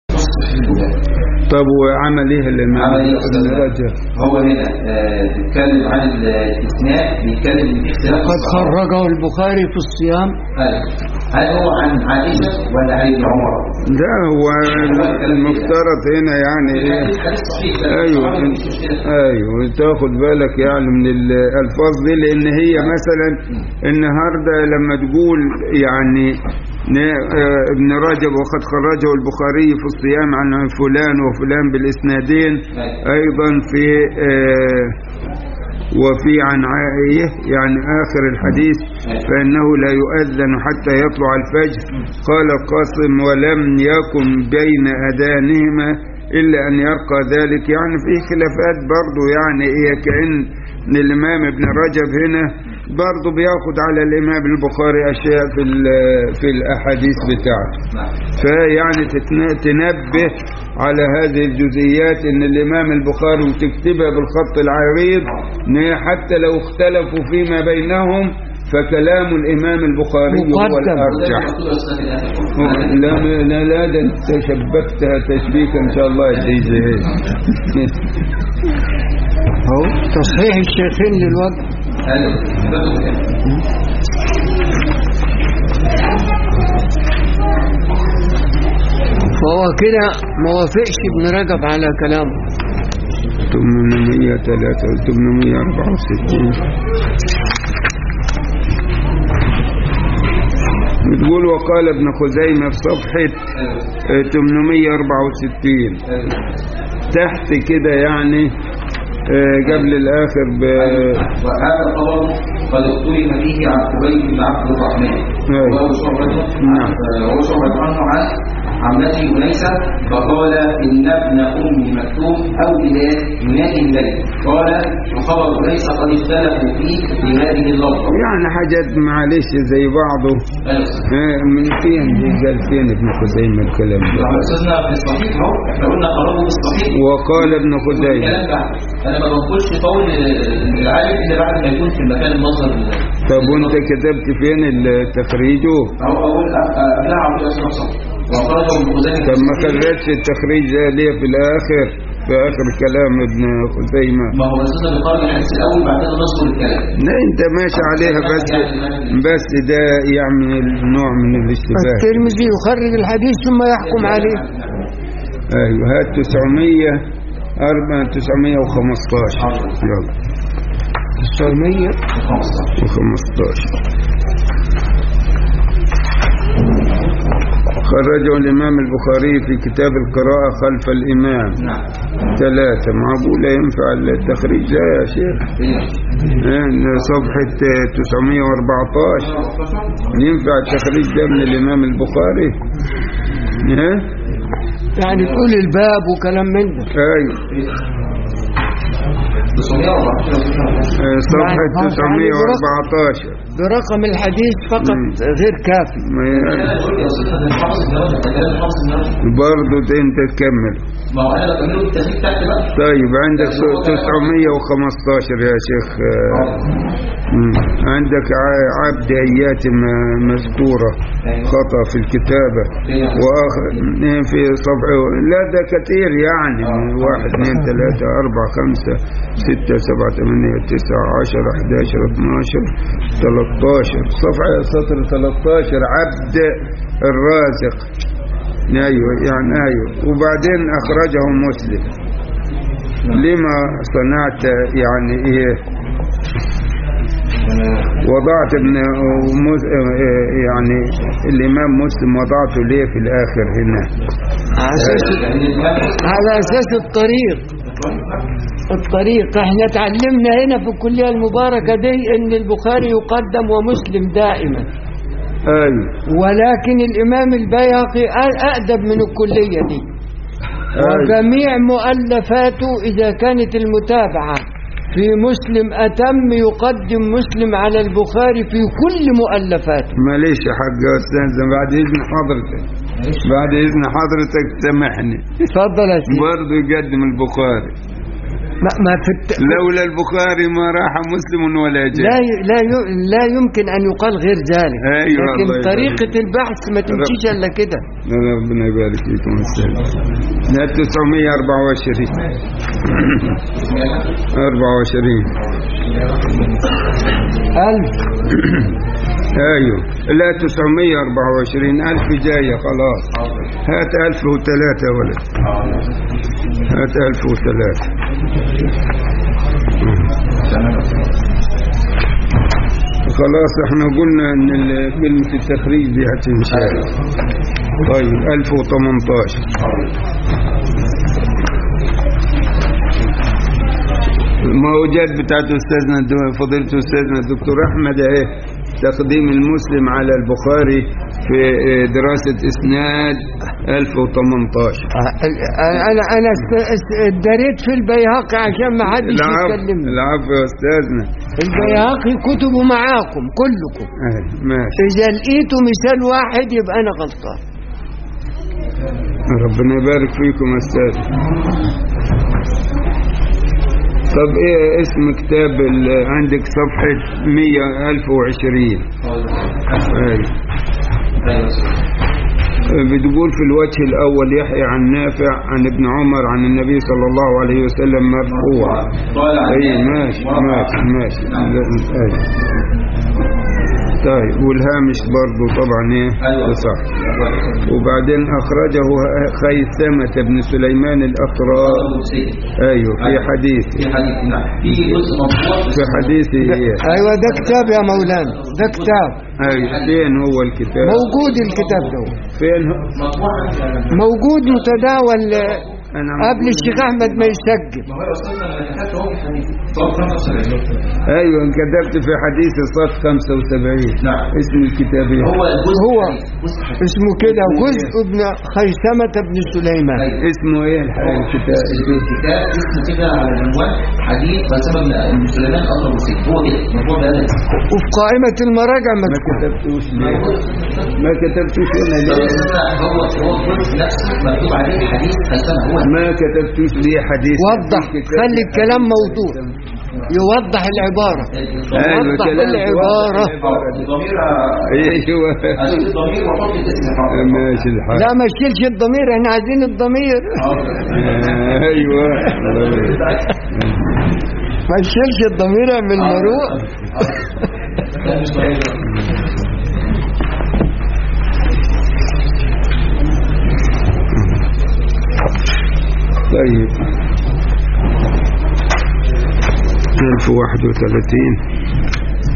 طب وعمل ايه الإمام عمل إيه يا ابن أستاذ؟ رجب هو هنا آه، بيتكلم عن الاستثناء بيتكلم في اختلاف قد الصحابة. خرجه البخاري في الصيام أيوة. هل هو عن عائشة ولا عن ابن عمر؟ لا هو المفترض هنا يعني ايه حديث صحيح ايوه ايوه تاخد بالك يعني من الالفاظ دي لان هي مثلا النهارده لما تقول يعني ن- آه، ابن رجب وقد خرجه البخاري في الصيام عن فلان وفلان بالاسنادين ايضا في آه، وفي عن عائية يعني آخر الحديث فإنه لا يؤذن حتى يطلع الفجر قال القاسم ولم يكن بين أذانهما إلا أن يرقى ذلك يعني في خلافات برضو يعني إيه كأن الإمام ابن رجب هنا برضو بياخد على الإمام البخاري أشياء في, ال- في الأحاديث بتاعته فيعني تتن- تنبه على هذه الجزئيات ان الامام البخاري وتكتبها بالخط العريض إن هي حتى لو اختلفوا فيما بينهم فكلام الامام البخاري هو مقدم. الارجح لا لا لا ده انت شبكتها تشبيكا ان شاء الله يديك اهو تصحيح الشيخين للوضع فهو كده ما وافقش ابن رجب على كلامه 864 بتقول وقال ابن خزيمة في صفحة آه، 864 تحت كده يعني آه، قبل الآخر ب... وهذا الخبر قد اختلف فيه عن خبيب بن عبد الرحمن أيوة. وهو شعبة نعم. وهو شعبة عنه عن عمته أنيسة فقال إن ابن أم مكتوم أو بلال ينادي الملك قال وخبر أنيسة قد اختلفوا فيه في هذه اللفظة يعني حاجات معلش زي بعضه آه، من فين دي قال فين ابن خزيمة الكلام ده أستاذنا في الصحيح أهو احنا قلنا خرجه بالصحيح وقال ابن خزيمة الكلام ده انا ما بنقولش قول العالم الا بعد ما يكون في المكان المصدر طب وانت كتبت فين التخريجه او اقول لا عبد الله صح وخرج ابن خزيمه طب ما خرجتش التخريج ده ليه في الآخر في آخر كلام ابن خزيمة ما هو اساسا بيقارن الحديث الاول بعد كده نذكر الكلام لا انت ماشي عليها بس بس ده يعمل نوع من الاشتباه الترمذي يخرج الحديث ثم يحكم عليه ايوه هات 900 4 915 يلا 900 و15 خرجه الإمام البخاري في كتاب القراءة خلف الإمام ثلاثة معقولة ينفع التخريج ده يا شيخ إن صفحة 914 ينفع التخريج ده من الإمام البخاري ها يعني تقول الباب وكلام من ده أيوة آه، صفحة 914 برقم الحديث فقط مم. غير كافي ما ي- برضه ده انت تكمل ما هو انا بكمله التسجيل تحت بقى طيب عندك 915 يا شيخ آه، مم. عندك ع- عبد ايات م- مذكورة خطأ في الكتابة واخر في صفحة لا ده كتير يعني من واحد اثنين ثلاثة أربعة خمسة ستة سبعة ثمانية تسعة عشرة 11 12 13 صفحة سطر 13 عبد الرازق ايوه يعني ايوه وبعدين اخرجه مسلم لما صنعت يعني ايه وضعت ابن مس- يعني الامام مسلم وضعته ليه في الاخر هنا على أساس على أساس الطريق الطريق احنا اتعلمنا هنا في الكلية المباركة دي ان البخاري يقدم ومسلم دائما ايوه ولكن الإمام البيهقي أ- أقدم من الكلية دي أيوة. وجميع مؤلفاته إذا كانت المتابعة في مسلم أتم يقدم مسلم على البخاري في كل مؤلفاته معلش يا حاج يا استاذ بعد اذن حضرتك بعد اذن حضرتك سامحني اتفضل يا سيدي برضه يقدم البخاري ما, ما في الت... لولا البخاري ما راح مسلم ولا جاء لا ي... لا ي... لا يمكن أن يقال غير ذلك أيوة لكن الله يبارك. طريقة البحث ما تمشيش إلا كده لا لا ربنا يبارك فيكم استاذ لا 924 24 ألف ايوه لا 924 ألف جاية خلاص هات ألف وثلاثة يا ولد هات ألف وثلاثة خلاص احنا قلنا ان ال- كلمة التخريج دي هتنشال طيب 1018 ما هو جاد بتاعت استاذنا الدو- فضيلة استاذنا الدكتور احمد اهي تقديم المسلم على البخاري في اه، دراسة اسناد 1018 أنا أنا أنا است- است- ادريت في البيهقي عشان ما حدش العفو يتكلمني العفو يا استاذنا البيهقي كتبه معاكم كلكم اهي ماشي إذا لقيتوا مثال واحد يبقى أنا غلطان ربنا يبارك فيكم يا استاذ طب ايه اسم كتاب ال- عندك صفحة 100 1020 ايوه بتقول في الوجه الأول يحيى عن نافع عن ابن عمر عن النبي صلى الله عليه وسلم مرفوع قال عن أي نافع ماشي ورفع ماشي عنه. ماشي نعم. لا، أي. طيب والهامش برضه طبعا ايه أيوة. صح وبعدين اخرجه خيثمة بن سليمان الاقراء ايوه في حديث في حديث نعم في جزء مطبوع في حديث ايه ايوه ده كتاب يا مولانا ده كتاب ايوه فين هو الكتاب موجود الكتاب ده فين هو؟ مطبوع موجود متداول انا قبل الشيخ احمد ما يسجل ما هو وصلنا من كتابته هو في حديث صف 75 ايوه كتبت في حديث صف 75 نعم. اسم الكتاب إيه؟ هو الجزء هو الحديث. جزء الحديث. اسمه كده جزء ابن خيثمة بن سليمان أيوة. اسمه ايه الح- الكتاب الكتاب اسمه كده على العنوان حديث فلسفه من سليمان اضرب السيف هو كده مرفوع بهذا الاسم وفي قائمة المراجع ما مذكور كتبتوش ليه ما كتبتوش هنا ليه هو هو الجزء نفسه مكتوب عليه حديث فلسفه هو ما كتبتوش ليه حديث وضح في الكتاب؟ خلي الكلام موضوع يوضح العبارة ايوه وضح كلام العبارة الضمير ايوه اشيل الضمير واحط الاسم حاضر ماشي الحال لا ما تشيلش الضمير احنا عايزين الضمير آه، ايوه ما تشيلش الضمير من المروء ده مش ضمير طيب 1031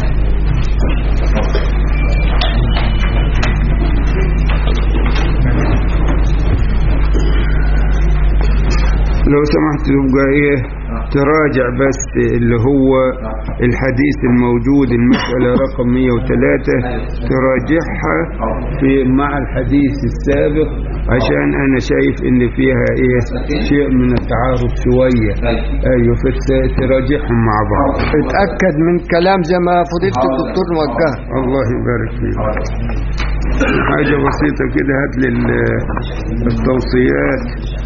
لو سمحت تبقى ايه تراجع بس اللي هو الحديث الموجود المسألة رقم 103 تراجعها في مع الحديث السابق عشان انا شايف ان فيها ايه شيء من التعارض شوية ايوه فتراجعهم مع بعض اتأكد من كلام زي ما فضيلة الدكتور موجه الله يبارك فيك حاجة بسيطة كده هات لي ال- التوصيات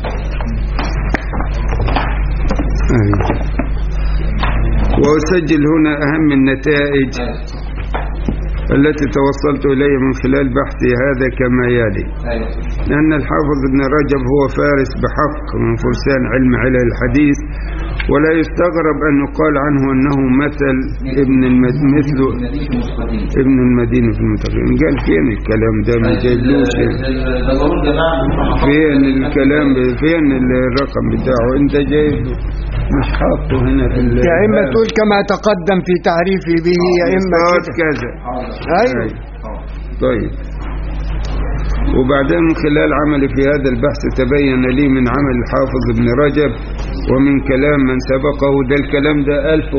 أيوة. وأسجل هنا أهم النتائج التي توصلت إليه من خلال بحثي هذا كما يلي ايوه لأن الحافظ ابن رجب هو فارس بحق من فرسان علم علل الحديث ولا يستغرب أن يقال عنه أنه مثل ابن المد... مثل مدينه المستقيم ابن المدينة في المتقين قال فين الكلام ده ما جايبلوش ده ضروري جماعه فين الكلام ب- فين الرقم بتاعه انت جايبه مش حاطه هنا في ال- يا إما تقول كما تقدم في تعريفي به يا إما صاد كده كذا أيوه أيوة. طيب وبعدين من خلال عملي في هذا البحث تبين لي من عمل الحافظ ابن رجب ومن كلام من سبقه ده الكلام ده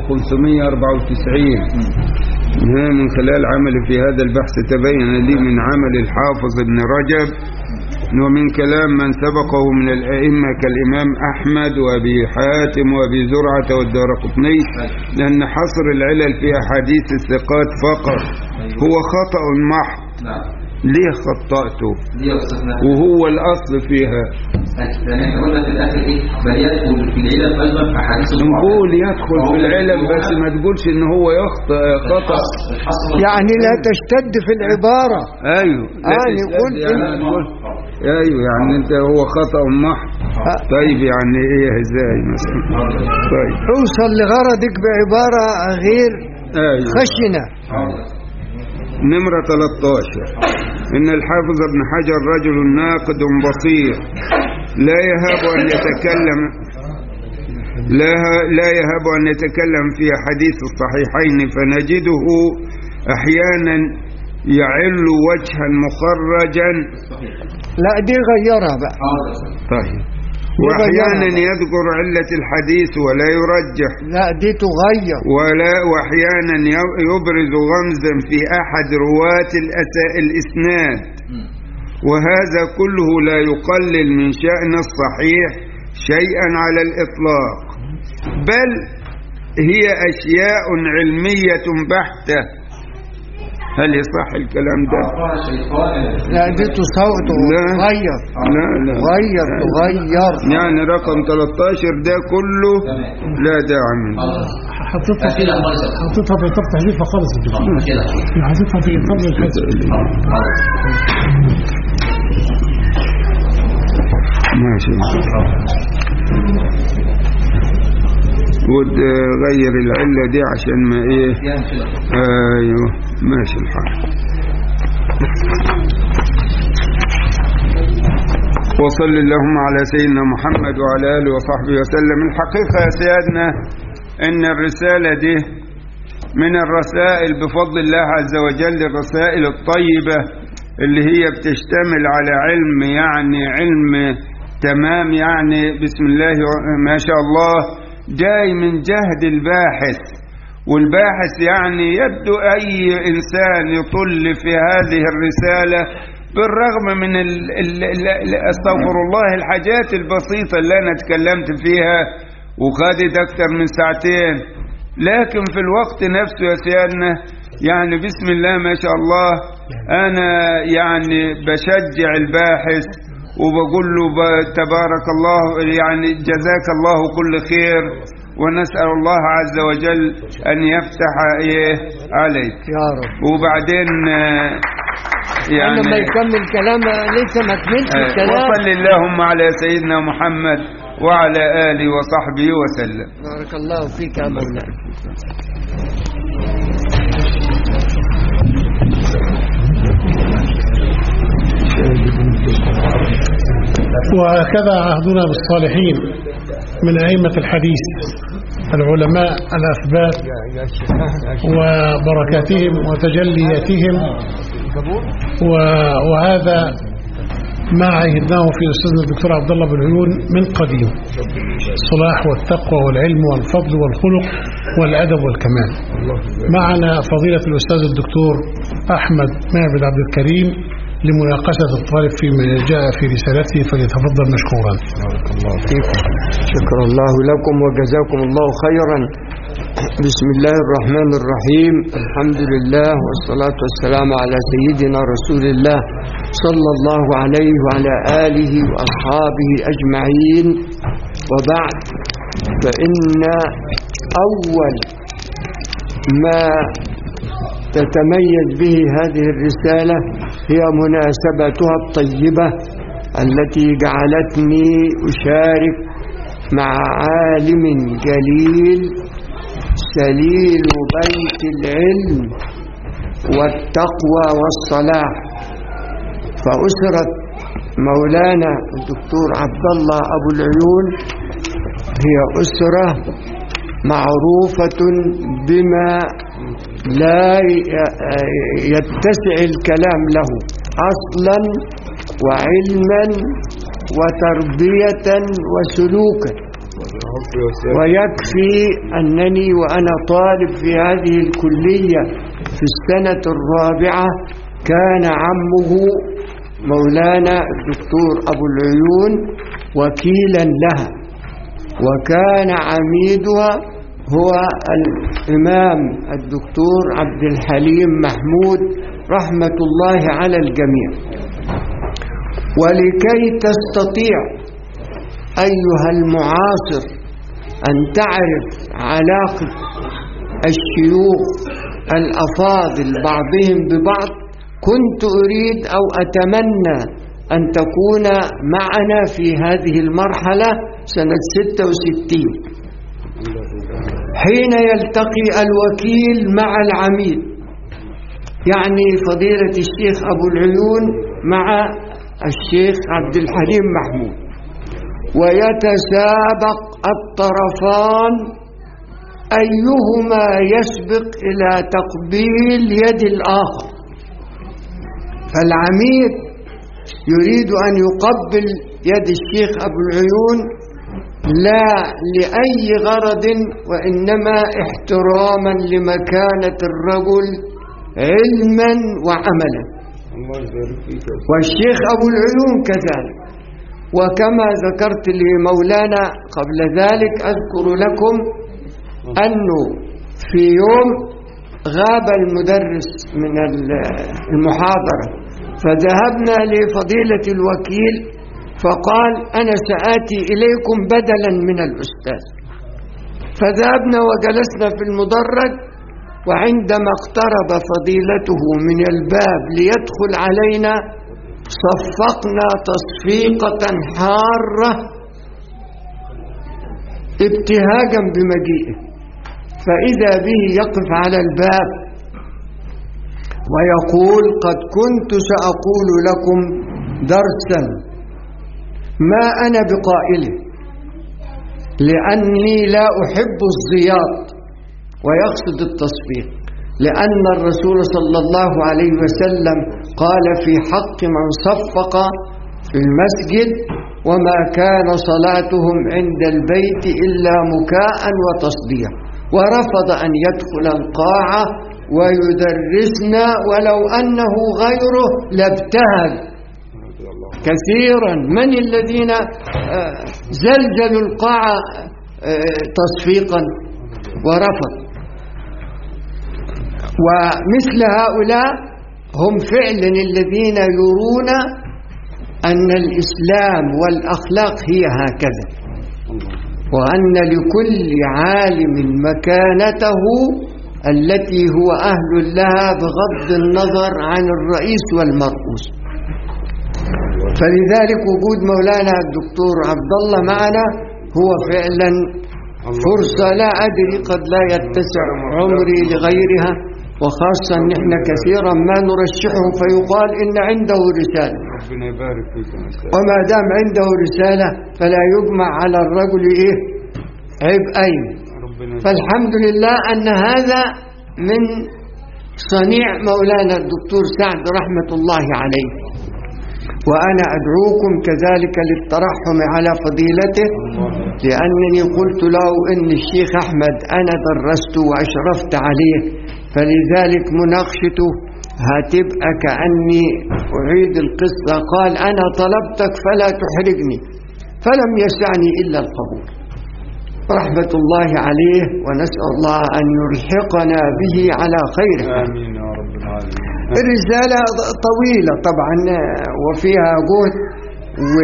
1594 ها من خلال عملي في هذا البحث تبين لي من عمل الحافظ ابن رجب ومن كلام من سبقه من الأئمة كالإمام أحمد وأبي حاتم وأبي زرعة والدارقطني لأن حصر العلل في أحاديث الثقات فقط هو خطأ محض نعم ليه خطأته دي يا استاذنا وهو الأصل فيها يعني احنا قلنا في الاخر ايه بل يدخل في العلل ايضا احاديث نقول يدخل في العلم بس ما تقولش ان هو يخطأ خطأ الحصر يعني لا تشتد في العبارة ايوه لا يعني تستهزئ قلت يعني إن- تقول ايوه يعني انت هو خطأ محض طيب يعني ايه ازاي مثلا طيب اوصل لغرضك بعبارة غير ايوه خشنة نمرة 13 إن الحافظ ابن حجر رجل ناقد بصير لا يهاب أن يتكلم لا لا يهاب أن يتكلم في حديث الصحيحين فنجده أحيانا يعل وجها مخرجا لا دي غيرها بقى طيب وأحيانا يذكر علة الحديث ولا يرجح لا دي تغير ولا واحيانا ي- يبرز غمزا في احد رواة الأسا- الاسناد وهذا كله لا يقلل من شأن الصحيح شيئا على الاطلاق بل هي اشياء علمية بحتة هل يصح الكلام ده لا دي تصوت لا. تغير لا لا غير تغير يعني رقم 13 ده كله لا داعي منه حطيتها في أسئلة خالصة. حطيتها في اطار تحديثها خالص كده حطيتها في اطار الحديث ماشي وتغير العلة دي عشان ما ايه ايوه ماشي الحال وصل اللهم على سيدنا محمد وعلى اله وصحبه وسلم الحقيقة يا سيادنا ان الرسالة دي من الرسائل بفضل الله عز وجل الرسائل الطيبة اللي هي بتشتمل على علم يعني علم تمام يعني بسم الله ما شاء الله جاي من جهد الباحث والباحث يعني يبدو أي إنسان يطل في هذه الرسالة بالرغم من ال ال ال استغفر الله الحاجات البسيطة اللي أنا تكلمت فيها وخدت أكثر من ساعتين لكن في الوقت نفسه يا سيادنا يعني بسم الله ما شاء الله أنا يعني بشجع الباحث وبقول له تبارك الله يعني جزاك الله كل خير ونسأل الله عز وجل أن يفتح إيه عليك يا رب وبعدين يعني لما يكمل كلامه لسه ما كملش الكلام وصل اللهم على سيدنا محمد وعلى آله وصحبه وسلم بارك الله فيك يا مولانا وهكذا عهدنا بالصالحين من أئمة الحديث العلماء الأثبات وبركاتهم وتجلياتهم و- وهذا ما عهدناه في أستاذنا الدكتور عبد الله بن عيون من قديم الصلاح والتقوى والعلم والفضل والخلق والأدب والكمال معنا فضيلة الأستاذ الدكتور أحمد معبد عبد الكريم لمناقشة الطالب فيما جاء في رسالته فليتفضل مشكورا بارك الله فيكم شكر الله لكم وجزاكم الله خيرا بسم الله الرحمن الرحيم الحمد لله والصلاة والسلام على سيدنا رسول الله صلى الله عليه وعلى آله وأصحابه أجمعين وبعد فإن أول ما تتميز به هذه الرسالة هي مناسبتها الطيبة التي جعلتني أشارك مع عالم جليل سليل بيت العلم والتقوى والصلاح فأسرة مولانا الدكتور عبد الله أبو العيون هي أسرة معروفة بما لا يتسع الكلام له أصلا وعلما وتربية وسلوكا ويكفي أنني وأنا طالب في هذه الكلية في السنة الرابعة كان عمه مولانا الدكتور أبو العيون وكيلا لها وكان عميدها هو الإمام الدكتور عبد الحليم محمود رحمة الله على الجميع ولكي تستطيع أيها المعاصر أن تعرف علاقة الشيوخ الأفاضل بعضهم ببعض كنت أريد أو أتمنى أن تكون معنا في هذه المرحلة سنة 66 حين يلتقي الوكيل مع العميد يعني فضيلة الشيخ أبو العيون مع الشيخ عبد الحليم محمود ويتسابق الطرفان أيهما يسبق إلى تقبيل يد الآخر فالعميد يريد أن يقبل يد الشيخ أبو العيون لا لأي غرض وإنما احتراما لمكانة الرجل علما وعملا والشيخ أبو العيون كذلك وكما ذكرت لمولانا قبل ذلك أذكر لكم أنه في يوم غاب المدرس من المحاضرة فذهبنا لفضيلة الوكيل فقال أنا سآتي إليكم بدلا من الأستاذ فذهبنا وجلسنا في المدرج وعندما اقترب فضيلته من الباب ليدخل علينا صفقنا تصفيقة حارة ابتهاجا بمجيئه فإذا به يقف على الباب ويقول قد كنت سأقول لكم درسا ما أنا بقائله لأني لا أحب الزياط ويقصد التصفيق لأن الرسول صلى الله عليه وسلم قال في حق من صفق في المسجد وما كان صلاتهم عند البيت إلا مكاء وتصديع ورفض أن يدخل القاعة ويدرسنا ولو أنه غيره لابتهج كثيرا من الذين آه، زلزلوا القاعة آه، تصفيقا ورفض ومثل هؤلاء هم فعلا الذين يرون أن الإسلام والأخلاق هي هكذا وأن لكل عالم مكانته التي هو أهل لها بغض النظر عن الرئيس والمرؤوس فلذلك وجود مولانا الدكتور عبد الله معنا هو فعلا فرصة لا أدري قد لا يتسع عمري لغيرها وخاصة نحن كثيرا ما نرشحه فيقال إن عنده رسالة ربنا يبارك فيك يا أستاذ. وما دام عنده رسالة فلا يجمع على الرجل إيه عبئين ربنا يبارك. فالحمد لله أن هذا من صنيع مولانا الدكتور سعد رحمة الله عليه وأنا أدعوكم كذلك للترحم على فضيلته لأنني قلت له إن الشيخ أحمد أنا درست وأشرفت عليه فلذلك مناقشته هتبقى كأني أعيد القصة قال أنا طلبتك فلا تحرجني فلم يسعني إلا القبول رحمة الله عليه ونسأل الله أن يلحقنا به على خيره آمين يا رب العالمين الرسالة طويلة طبعا وفيها جهد و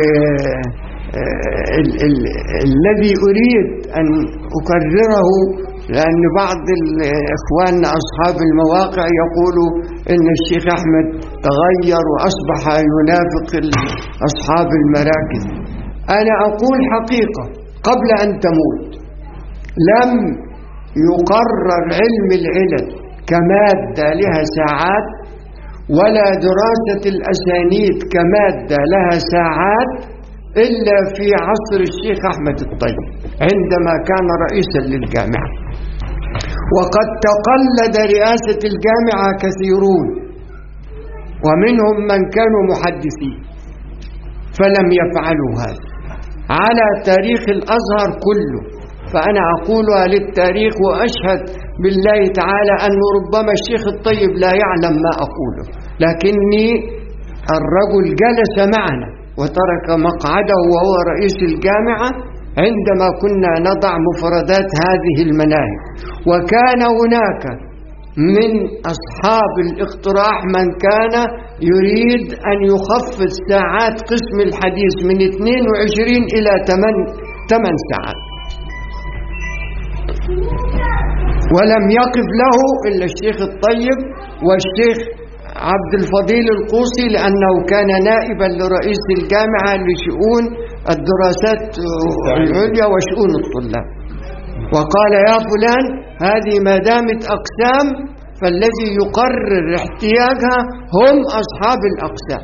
ال- ال- الذي أريد أن أكرره لأن بعض الإخوان أصحاب المواقع يقولوا إن الشيخ أحمد تغير وأصبح ينافق ال- أصحاب المراكز أنا أقول حقيقة قبل أن تموت لم يقرر علم العلل كمادة لها ساعات ولا دراسة الأسانيد كمادة لها ساعات إلا في عصر الشيخ أحمد الطيب عندما كان رئيسا للجامعة وقد تقلد رئاسة الجامعة كثيرون ومنهم من كانوا محدثين فلم يفعلوا هذا على تاريخ الأزهر كله فأنا أقولها للتاريخ وأشهد بالله تعالى أنه ربما الشيخ الطيب لا يعلم ما أقوله لكني الرجل جلس معنا وترك مقعده وهو رئيس الجامعة عندما كنا نضع مفردات هذه المناهج وكان هناك من أصحاب الاقتراح من كان يريد أن يخفض ساعات قسم الحديث من 22 إلى 8 8 ساعات ولم يقف له إلا الشيخ الطيب والشيخ عبد الفضيل القوسي لأنه كان نائبا لرئيس الجامعة لشؤون الدراسات العليا وشؤون الطلاب وقال يا فلان هذه ما دامت أقسام فالذي يقرر احتياجها هم أصحاب الأقسام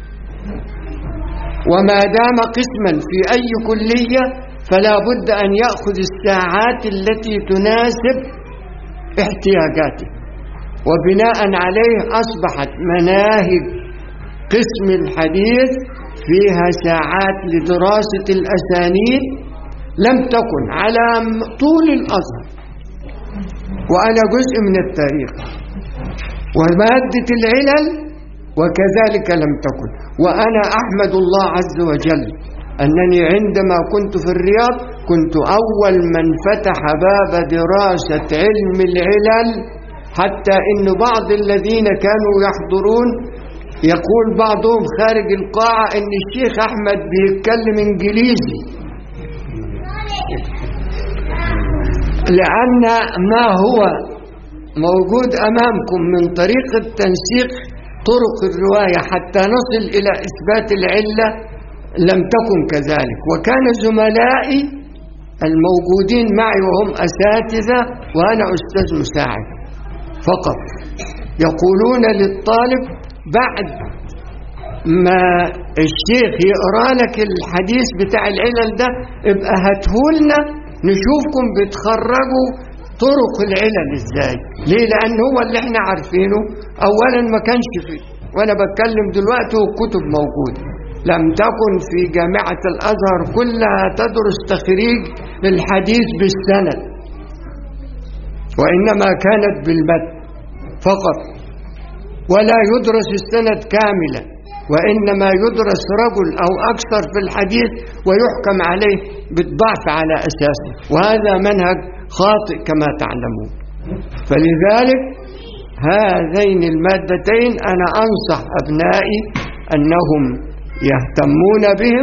وما دام قسما في أي كلية فلا بد أن يأخذ الساعات التي تناسب احتياجاته وبناء عليه أصبحت مناهج قسم الحديث فيها ساعات لدراسة الأسانيد لم تكن على طول الأزهر وأنا جزء من التاريخ ومادة العلل وكذلك لم تكن وأنا أحمد الله عز وجل أنني عندما كنت في الرياض كنت أول من فتح باب دراسة علم العلل حتى إن بعض الذين كانوا يحضرون يقول بعضهم خارج القاعة إن الشيخ أحمد بيتكلم إنجليزي لأن ما هو موجود أمامكم من طريقة تنسيق طرق الرواية حتى نصل إلى إثبات العلة لم تكن كذلك وكان زملائي الموجودين معي وهم أساتذة وأنا أستاذ مساعد فقط يقولون للطالب بعد ما الشيخ يقرا لك الحديث بتاع العلل ده ابقى هاتهولنا نشوفكم بتخرجوا طرق العلل ازاي ليه لان هو اللي احنا عارفينه اولا ما كانش فيه وانا بتكلم دلوقتي والكتب موجوده لم تكن في جامعة الأزهر كلها تدرس تخريج الحديث بالسند وإنما كانت بالمتن فقط ولا يدرس السند كاملا وإنما يدرس رجل أو أكثر في الحديث ويحكم عليه بالضعف على أساسه وهذا منهج خاطئ كما تعلمون فلذلك هذين المادتين أنا أنصح أبنائي أنهم يهتمون بهم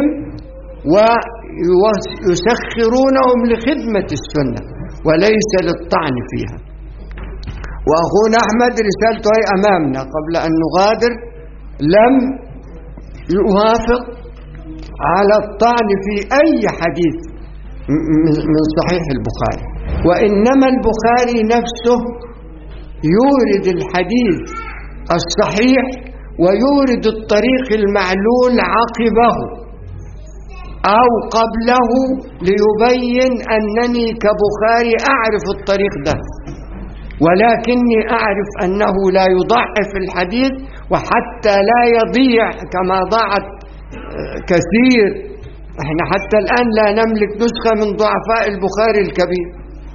ويسخرونهم لخدمة السنة وليس للطعن فيها وأخونا أحمد رسالته هي أمامنا قبل أن نغادر لم يوافق على الطعن في أي حديث من صحيح البخاري وإنما البخاري نفسه يورد الحديث الصحيح ويورد الطريق المعلول عقبه أو قبله ليبين أنني كبخاري أعرف الطريق ده ولكني أعرف أنه لا يضعف الحديث وحتى لا يضيع كما ضاعت كثير احنا حتى الآن لا نملك نسخة من ضعفاء البخاري الكبير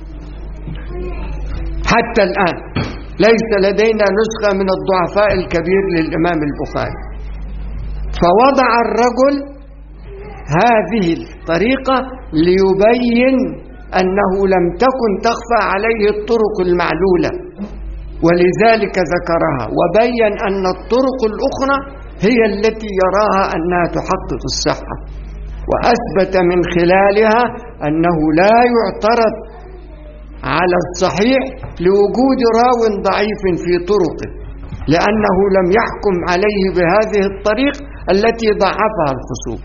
حتى الآن ليس لدينا نسخة من الضعفاء الكبير للإمام البخاري فوضع الرجل هذه الطريقة ليبين أنه لم تكن تخفى عليه الطرق المعلولة ولذلك ذكرها وبين أن الطرق الأخرى هي التي يراها أنها تحقق الصحة وأثبت من خلالها أنه لا يعترض على الصحيح لوجود راو ضعيف في طرقه لأنه لم يحكم عليه بهذه الطريق التي ضعفها الخصوم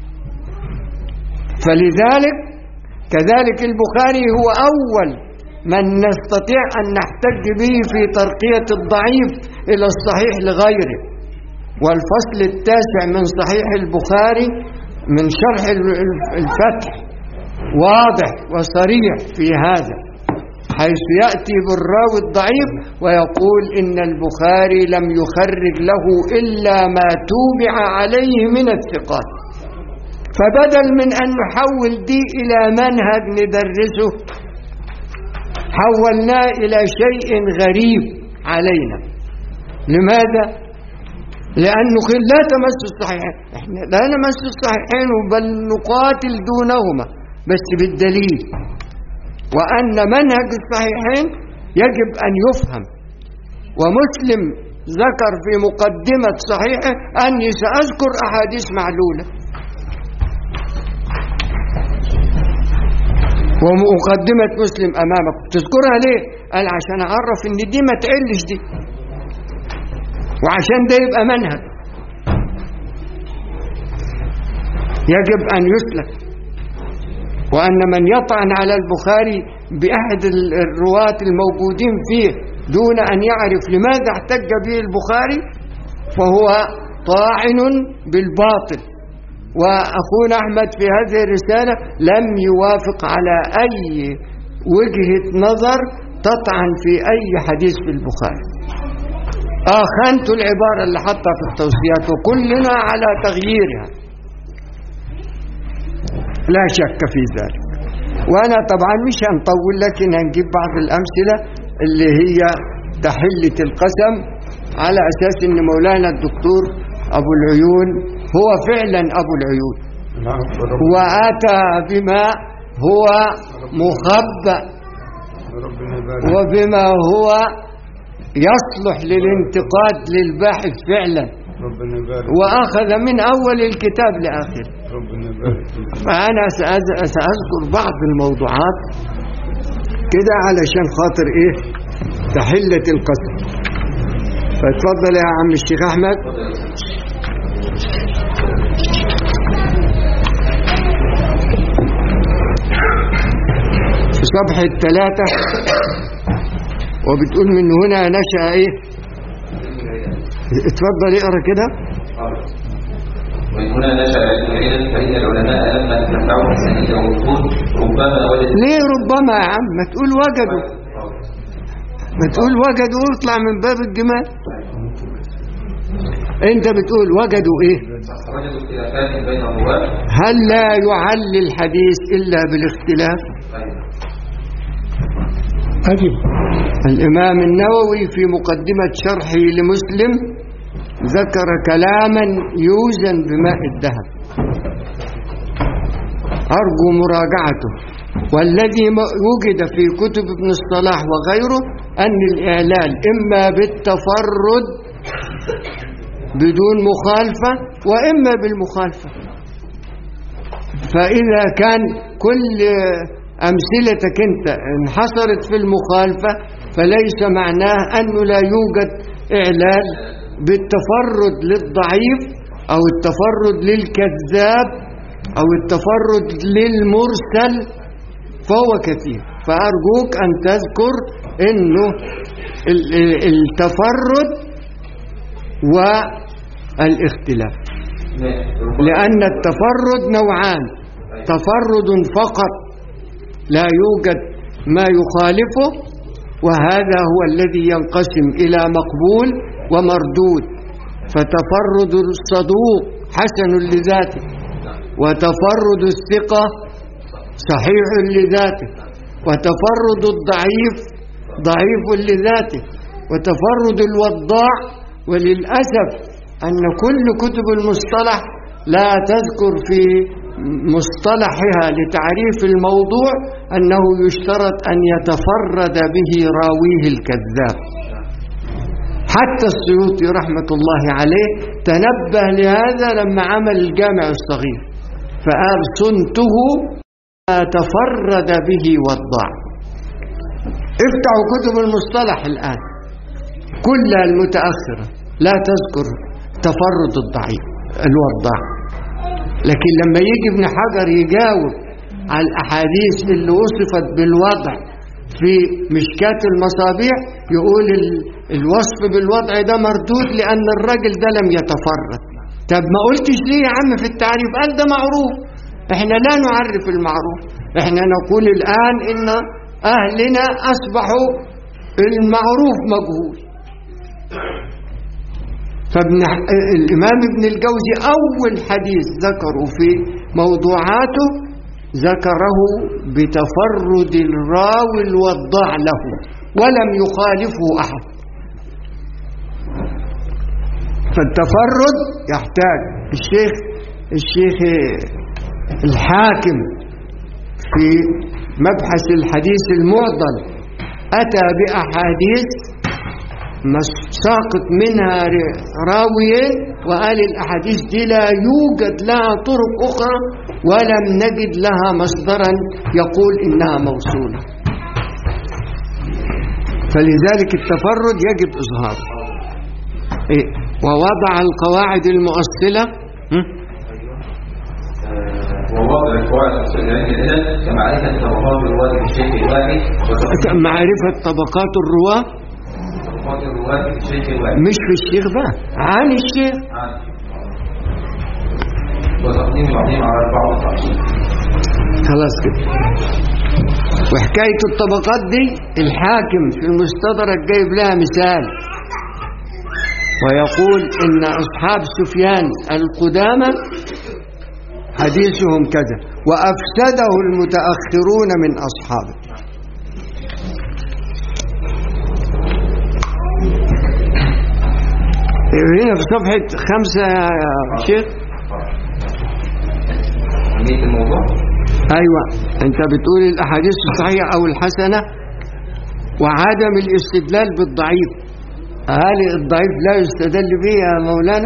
فلذلك كذلك البخاري هو أول من نستطيع أن نحتج به في ترقية الضعيف إلى الصحيح لغيره والفصل التاسع من صحيح البخاري من شرح الفتح واضح وصريح في هذا حيث يأتي بالراوي الضعيف ويقول إن البخاري لم يخرج له إلا ما توبع عليه من الثقات فبدل من أن نحول دي إلى منهج ندرسه حولناه إلى شيء غريب علينا لماذا؟ لأنه لا تمس الصحيحين احنا لا نمس الصحيحين بل نقاتل دونهما بس بالدليل وأن منهج الصحيحين يجب أن يفهم ومسلم ذكر في مقدمة صحيحه أني سأذكر أحاديث معلولة ومقدمة مسلم أمامك تذكرها ليه؟ قال عشان أعرف إن دي ما تعلش دي وعشان ده يبقى منهج يجب أن يسلك وأن من يطعن على البخاري بأحد الرواة الموجودين فيه دون أن يعرف لماذا احتج به البخاري فهو طاعن بالباطل وأخونا أحمد في هذه الرسالة لم يوافق على أي وجهة نظر تطعن في أي حديث في البخاري آه خانت العبارة اللي حطها في التوصيات وكلنا على تغييرها لا شك في ذلك وأنا طبعا مش هنطول لكن هنجيب بعض الأمثلة اللي هي تحلة القسم على أساس أن مولانا الدكتور أبو العيون هو فعلا أبو العيون وآتى بما هو مخبأ وبما هو يصلح للانتقاد للباحث فعلا وأخذ من أول الكتاب لآخره فأنا سأذكر بعض الموضوعات كده علشان خاطر إيه تحلة القسم فتفضل يا عم الشيخ أحمد صفحة ثلاثة وبتقول من هنا نشأ ايه اتفضل اقرا كده ومن هنا نشأ علم العلل فإن العلماء لما اتبعوا السنة والوصول ربما وجدوا ليه ربما يا عم ما تقول وجدوا ما تقول وجدوا واطلع من باب الجمال انت بتقول وجدوا ايه وجدوا اختلافات بين الرواة هل لا يعل الحديث الا بالاختلاف أجب الامام النووي في مقدمة شرحه لمسلم ذكر كلاما يوزن بماء الذهب أرجو مراجعته والذي م- وجد في كتب ابن الصلاح وغيره أن الإعلال إما بالتفرد بدون مخالفة وإما بالمخالفة فإذا كان كل أمثلتك أنت انحصرت في المخالفة فليس معناه أنه لا يوجد إعلال بالتفرد للضعيف أو التفرد للكذاب أو التفرد للمرسل فهو كثير فأرجوك أن تذكر أنه ال- ال- التفرد والاختلاف لأن التفرد نوعان تفرد فقط لا يوجد ما يخالفه وهذا هو الذي ينقسم إلى مقبول ومردود فتفرد الصدوق حسن لذاته وتفرد الثقة صحيح لذاته وتفرد الضعيف ضعيف لذاته وتفرد الوضاع وللأسف أن كل كتب المصطلح لا تذكر في مصطلحها لتعريف الموضوع أنه يشترط أن يتفرد به راويه الكذاب حتى السيوطي رحمة الله عليه تنبه لهذا لما عمل الجامع الصغير فقال صنته ما تفرد به وضاع افتحوا كتب المصطلح الآن كلها المتأخرة لا تذكر تفرد الضعيف الوضاع لكن لما يجي ابن حجر يجاوب على الأحاديث اللي وصفت بالوضع في مشكات المصابيح يقول ال- الوصف بالوضع ده مردود لأن الراجل ده لم يتفرد طب ما قلتش ليه يا عم في التعريف قال ده معروف احنا لا نعرف المعروف احنا نقول الآن إن أهلنا أصبحوا المعروف مجهول فابن الإمام ابن الجوزي أول حديث ذكره في موضوعاته ذكره بتفرد الراوي الوضاع له ولم يخالفه أحد فالتفرد يحتاج الشيخ الشيخ الحاكم في مبحث الحديث المعضل أتى بأحاديث مس- ساقط منها ر- راويين وقال الأحاديث دي لا يوجد لها طرق أخرى ولم نجد لها مصدرا يقول إنها موصولة فلذلك التفرد يجب إظهاره إيه؟ ووضع القواعد المؤصلة هم؟ ووضع القواعد العلم العلل كمعرفة طبقات الرواة بالشيخ الواحد وطبقات معرفة طبقات الرواة الرواة بالشيخ الواحد مش في الشيخ بقى عن الشيخ وتقديم العظيم على البعض التعصيب خلاص كده وحكاية الطبقات دي الحاكم في المستدرك جايب لها مثال ويقول إن أصحاب سفيان القدامى حديثهم كذا وأفسده المتأخرون من أصحابه هنا في صفحة خمسة يا شيخ أهمية الموضوع أيوة أنت بتقول الأحاديث الصحيحة أو الحسنة وعدم الاستدلال بالضعيف هل الضعيف لا يستدل به يا مولانا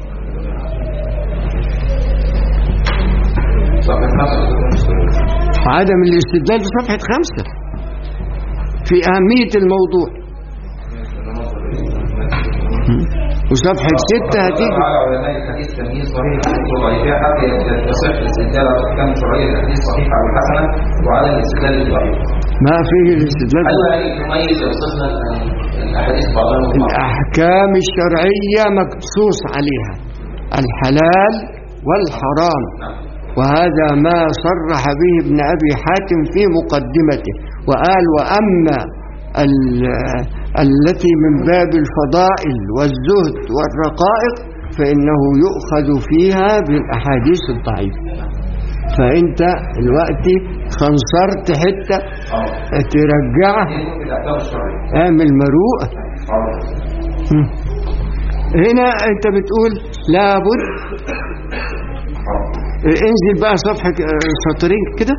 صفحة خمسة عدم الاستدلال في صفحة خمسة في أهمية الموضوع وصفحة ستة هتيجي على علماء الحديث تمييز صحيح الحديث وضعيفها حتى يصح الاستدلال على احكام شرعيه الحديث صحيحه او حسنه وعدم الاستدلال بالضعيف. ما فيه الاستدلال ايوه يعني تميز يوصفنا الاحاديث بعضها من بعض. الأحكام الشرعية مقصوص عليها الحلال والحرام وهذا ما صرح به ابن أبي حاتم في مقدمته وقال وأما ال- التي من باب الفضائل والزهد والرقائق فإنه يؤخذ فيها بالأحاديث الضعيفة فأنت الوقت خنصرت حتة اه ترجعها دي ممكن الاحكام الشرعيه. اعمل مروءة اه مم. هنا انت بتقول لابد اه انزل بقى صفحة آه، سطرين كده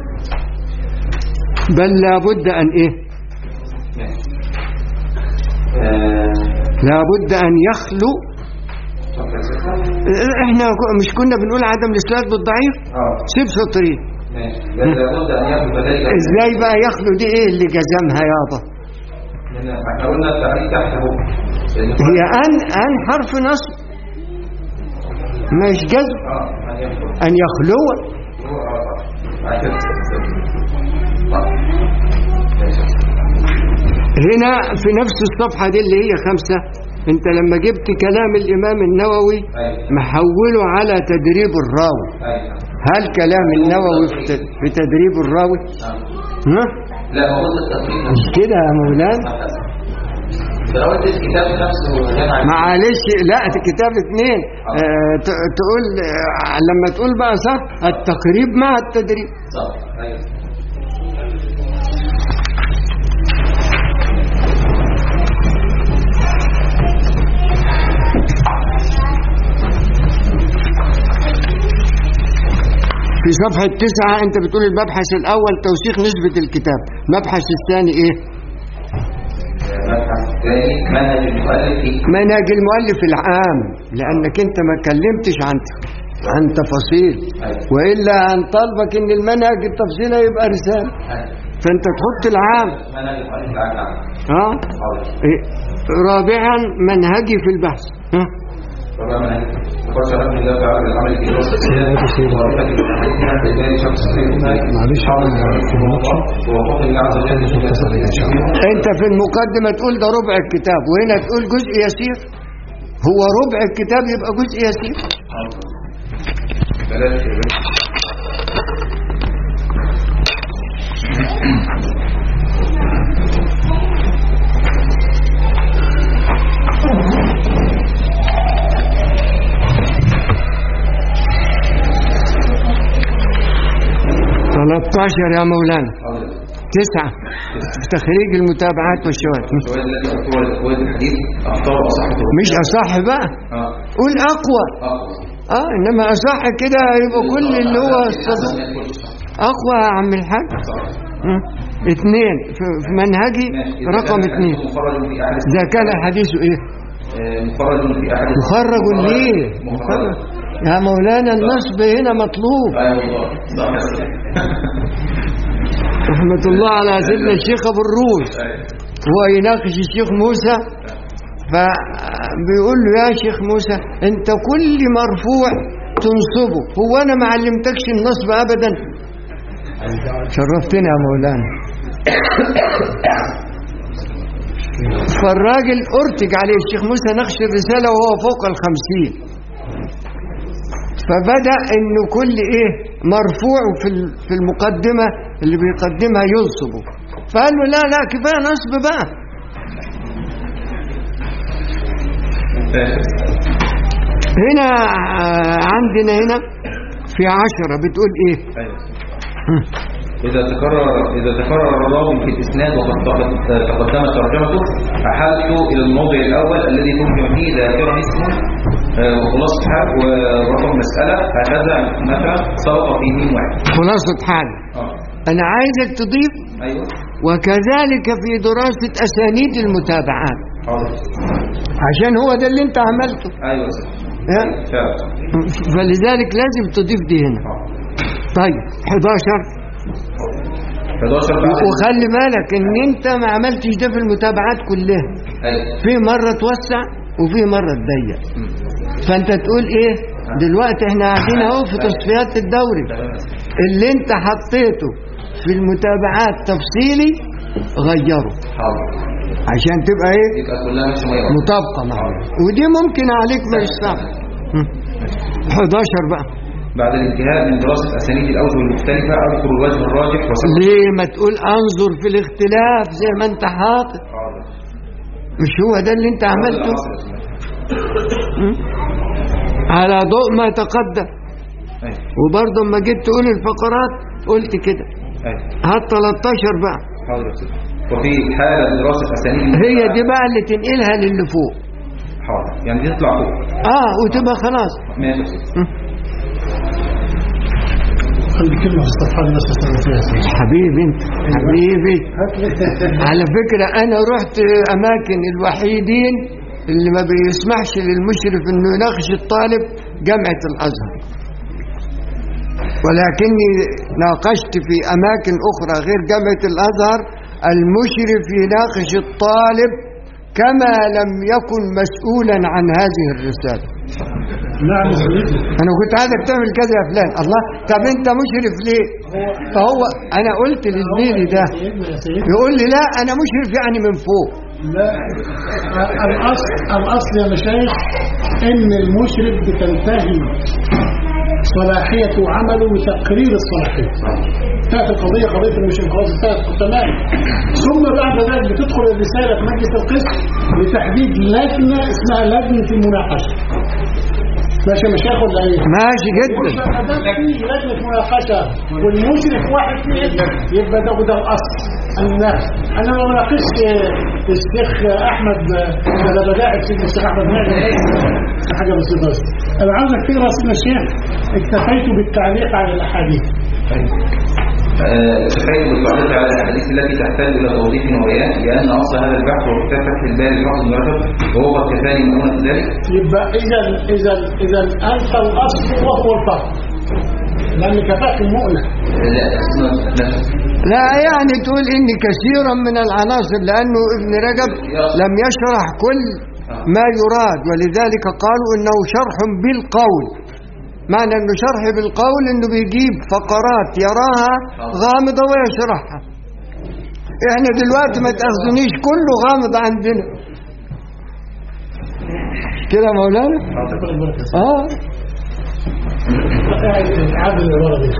بل لابد ان ايه ماشي. آه، لابد ان يخلو صفحة ستة. آه، احنا ك- مش كنا بنقول عدم الاسلام بالضعيف اه سيب سطرين ماشي بل لابد ان ياخذ ذلك ازاي بقى يخلو دي ايه اللي جزمها يابا لأن احنا قلنا التعريف تحت اهو لأن هي ان ان حرف نصب مش جزم اه ان يخلو ان يخلو هو اه صح عشان صح ماشي هنا في نفس الصفحة دي اللي هي خمسة انت لما جبت كلام الامام النووي ايوه محوله على تدريب الراوي ايوه هل كلام النووي في ت- في تدريب الراوي نعم. ها لا هو قلت التقريب مش كده يا مولانا لو قلت الكتاب نفسه جمع معلش لا في كتاب اثنين اه ت- تقول اه لما تقول بقى صح التقريب مع التدريب صح ايوه في صفحة تسعة انت بتقول المبحث الاول توثيق نسبة الكتاب المبحث الثاني ايه المبحث الثاني منهج المؤلف في منهج المؤلف العام لانك انت ما اتكلمتش عن عن تفاصيل أيوة. والا عن طلبك ان المنهج التفصيل يبقى رسالة أيوة. فانت تحط العام منهج المؤلف العام نعم ها حاضر إيه؟ رابعا منهجي في البحث ها طبعا منهج وقد شرحنا الله تعالى العمل في دراسة السياسة ومعرفة الحديث بإجابة شخص معلش ووقوف الله عز وجل في مسألة انت في المقدمة تقول ده ربع الكتاب وهنا تقول جزء يسير هو ربع الكتاب يبقى جزء يسير بلاش ثلاثة يا مولانا حاضر تسعة في تخريج المتابعات والشواهد السؤال الذي هو هو الحديث أخطاء وصحته مش أصح بقى اه قول أقوى أقوى اه انما أصح كده يبقى كل اللي هو الصدوق ما يدخلش صح. أقوى يا عم الحاج صح. مم. اثنين في في منهجي ماشي. إذا رقم كان اثنين الحديث مخرج في أحد إذا كان الحديث إيه آه، مخرج في أحد مخرج ليه مخرج مخرج يا مولانا النصب هنا مطلوب أيوة والله صح رحمة الله على سيدنا الشيخ أبو الروس هو يناقش الشيخ موسى فبيقول له يا شيخ موسى انت كل مرفوع تنصبه هو انا ما علمتكش النصب ابدا شرفتنا يا مولانا فالراجل ارتج عليه الشيخ موسى نقش الرسالة وهو فوق الخمسين فبدأ انه كل ايه مرفوع في ال- في المقدمة اللي بيقدمها ينصبه فقال له لا لا كفاية نصب بقى هنا آه، عندنا هنا في عشرة بتقول ايه أيوة. إذا تكرر إذا تكرر الراوي في الإسناد وقد تقد- تقدمت ترجمته أحلت إلى الموضع الأول الذي ترجم فيه ذاكرة اسمه آه، وخلاصة حال ورقم مسألة هكذا مثلا سبق في ميم واحد. خلاصة حال آه. انا عايزك تضيف أيوه وكذلك في دراسة اسانيد المتابعات حاضر عشان هو ده اللي انت عملته أيوه صح. ها؟ فعلا فلذلك لازم تضيف دي هنا آه. طيب 11 11 بعد وخلي بالك ان انت ما عملتش ده في المتابعات كلها أيوه في مرة توسع وفي مرة تضيق فانت تقول ايه دلوقتي احنا قاعدين اهو في تصفيات الدوري اللي انت حطيته في المتابعات تفصيلي غيره حاضر عشان تبقى ايه يبقى كلها مش ميه مطابقة معاه ودي ممكن عليك ما يصعب 11 بقى بعد الانتهاء من دراسة أسانيد الأوجه المختلفة أذكر الوجه الراجح وسبب ليه ما تقول انظر في الاختلاف زي ما انت حاطط حاضر مش هو ده اللي انت عملته م? على ضوء ما تقدم أيوة. وبرضه لما جيت تقول الفقرات قلت كده أيوة. هات 13 بقى حاضر يا أستاذ. وفي حالة دراسة أسانيد هي دي بقى اللي تنقلها للي فوق حاضر يعني دي تطلع فوق اه وتبقى خلاص ماشي يا أستاذ. عندي كلمة في الصفحة دي بس أسأل فيها سيدي. حبيبي انت حبيبي على فكرة انا رحت اماكن الوحيدين اللي ما بيسمحش للمشرف انه يناقش الطالب جامعة الازهر ولكني ناقشت في اماكن اخرى غير جامعة الازهر المشرف يناقش الطالب كما لم يكن مسؤولا عن هذه الرسالة نعم يا سيدي انا كنت عايزك تعمل كذا يا فلان الله طب انت مشرف ليه فهو انا قلت لزميلي ده سيدنا يا سيدي يقول لي لا انا مشرف يعني من فوق لا الأصل الأصل يا مشايخ إن المشرف بتنتهي صلاحية عمله بتقرير الصلاحية انتهت القضية قضية المشرف خلاص انتهت تمام ثم بعد ذلك بتدخل الرسالة في مجلس القسم لتحديد لجنة اسمها لجنة المناقشة ماشي يا مشايخ ولا ايه؟ ماشي جدا ده في لجنة مناقشة والمشرف واحد فيهم يبقى ده ده الأصل أن أنا ما بناقشش الشيخ أحمد أنا بدأت سيدنا الشيخ أحمد نعمل حاجة بسيطة بس أنا عاوزك تقرا سيدنا الشيخ اكتفيت بالتعليق على الأحاديث آه، تخيل بالتعليق على الأحاديث التي تحتاج إلى توضيح وبيان لأن أصل هذا البحث هو كتاب فتح الباري لحافظ بن رجب وهو قد كفاني مؤونة ذلك يبقى إذا إذا إذا أنت الأصل وهو الفرق لأن كفاك المؤنة لا لا لا يعني تقول ان كثيرا من العناصر لانه ابن رجب لم يشرح كل ما يراد ولذلك قالوا انه شرح بالقول معنى انه شرح بالقول انه بيجيب فقرات يراها غامضة ويشرحها احنا دلوقتي ما تاخذونيش كله غامض عندنا كده يا مولانا اه عادل العبارة دي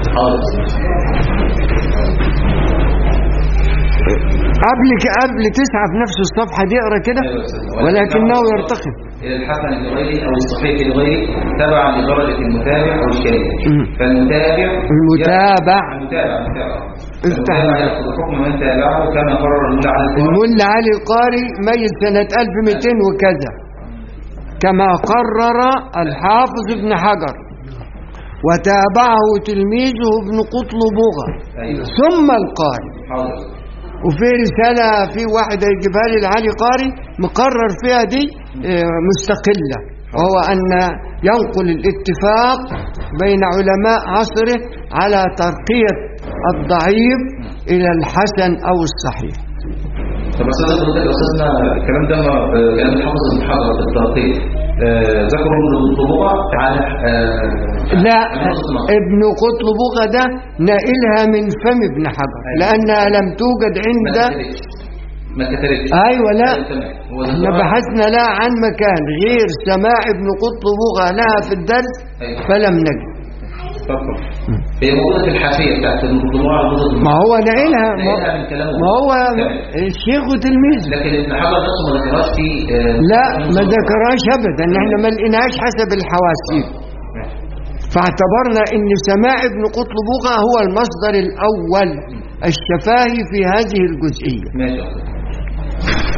قبل قبل تسعة في نفس الصفحة دي اقرا كده ولكنه يرتقي إلى الحسن لغيره أو الصحيح لغيره تبعا لدرجة المتابع أو الشريك مم. فالمتابع المتابع. المتابع المتابع افتح المتابع يأخذ حكم من تابعه كما قرر المولى على القرآن الملا علي القاري ميت سنة 1200 وكذا كما قرر الحافظ ابن حجر وتابعه تلميذه ابن قطلبغة أيوه ثم القاري حاضر وفي رسالة في واحد هيجيبها لي العلي قاري مقرر فيها دي آه، مستقلة وهو أن ينقل الاتفاق بين علماء عصره على ترقية الضعيف إلى الحسن أو الصحيح طب أستاذ حضرتك يا أستاذنا الكلام ده آه، كلام الحافظ ابن حجر في الترقيق آه، ذكروا ابن الطبوع على آه، لا الحافظ ابن حجر. ابن قطلبغة ده نائلها من فم ابن حجر لأنها لم توجد ما عند كتبتش ما كتبتش أيوة لا أيوة، تمام. هو ده احنا السؤال. بحثنا لا عن مكان غير سماع ابن قطلبغة لها في الدرس أيوة. فلم نجد اتفضل. هي موجودة في الحاشية بتاعت ابن الطبوع على موضة ما هو نائلها ما, نائلها من كلامه. ما هو تمام. الشيخ وتلميذه لكن ابن حجر نفسه ما ذكرهاش في آه، لا ما المصنف. ذكرهاش ابدا احنا ما لقيناهاش حسب الحواسيب فاعتبرنا ان سماع ابن قطلبغة هو المصدر الاول الشفاهي في هذه الجزئية ماشي يا أستاذ.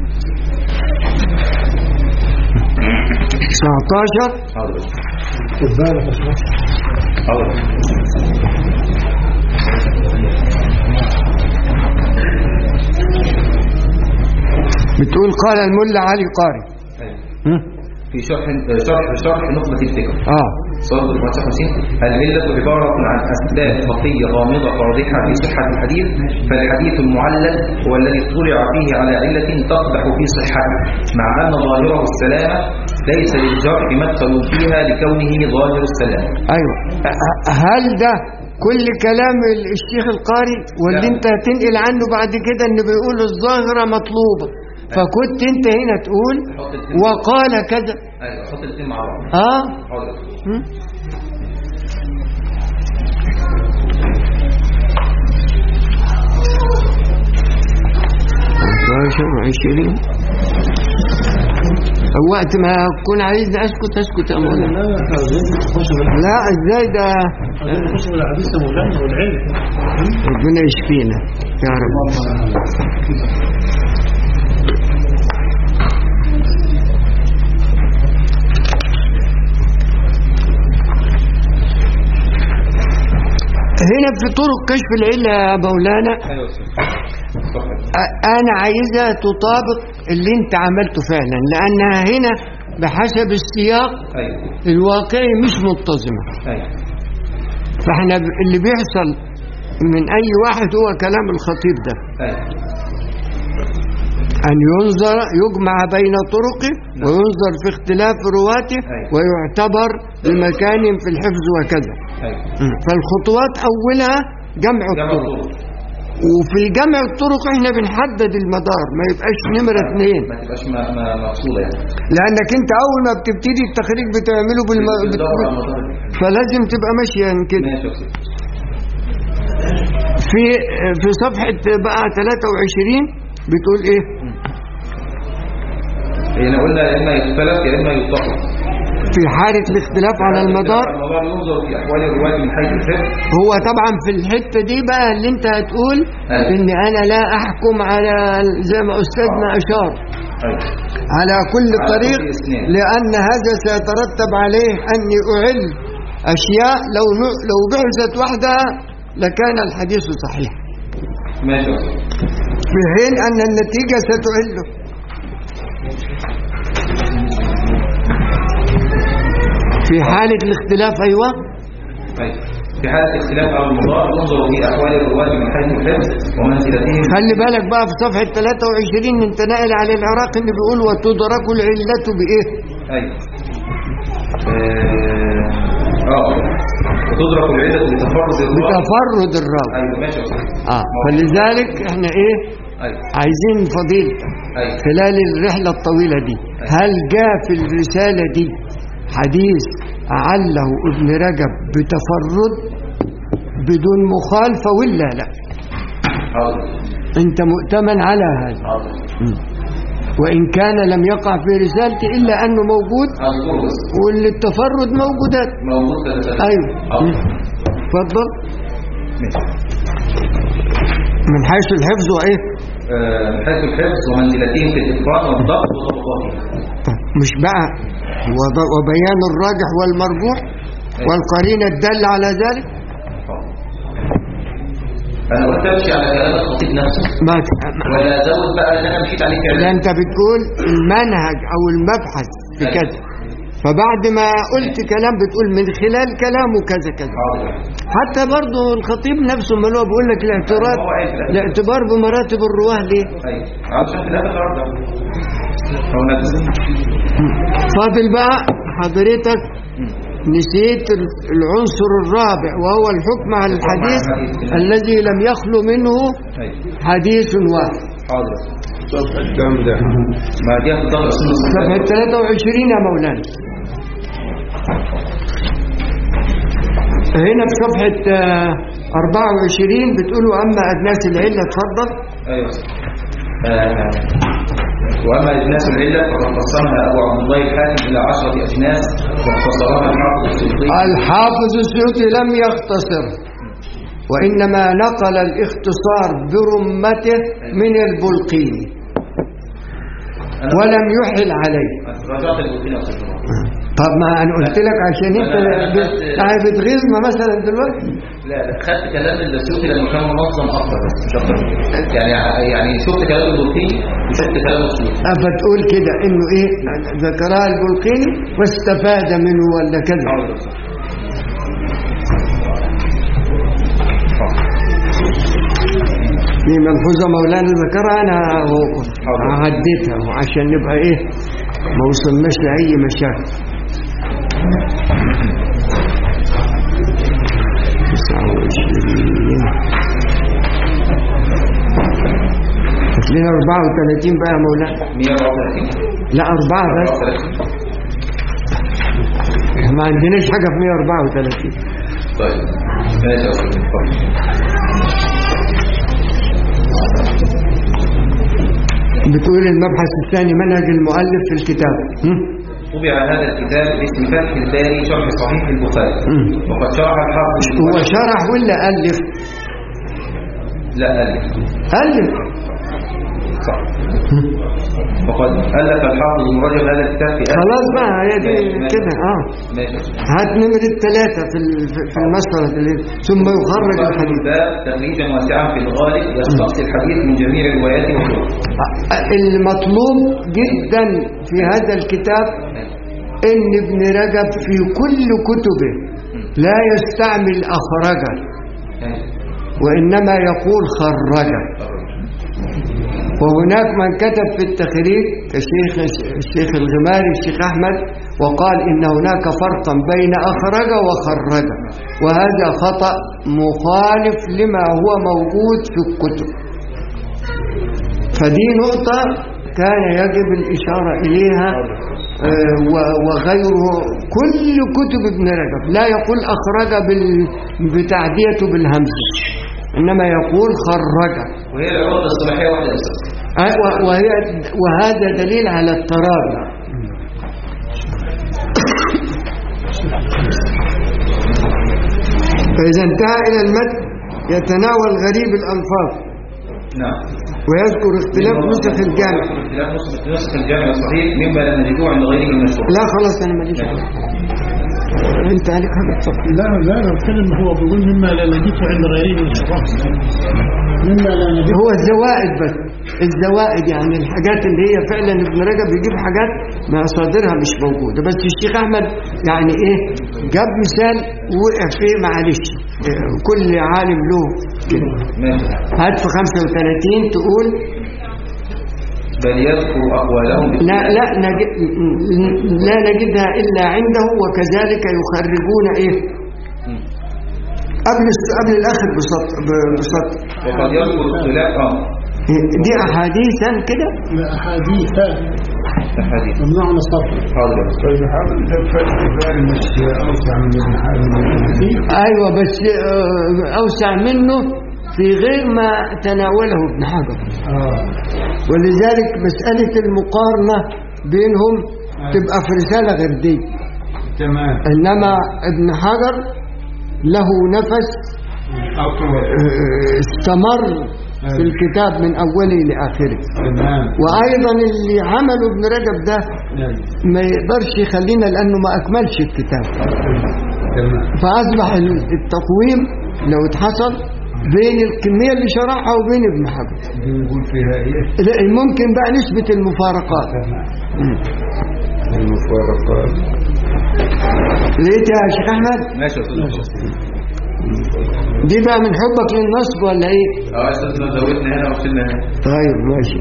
19 حاضر خد بالك يا شيخ. حاضر بتقول قال الملا علي قاري أيوة. هم؟ في شرح شرح شرح نخبة الفكر اه صفحة 55 العلة عبارة عن أسباب خفية غامضة واضحة في صحة الحديث فالحديث المعلل هو الذي اطلع فيه على علة تقدح في صحته مع أن ظاهره السلامة ليس للجرح مدخل فيها لكونه ظاهر السلامة ايوه ه- هل ده كل كلام ال- الشيخ القاري واللي لا. انت هتنقل عنه بعد كده انه بيقول الظاهرة مطلوبة فكنت انت هنا تقول وقال كذا أيوة حط الاثنين مع بعض اه حاضر هم؟ خمستاشر وعشرين وقت ما أكون عايزني أسكت أسكت يا مولانا لا إزاي ده ربنا يشفينا يا رب هنا في طرق كشف العلة يا مولانا أيوة صفحة أ- أنا عايزها تطابق اللي أنت عملته فعلا لأنها هنا بحسب السياق أيوة الواقعي مش منتظمة أيوة فاحنا ب- اللي بيحصل من أي واحد هو كلام الخطيب ده أيوة أن ينظر يجمع بين طرقه وينظر في اختلاف رواته أيوة. ويعتبر بمكان في الحفظ وكذا أيوة فالخطوات أولها جمع جمع الطرق الطرق وفي الجمع الطرق احنا بنحدد المدار ما يبقاش نمرة اثنين ما تبقاش م- م- مقصودة يعني لأنك أنت أول ما بتبتدي التخريج بتعمله بالم... بت... بتدور على المدار. فلازم تبقى ماشية كده ماشي يا أستاذ. في في صفحة بقى 23 بتقول إيه؟ هنا قلنا يا إما يختلف يا إما يتفق في حالة الاختلاف على المدار المدار ينظر في أحوال الرواة من حيث الحفظ هو طبعا في الحتة دي بقى اللي أنت هتقول أيوة. إن أنا لا أحكم على زي ما أستاذنا أشار أيوة على كل على طريق كل إسناد. لأن هذا سيترتب عليه أني أعل أشياء لو ن- لو بعثت وحدها لكان الحديث صحيح ماشي يا أستاذ. في حين أن النتيجة ستعله في حالة الاختلاف أيوة طيب في حالة اختلاف أو المضار ينظر في أحوال الرواة من حيث الحفظ ومنزلتهم خلي بالك بقى في صفحة 23 انت ناقل على العراق اللي بيقول وتدرك العلة بإيه أيوة آه آه. وتدرك العلة بتفرد الرواة بتفرد الراوي أيوة ماشي يا أستاذ. اه فلذلك احنا ايه أيوة عايزين فضيلتك أيوة خلال الرحلة الطويلة دي هل جاء في الرسالة دي حديث أعله ابن رجب بتفرد بدون مخالفة ولا لا حاضر انت مؤتمن على هذا حاضر وإن كان لم يقع في رسالتي إلا أنه موجود أذكره بس واللي التفرد موجودات موجود كذا أيوة حاضر اتفضل ماشي من حيث الحفظ وإيه آه، من حيث الحفظ ومنزلتهم في الإتقان والضبط وضبطاتهم طيب، مش بقى وض- وبيان الراجح والمرجوح والقرينة الدالة على ذلك أنا قلت أمشي على كلام الخطيب نفسه ما ولا أزود بقى اللي أنا مشيت عليه ده كلام انت بتقول المنهج او المبحث في أيوة. كذا فبعد ما قلت كلام بتقول من خلال كلامه كذا كذا حاضر حتى برضه الخطيب نفسه ما هو بيقول لك الاعتراض هو عيب لا. الاعتبار بمراتب الرواه ليه أيوة عشان في الآخر النهارده هو نفس فاضل بقى حضرتك نسيت ال- العنصر الرابع وهو الحكم على الحديث الذي لم يخلو منه أيوة حديث واحد حاضر كم ده ما دي هتضل أصول صفحة 23 يا مولانا هنا في صفحة آه، 24 بتقولوا أما أجناس العلة اتفضل أيوة آه، وأما أجناس العلة فقد قسمها أبو عبد الله الحاكم إلى عشرة أجناس واختصرها الحافظ السيوطي الحافظ السيوطي لم يختصر وإنما نقل الاختصار برمته من البلقيني أنا ولم يحل عليه رجعت البوكين يا أستاذ طب ما أنا قلت لك عشان أنت ب- يعني بتغيظنا مثلا دلوقتي لا لا خدت كلام السيوطي لما كان منظم أكتر بس مش أكتر من كده. يعني يعني شفت كلام البوكين وشفت كلام السيوطي فتقول كده إنه إيه ذكرها البلقيني واستفاد منه ولا كذا حاضر يا أستاذ. في ملحوظة مولانا ذكرها أنا عديتها عشان نبقى إيه ما وصلناش لأي مشاكل تسعة وعشرين هتلاقيها أربعة وثلاثين بقى يا مولانا 134 لا أربعة بس ما عندناش حاجة في 134 طيب ماشي يا أستاذ اتفضل. بتقول المبحث الثاني منهج المؤلف في الكتاب هم؟ طبع هذا الكتاب باسم فتح الباري شرح صحيح البخاري مم. وقد شرح الحافظ هو شرح ولا ألف لا ألف ألف صح وقد ألف الحافظ ابن رجب هذا الكتاب في ألف خلاص بقى هي دي ماشي، ماشي. كده اه ماشي هات نمرة ثلاثة في ال- في- في المسألة اللي ثم يخرج صاحب الحديث الباب تخريجا واسعا في الغالب يستقصي الحديث من جميع رواياته وطرقه المطلوب جدا في هذا الكتاب ان ابن رجب في كل كتبه لا يستعمل أخرجه وإنما يقول خرجه وهناك من كتب في التخريج كشيخ الشيخ الغماري الشيخ أحمد وقال إن هناك فرقا بين أخرج وخرج وهذا خطأ مخالف لما هو موجود في الكتب فدي نقطة كان يجب الإشارة إليها آه، و- وغيره كل كتب ابن رجب لا يقول أخرج بال- بتعديته بالهمزة إنما يقول خرج وهي العروض الصلاحية واحدة يا أستاذ آه، و- وهي وهذا دليل على الترابي فإذا انتهى إلى المتن يتناول غريب الألفاظ نعم ويذكر اختلاف نسخ الجامع اختلاف نسخ نسخ الجامع الصحيح مما لا نجده عند غيره من الشروط لا خلاص أنا ماليش دعوة. أنت عليك حاجة تصفي لا لا أنا بتكلم هو بيقول مما لا نجده عند غيره من الشخص مما لا نجده هو الزوائد بس الزوائد يعني الحاجات اللي هي فعلا ابن رجب يجيب حاجات مصادرها مش موجودة بس الشيخ أحمد يعني إيه جاب مثال وقع فيه معلش إيه، كل عالم له كده ماشي هات في 35 تقول بل يذكر أقوالهم لا لا نجد لا نجدها إلا عنده وكذلك يخرجون إيه قبل قبل الآخر بسطر بسطر وقد يذكر اختلاف آه دي أحاديثا كده لا أحاديث الحديث ممنوع من الصرف حاضر يا أستاذ. طيب حاول تفتح الباري مش اوسع من ابن حزم أيوة بس آه، أوسع منه في غير ما تناوله ابن حجر اه ولذلك مسألة المقارنة بينهم تبقى في رسالة غير دي تمام إنما ابن حجر له نفس اطول آه، استمر في الكتاب من أوله لآخره تمام وأيضا اللي عمله ابن رجب ده نعم. ما يقدرش يخلينا لأنه ما أكملش الكتاب تمام فأصبح التقويم لو اتحصل بين الكمية اللي شرحها وبين ابن حجر بنقول فيها ايه لا، ممكن بقى نسبة المفارقات المفارقات لقيت يا شيخ أحمد ماشي يا أستاذ دي بقى من حبك للنصب ولا إيه اه يا أستاذ ما زودنا هنا وشلنا هنا طيب ماشي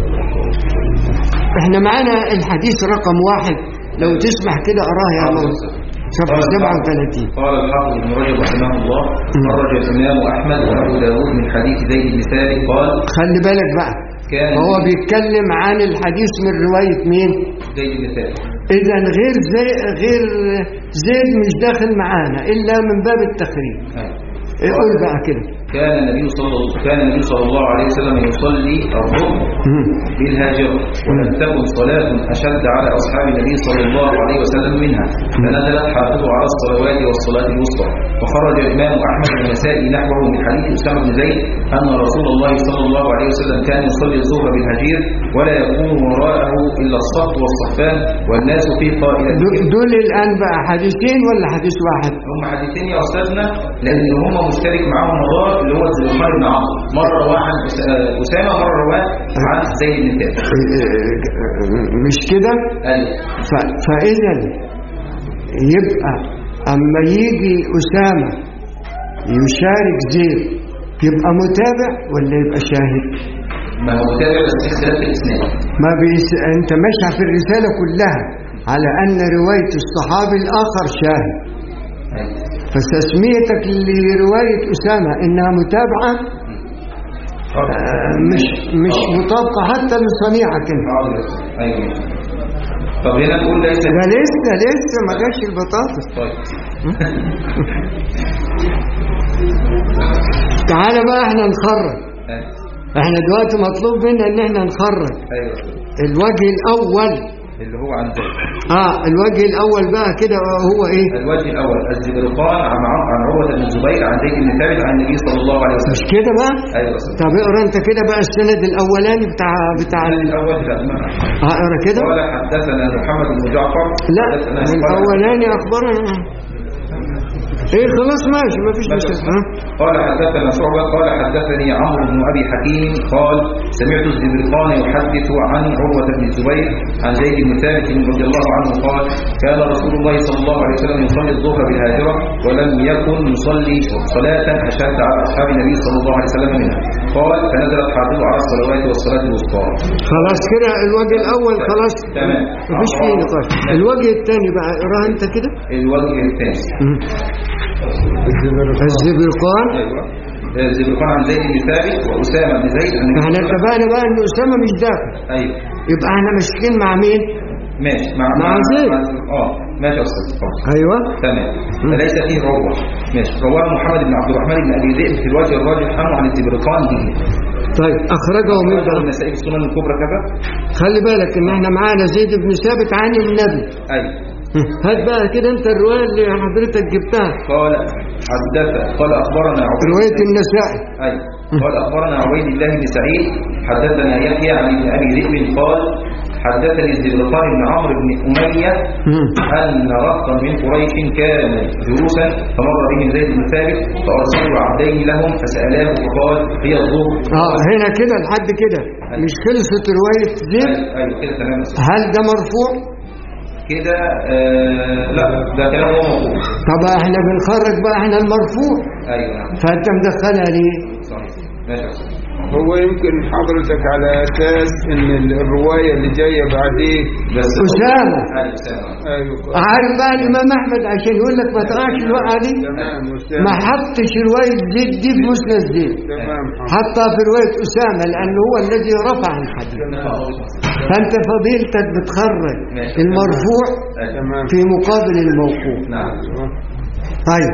احنا معانا الحديث رقم واحد لو تسمح كده أراه يا حاضر يا مولانا أستاذ. صفحة قال الحافظ- 37 قال الحافظ ابن رجب رحمه الله خرج الإمام أحمد وأبو داود من حديث زيد بن ثابت قال خلي بالك بقى كان هو بيتكلم عن الحديث من رواية مين زيد بن ثابت إذا غير زي غير زيد مش داخل معانا إلا من باب التخريج آه. قول بقى كده كان النبي صلى الله كان النبي صلى الله عليه وسلم يصلي الظهر بالهاجرة ولم تكن صلاة أشد على أصحاب النبي صلى الله عليه وسلم منها فنزلت حافظوا على الصلوات والصلاة الوسطى وخرج الإمام أحمد النسائي نحوه من حديث أسامة بن زيد أن رسول الله صلى الله عليه وسلم كان يصلي الظهر بالهجير ولا يكون وراءه إلا الصف والصفان والناس في قائلة دول- دول الآن بقى حديثين ولا حديث واحد هم حديثين يا أستاذنا لأن هم مشترك معاهم مدار اللي هو زلمان بن عمرو مرة رواه عن أس- آه، أسامة مرة رواه عن زيد بن ثابت مش كده أيوه ف- فإذا يبقى أما يجي أسامة يشارك زيد يبقى متابع ولا يبقى شاهد ما هو متابع بس في اختلاف في الاسناد ما بيس... انت ماشي في الرسالة كلها على ان رواية الصحابي الاخر شاهد أيوة. فتسميتك لرواية أسامة إنها متابعة آه، مش مش مطابقة حتى لصنيعك انت حاضر يا أستاذ. ايوه طب هنا نقول ليس ده لسه لسه ما جاش البطاطس طيب تعالى بقى احنا نخرج أيوة. احنا دلوقتي مطلوب منا ان احنا نخرج ايوه الوجه الاول اللي هو عن ذلك اه الوجه الاول بقى كده هو ايه الوجه الاول الزبرقان عن عن عن عروه بن الزبير عن زيد بن ثابت عن النبي صلى الله عليه مش وسلم كده بقى ايوه يا أستاذ. طب اقرا انت كده بقى السند الاولاني بتاع بتاع ال- الاول لا ما اه اقرا كده قال حدثنا محمد بن جعفر لا حدثنا من إسحاق. الاولاني اخبرنا ايه خلاص ماشي ما فيش ماشي. مشكله ها قال حدثنا شعبة قال حدثني عمرو بن أبي حكيم قال سمعت الزبرقان يحدث عن عروة بن الزبير عن زيد بن ثابت رضي الله عنه قال كان رسول الله صلى الله عليه وسلم يصلي الظهر بالهاجرة ولم يكن يصلي صلاة أشد على أصحاب النبي صلى الله عليه وسلم منها قال فنزلت حافظوا على الصلوات والصلاة الوسطى خلاص كده الوجه الاول خلاص تمام. مفيش فيه نقاش الوجه الثاني بقى اقراها انت كده الوجه الثاني الزبرقان أيوة الزبرقان عن زيد بن ثابت وأسامة بن زيد عن النبي احنا صلى الله عليه اتفقنا بقى ان اسامه مش داخل وسلم. أيوة يبقى احنا ماسكين مع مين ماشي مع مع زيد. اه ماشي يا استاذ خلاص. ايوه تمام فليس فيه روح ماشي رواه محمد بن عبد الرحمن بن ابي ذئب في الوجه الراجح عنه عن الزبرقان به طيب اخرجه من أخرجه النسائي في السنن الكبرى كذا خلي بالك ان احنا معانا زيد بن ثابت عن النبي ايوه هات بقى كده انت الروايه اللي حضرتك جبتها قال حدث قال اخبرنا عبيد روايه النسائي ايوه قال اخبرنا عبيد الله بن سعيد حدثنا يحيى عن ابن ابي ذئب قال حدثني الزبرقان بن عمرو بن اميه أن رهطا من قريش كان جلوسا فمر بهم زيد بن ثابت فأرسلوا عبدين لهم فسألاه فقال هي الظهر اه هنا كده لحد كده مش خلصت روايه زيد أيوة أيوة كده تمام يا أستاذ. هل ده مرفوع كده آه لا ده كلام هو موقوف طب احنا بنخرج بقى احنا المرفوع أيوة نعم فانت مدخلها ليه صحيح ماشي يا أستاذ. هو يمكن حضرتك على أساس إن الرواية اللي جاية بعديه بس أسامة. أيوة أسامة أيوة عارف بقى الامام احمد عشان يقول لك ما تقعش الوقعه دي تمام ما أسامة حطش روايه زيد دي في مسند زيد تمام حطها في روايه اسامه لانه هو الذي رفع الحديث فانت فضيلتك بتخرج ماشي. المرفوع أيوة. تمام في مقابل الموقوف نعم طيب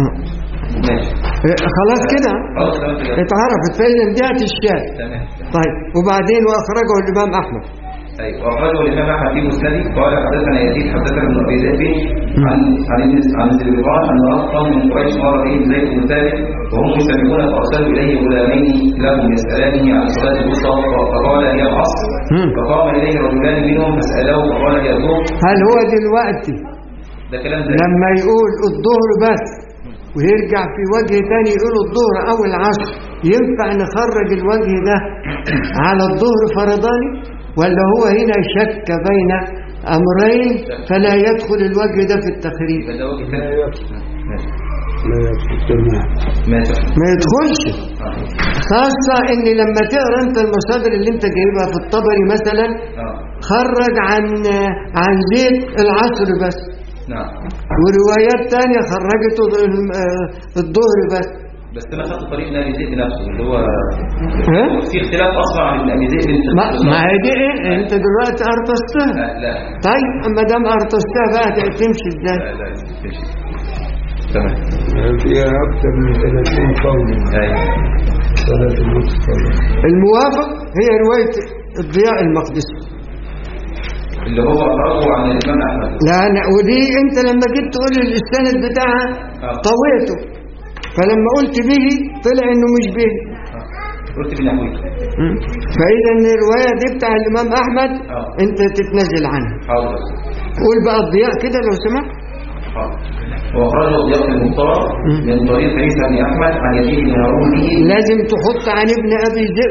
ماشي إيه، خلاص كده خلاص تمام كده. اتعرفت فإذا انتهت الشاهد تمام طيب وبعدين واخرجه الامام احمد أيوة وأخرجه الإمام أحمد في مسنده قال حدثنا يزيد حدثنا ابن أبي ذئب عن عن ابن- عن الزبرقان أن رهطا من قريش مر بهم زيد بن ثابت وهم يسمعون فأرسلوا إليه غلامين لهم يسألانه عن صلاة الوسطى فقال هي العصر مم. فقام إليه رجلان منهم فسألوه فقال هي الظهر هل هو دلوقتي ده كلام زي لما يقول الظهر بس ويرجع في وجه تاني يقول الظهر او العصر ينفع نخرج الوجه ده على الظهر فرضاني ولا هو هنا شك بين امرين فلا يدخل الوجه ده في التخريج يبقى ده وجه لا تاني يكفي ماشي لا يكفي تمام ماشي ما يدخلش آه. خاصة ان لما تقرا انت المصادر اللي انت جايبها في الطبري مثلا آه. خرج عن عن زيد العصر بس نعم وروايات تانية خرجته ال- آه، الظهر بس بس انا خدت طريق ابن ابي ذئب نفسه اللي هو ها؟ في اختلاف اصلا عن ابن ابي ذئب ما ما هي دي ايه انت دلوقتي ارتستها لا لا طيب اما دام ارتستها بقى تمشي ازاي لا لا ماشي. تمام فيها أكثر من 30 قول ايوه صلاة الوسطى الموافق هي رواية الضياء المقدسي اللي هو اخرجه عن الامام احمد لا أنا ودي انت لما جيت تقول لي السند بتاعها آه. طويته فلما قلت به طلع انه مش به آه. قلت بنحوي فاذا الروايه دي بتاع الامام احمد آه. انت تتنازل عنها حاضر قول بقى الضياء كده لو سمحت حاضر واخرجه ضياء المختار من طريق عيسى بن احمد عن يزيد بن هارون به لازم تحط عن ابن ابي ذئب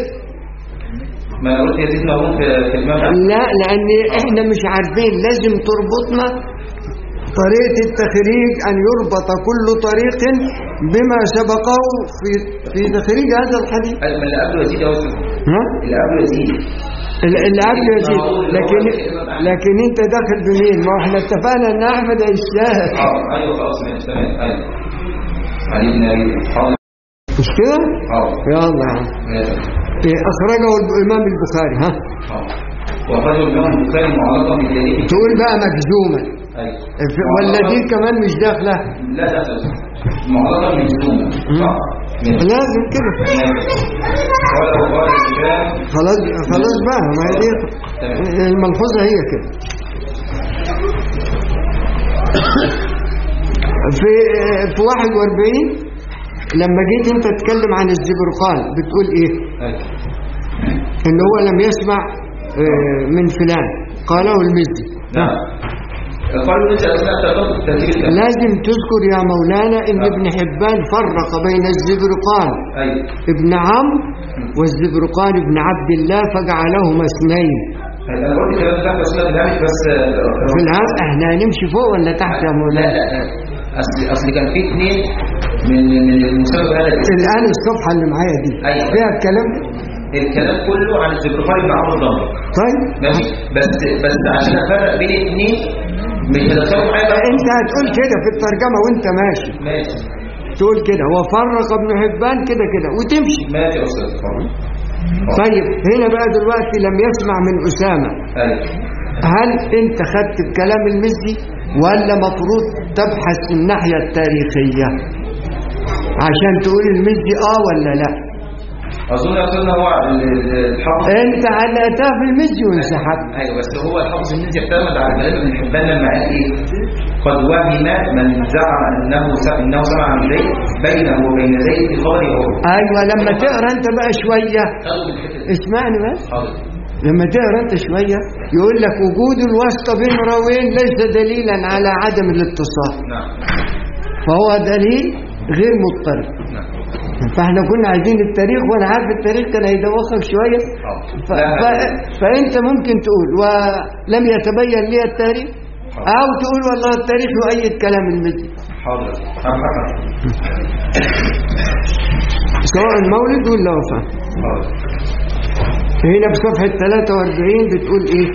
ما أنا قلت يزيد بن هارون في في الامام احمد لا لان احنا مش عارفين لازم تربطنا طريقة التخريج أن يربط كل طريق بما سبقه في في تخريج هذا الحديث من اللي قبله يزيد يا أستاذ ها؟ اللي قبله يزيد ال- اللي قبل يزيد لكن لكن انت داخل بمين ما احنا اتفقنا ان احمد هيشتهر اه ايوه خلاص ماشي تمام ايوه علي بن ابي حاضر مش كده حاضر يلا يا عم. ماشي. إيه، اخرجه الامام البخاري ها حاضر وأخرجه الإمام البخاري معلقا في تاريخ تقول بقى مجزوما أيوه في- ولا دي كمان مش داخله لا لا لا معلقا مجزوما صح ماشي. لازم كده ماشي. قال وقال الإمام خلاص خلاص بقى ما هي دي تمام. الملحوظه هي كده في في 41 لما جيت انت تتكلم عن الزبرقان بتقول ايه أيوه ان هو لم يسمع آه، من فلان قاله المزي نعم قالوا أنت أثناء ترتيب الكلام لازم تذكر يا مولانا ان ابن حبان فرق بين الزبرقان أيوه ابن عمرو والزبرقان ابن عبد الله فجعلهما اثنين أنا قلت الكلام ده بس لا بالهامش بس في العام احنا هنمشي فوق ولا تحت يا لا مولانا لا اصل اصل كان في اثنين من من المسبب هذا الاسم. الان الصفحه اللي معايا دي أيوة. فيها الكلام ده الكلام كله عن الزبرقان بن عمرو الضمري طيب ماشي بس بس عشان افرق بين الاثنين مش هدخله معايا بقى. انت هتقول كده في الترجمه وانت ماشي ماشي تقول كده وفرق ابن حبان كده كده وتمشي ماشي يا استاذ اتفضل. طيب هنا بقى دلوقتي لم يسمع من اسامه ايوه هل انت خدت بكلام المزي ولا مفروض تبحث في الناحية التاريخية عشان تقول المزي اه ولا لا اظن يا استاذ هو ال- ال- الحافظ انت علقتها في المزي وانسحبت ايوه بس هو الحافظ النزي اعتمد على كلام ابن حبان لما قال ايه قد وهم من زعم انه س- انه سمع من زيد بينه وبين زيد في خبر عروه ايوه لما تقرا انت بقى شوية خدوا من الحته دي اسمعني بس حاضر لما تقرا انت شوية يقول لك وجود الواسطة بين راوين ليس دليلا على عدم الاتصال نعم فهو دليل غير مضطرب نعم فاحنا كنا عايزين التاريخ وانا عارف التاريخ كان هيدوخك شويه ف... ف... فانت ممكن تقول ولم يتبين لي التاريخ او تقول والله التاريخ يؤيد كلام المزي حاضر هبحث سواء المولد ولا وفاه حاضر هنا في صفحه 43 بتقول ايه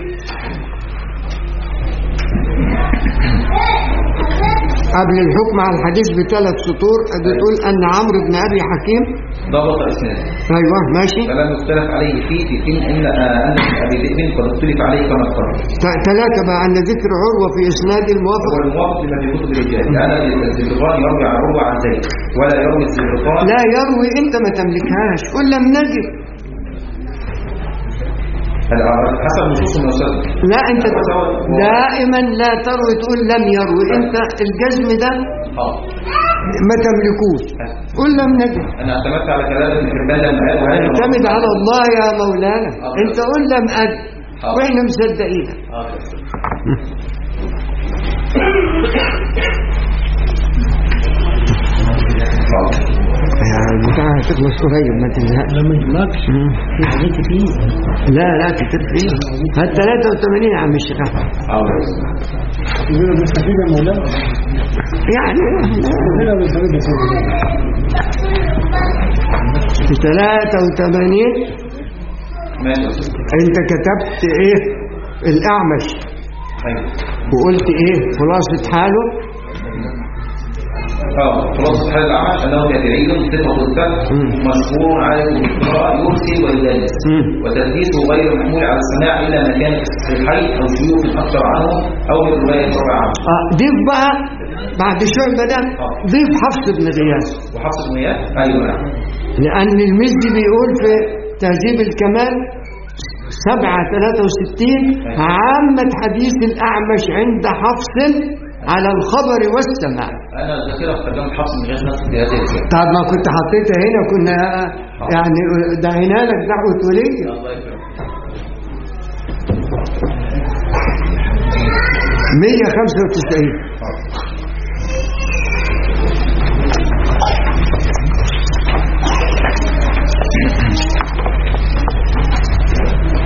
قبل الحكم على الحديث بثلاث سطور بتقول ان عمرو بن ابي حكيم ضبط اسناده ايوه ماشي فلم يختلف عليه فيه في حين ان آه، ان ابن ابي ذئب قد اختلف عليه كما اختلف ت- ثلاثه بقى ان ذكر عروه في اسناد الموافق هو الموافق لما في كتب الرجال لان الزبرقان يروي عن عروه عن زيد ولا يروي الزبرقان لا يروي انت ما تملكهاش قل لم نجد حسب نصوص المسلم لا انت دائما لا تروي تقول لم يروي انت الجزم ده حاضر ما تملكوش قل لم نجد انا اعتمدت على كلام ابن حبان لما قال وهذا اعتمد على الله يا مولانا انت قل لم اجد واحنا مصدقينك حاضر. حاضر. يعني بتاع هتخلص قريب ما تزهقش لما يجمعكش في حاجات كتير لا لا كتير فيه هات 83 يا عم الشيخ احمد حاضر. كلنا بنستفيد يا مولانا يعني كلنا بنستفيد يا سيدي في 83 ماشي يا أستاذ. انت كتبت ايه الاعمش أيوة. وقلت ايه خلاصة حاله اه خلاص حال الأعمش أنه تابعي ثقة الفتح مم. مشهور عارف بالقراءة يرسل ويدلس مم. وتدليسه غير محمول على السماع إلا ما كان في الحي أو شيوخ أكثر عنه أو من رواية ربع عنه آه ضيف بقى بعد شعبة ده ضيف حفص بن غياث وحفص بن إياس أيوة نعم لأن المزي بيقول في تهذيب الكمال سبعة ثلاثة وستين عامة حديث الأعمش عند حفص على الخبر والسماع أنا ذاكرة في ترجمة حفص بن إياس نفس هذه الرسالة طب ما كنت حطيتها هنا كنا يعني دعينا لك دعوة ولية الله يكرمك 195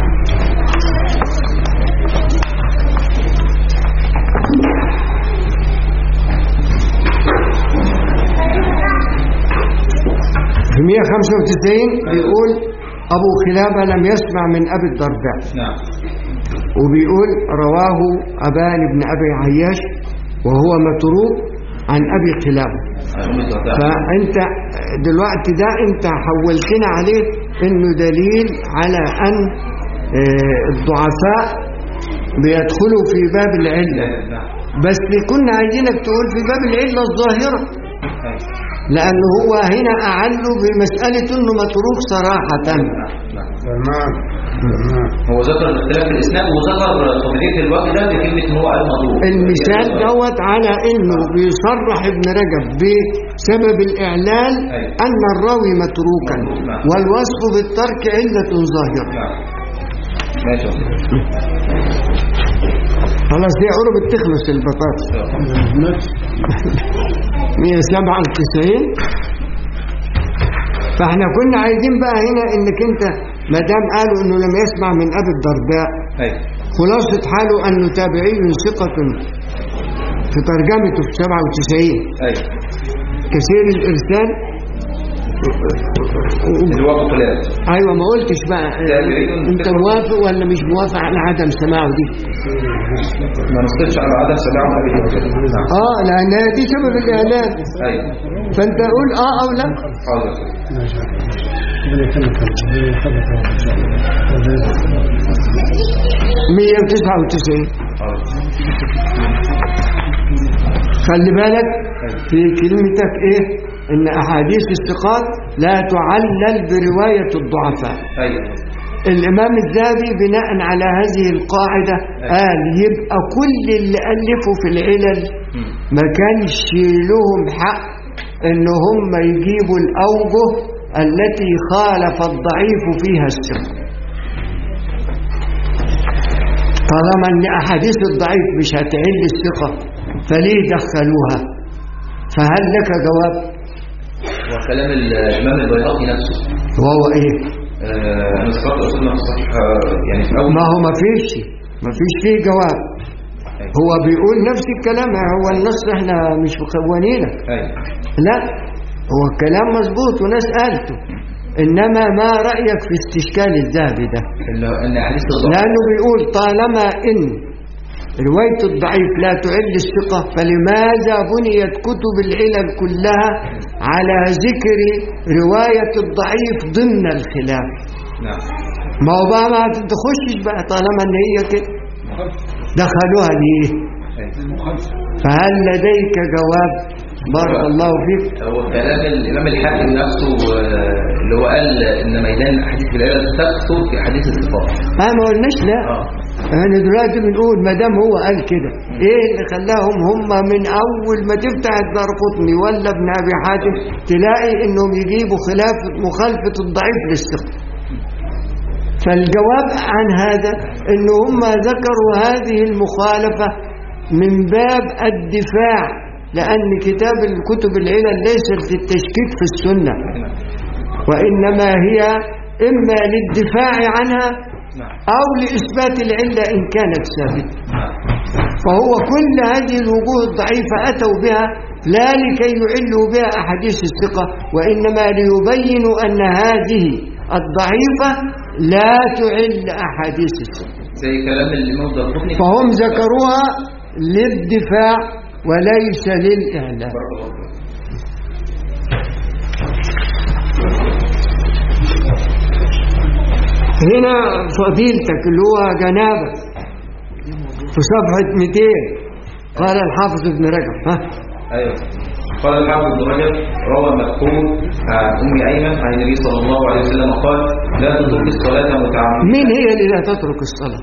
195 95 بيقول أبو خلابة لم يسمع من أبي الدرداء نعم وبيقول رواه أبان بن أبي عياش وهو متروك عن أبي خلابة عن أم الدرداء فأنت دلوقتي ده أنت حولتنا عليه إنه دليل على أن آه، الضعفاء بيدخلوا في باب العلة نعم بس كنا عايزينك تقول في باب العلة الظاهرة أيوة. لأنه هو هنا أعله بمسألة أنه متروك صراحة نعم تمام تمام هو ذكر الاختلاف في الاسناد وذكر تطبيق الوقت ده بكلمه ان هو قال مضروب المثال دوت على انه بيصرح ابن رجب بسبب الاعلان أيوة. ان الراوي متروكا نعم. والوصف بالترك علة ظاهرة نعم ماشي خلاص دي عرب تخلص البطاطس 197 فاحنا كنا عايزين بقى هنا انك انت ما دام قالوا انه لم يسمع من ابي الدرداء ايوه خلاصة حاله انه تابعي ثقة في ترجمته في 97 ايوه كثير الارسال اللي هو ابو خلال ايوه ما قلتش بقى تابعي انت ثقة. موافق ولا مش موافق على عدم سماعه دي ما نصدش على عدم سماعه ابي نعم اه لان دي سبب الاعلان ايوه فانت قول اه او لا حاضر مية وتسعة وتسعين حاضر خلي بالك في كلمتك ايه ان احاديث الثقات لا تعلل برواية الضعفاء ايوه الامام الذهبي بناء على هذه القاعدة قال يبقى كل اللي الفوا في العلل مم. ما كانش لهم حق ان هم يجيبوا الاوجه التي خالف الضعيف فيها الثقة طالما ان احاديث الضعيف مش هتعل الثقة فليه دخلوها فهل لك جواب وكلام الامام البيهقي نفسه وهو ايه آه، انا ذكرت اصلا في صحيح آه، يعني في اول ما هو ما فيش ما فيش فيه جواب هو بيقول نفس الكلام هو النص احنا مش مخونينك ايوه لا هو الكلام مظبوط وناس قالته انما ما رايك في استشكال الذهبي ده اللي هو ان احاديث الضعف لانه بيقول طالما ان روايه الضعيف لا تعل الثقه فلماذا بنيت كتب العلل كلها على ذكر روايه الضعيف ضمن الخلاف نعم ما هو بقى ما تخشش بقى طالما ان هي كده دخلوها ليه أيوة. فهل لديك جواب بارك الله فيك هو كلام الامام الحاكم نفسه آه، اللي هو قال ان ميدان الاحاديث في العلل تكثر في احاديث الصفات اه ما قلناش لا اه احنا دلوقتي بنقول ما دام هو قال كده ايه اللي خلاهم هم من اول ما تفتح الدار قطني ولا ابن ابي حاتم تلاقي انهم يجيبوا خلاف مخالفه الضعيف للثقه فالجواب عن هذا ان هم ذكروا هذه المخالفه من باب الدفاع لان كتاب الكتب العلل ليست للتشكيك في السنه وانما هي اما للدفاع عنها نعم أو لإثبات العلة إن كانت ثابتة نعم فهو كل هذه الوجوه الضعيفة أتوا بها لا لكي يعلوا بها أحاديث الثقة وإنما ليبينوا أن هذه الضعيفة لا تعل أحاديث الثقة زي كلام الامام الدرقطني فهم ذكروها للدفاع وليس للإعلام بارك الله فيك. هنا فضيلتك اللي هو جنابة في صفحة 200 قال الحافظ ابن رجب ها ايوه قال الحافظ ابن رجب روى مكحول عن ام ايمن عن النبي صلى الله عليه وسلم قال لا تترك الصلاه متعمدا مين هي اللي لا تترك الصلاة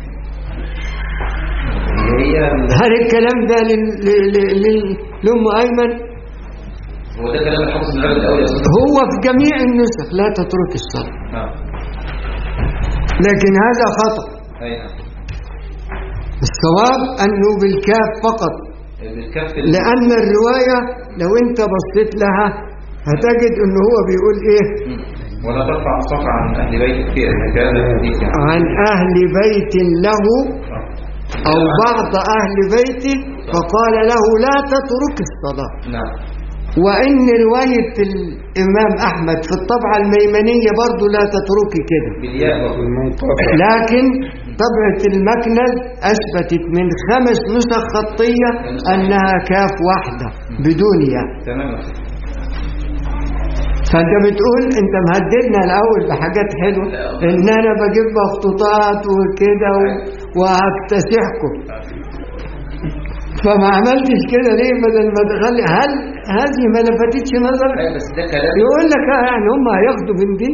اللي هي هل الكلام ده لل- ل- ل- ل- لأم أيمن هو ده كلام الحافظ ابن رجب الاول يا استاذ هو في جميع النسخ لا تترك الصلاة نعم لكن هذا خطأ اي نعم الصواب أنه بالكاف فقط بالكف لأن الرواية لو أنت بصيت لها هتجد أنه هو بيقول إيه مم. ولا ترفع الصوت عن اهل بيتك في هذا الحديث يعني عن أهل بيت له أو بعض أهل بيته فقال له لا تترك الصلاة نعم وإن رواية الإمام أحمد في الطبعة الميمنية برضو لا تتركي كده بالياء في المنطقة لكن طبعة المكنز أثبتت من خمس نسخ خطية أنها كاف واحدة بدون ياء تمام فأنت بتقول أنت مهددنا الأول بحاجات حلوة إن أنا بجيب مخطوطات وكده و- وهكتسحكم فما عملتش كده ليه بدل ما تخلي هل هذه ما لفتتش نظرك أيوة بس ده كلام يقول لك آه يعني هم هياخدوا من دي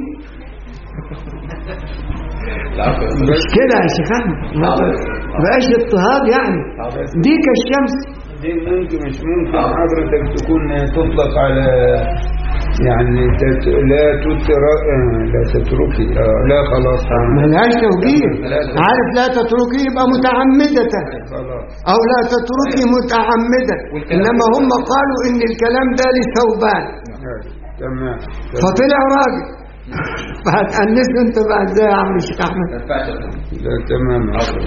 العفو يا أستاذ. مش كده يا شيخ احمد ما بقاش اضطهاد يعني دي كالشمس دي ممكن مش ممكن حضرتك تكون تطلق على يعني تت... لا تتر... آه، لا تتركي آه، لا خلاص ما لهاش توجيه عارف لا تتركي يبقى متعمدة خلاص او لا تتركي متعمدة انما هم قالوا ان الكلام ده لثوبان آه، تمام فطلع راجل فهتأنسوا انت بقى ازاي يا عم الشيخ احمد ما ينفعش يا أستاذ. لا تمام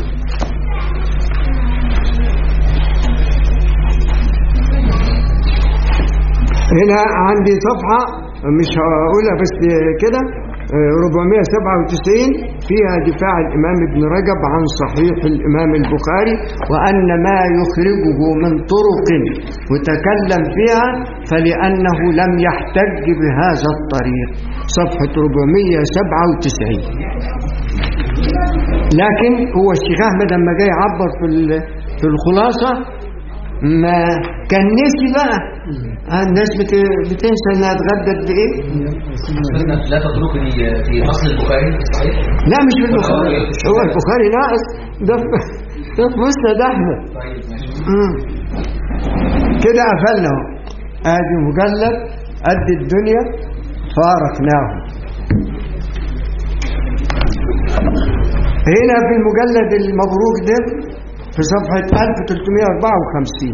هنا عندي صفحة مش هقولها بس كده آه، 497 فيها دفاع الإمام ابن رجب عن صحيح الإمام البخاري وأن ما يخرجه من طرق وتكلم فيها فلأنه لم يحتج بهذا الطريق صفحة 497 لكن هو الشيخ أحمد لما جاي يعبر في ال- في الخلاصة ما كان نسي بقى الناس بت- بتنسى انها اتغدت بايه لا تتركني في أصل البخاري صحيح؟ لا مش في البخاري هو البخاري ناقص ده في ده في مسند احمد طيب ماشي مم. كده قفلنا اهو ادي مجلد قد الدنيا فارقناه هنا في المجلد المبروك ده في صفحة 1354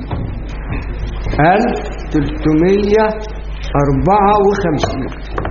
1354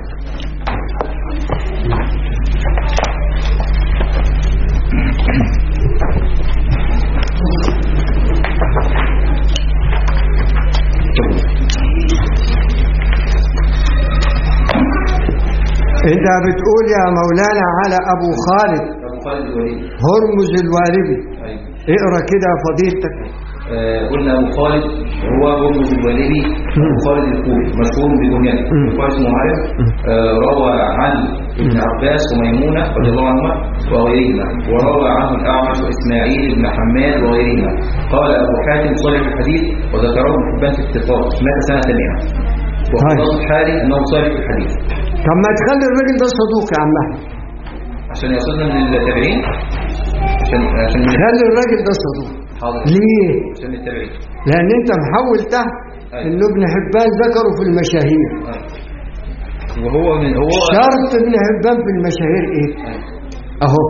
انت بتقول يا مولانا على ابو خالد أبو خالد الوليد هرمز الوالبي أيوة. اقرا كده يا فضيلتك آه، قلنا أبو خالد هو هرمز الوليدي أبو خالد الكوفي مشهور بكنيته مم. أبو خالد اسمه عارف آه، روى عن ابن عباس وميمونة رضي الله عنهما وغيرهما وروى عنه الأعمش وإسماعيل بن حماد وغيرهما قال أبو حاتم صالح الحديث وذكره ابن حبان في اتفاق مات سنة 100 وخلاص الحالي أنه صالح الحديث طب ما تخلي الراجل ده صدوق يا عم احمد عشان يصلنا من التابعين عشان عشان خلي الراجل ده صدوق حاضر ليه عشان التابعين لان انت محول تحت أيوة. انه ابن حبان ذكره في المشاهير وهو من هو شرط ابن حبان في المشاهير ايه اهو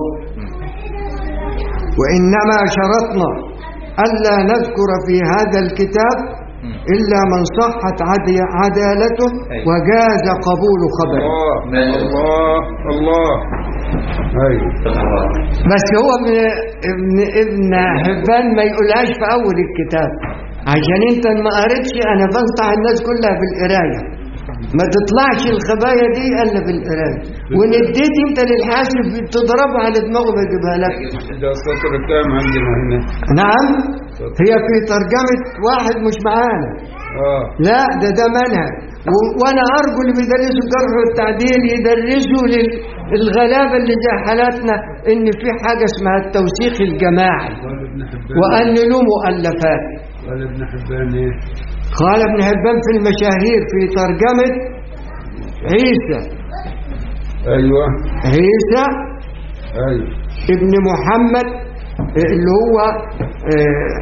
وانما شرطنا الا نذكر في هذا الكتاب الا من صحت عدي- عدالته أيوة. وجاز قبول خبره الله ماشي. الله الله ايوه بس هو ابن ابن ابن حبان ما يقولهاش في اول الكتاب عشان انت ما قريتش انا بنصح الناس كلها بالقرايه ما تطلعش الخبايا دي الا بالقرايه وان اديت انت للحاسب تضربه على دماغه ما يجيبها لك ده سطر كام عندنا هنا نعم هي في ترجمه واحد مش معانا اه لا ده ده منهج و- وانا ارجو اللي بيدرسوا الجرح والتعديل يدرسوا للغلابه اللي زي حالاتنا ان في حاجه اسمها التوثيق الجماعي قال ابن حبان وان له مؤلفات قال ابن حبان ايه قال ابن حبان في المشاهير في ترجمه عيسى ايوه عيسى ايوه ابن محمد اللي هو آه،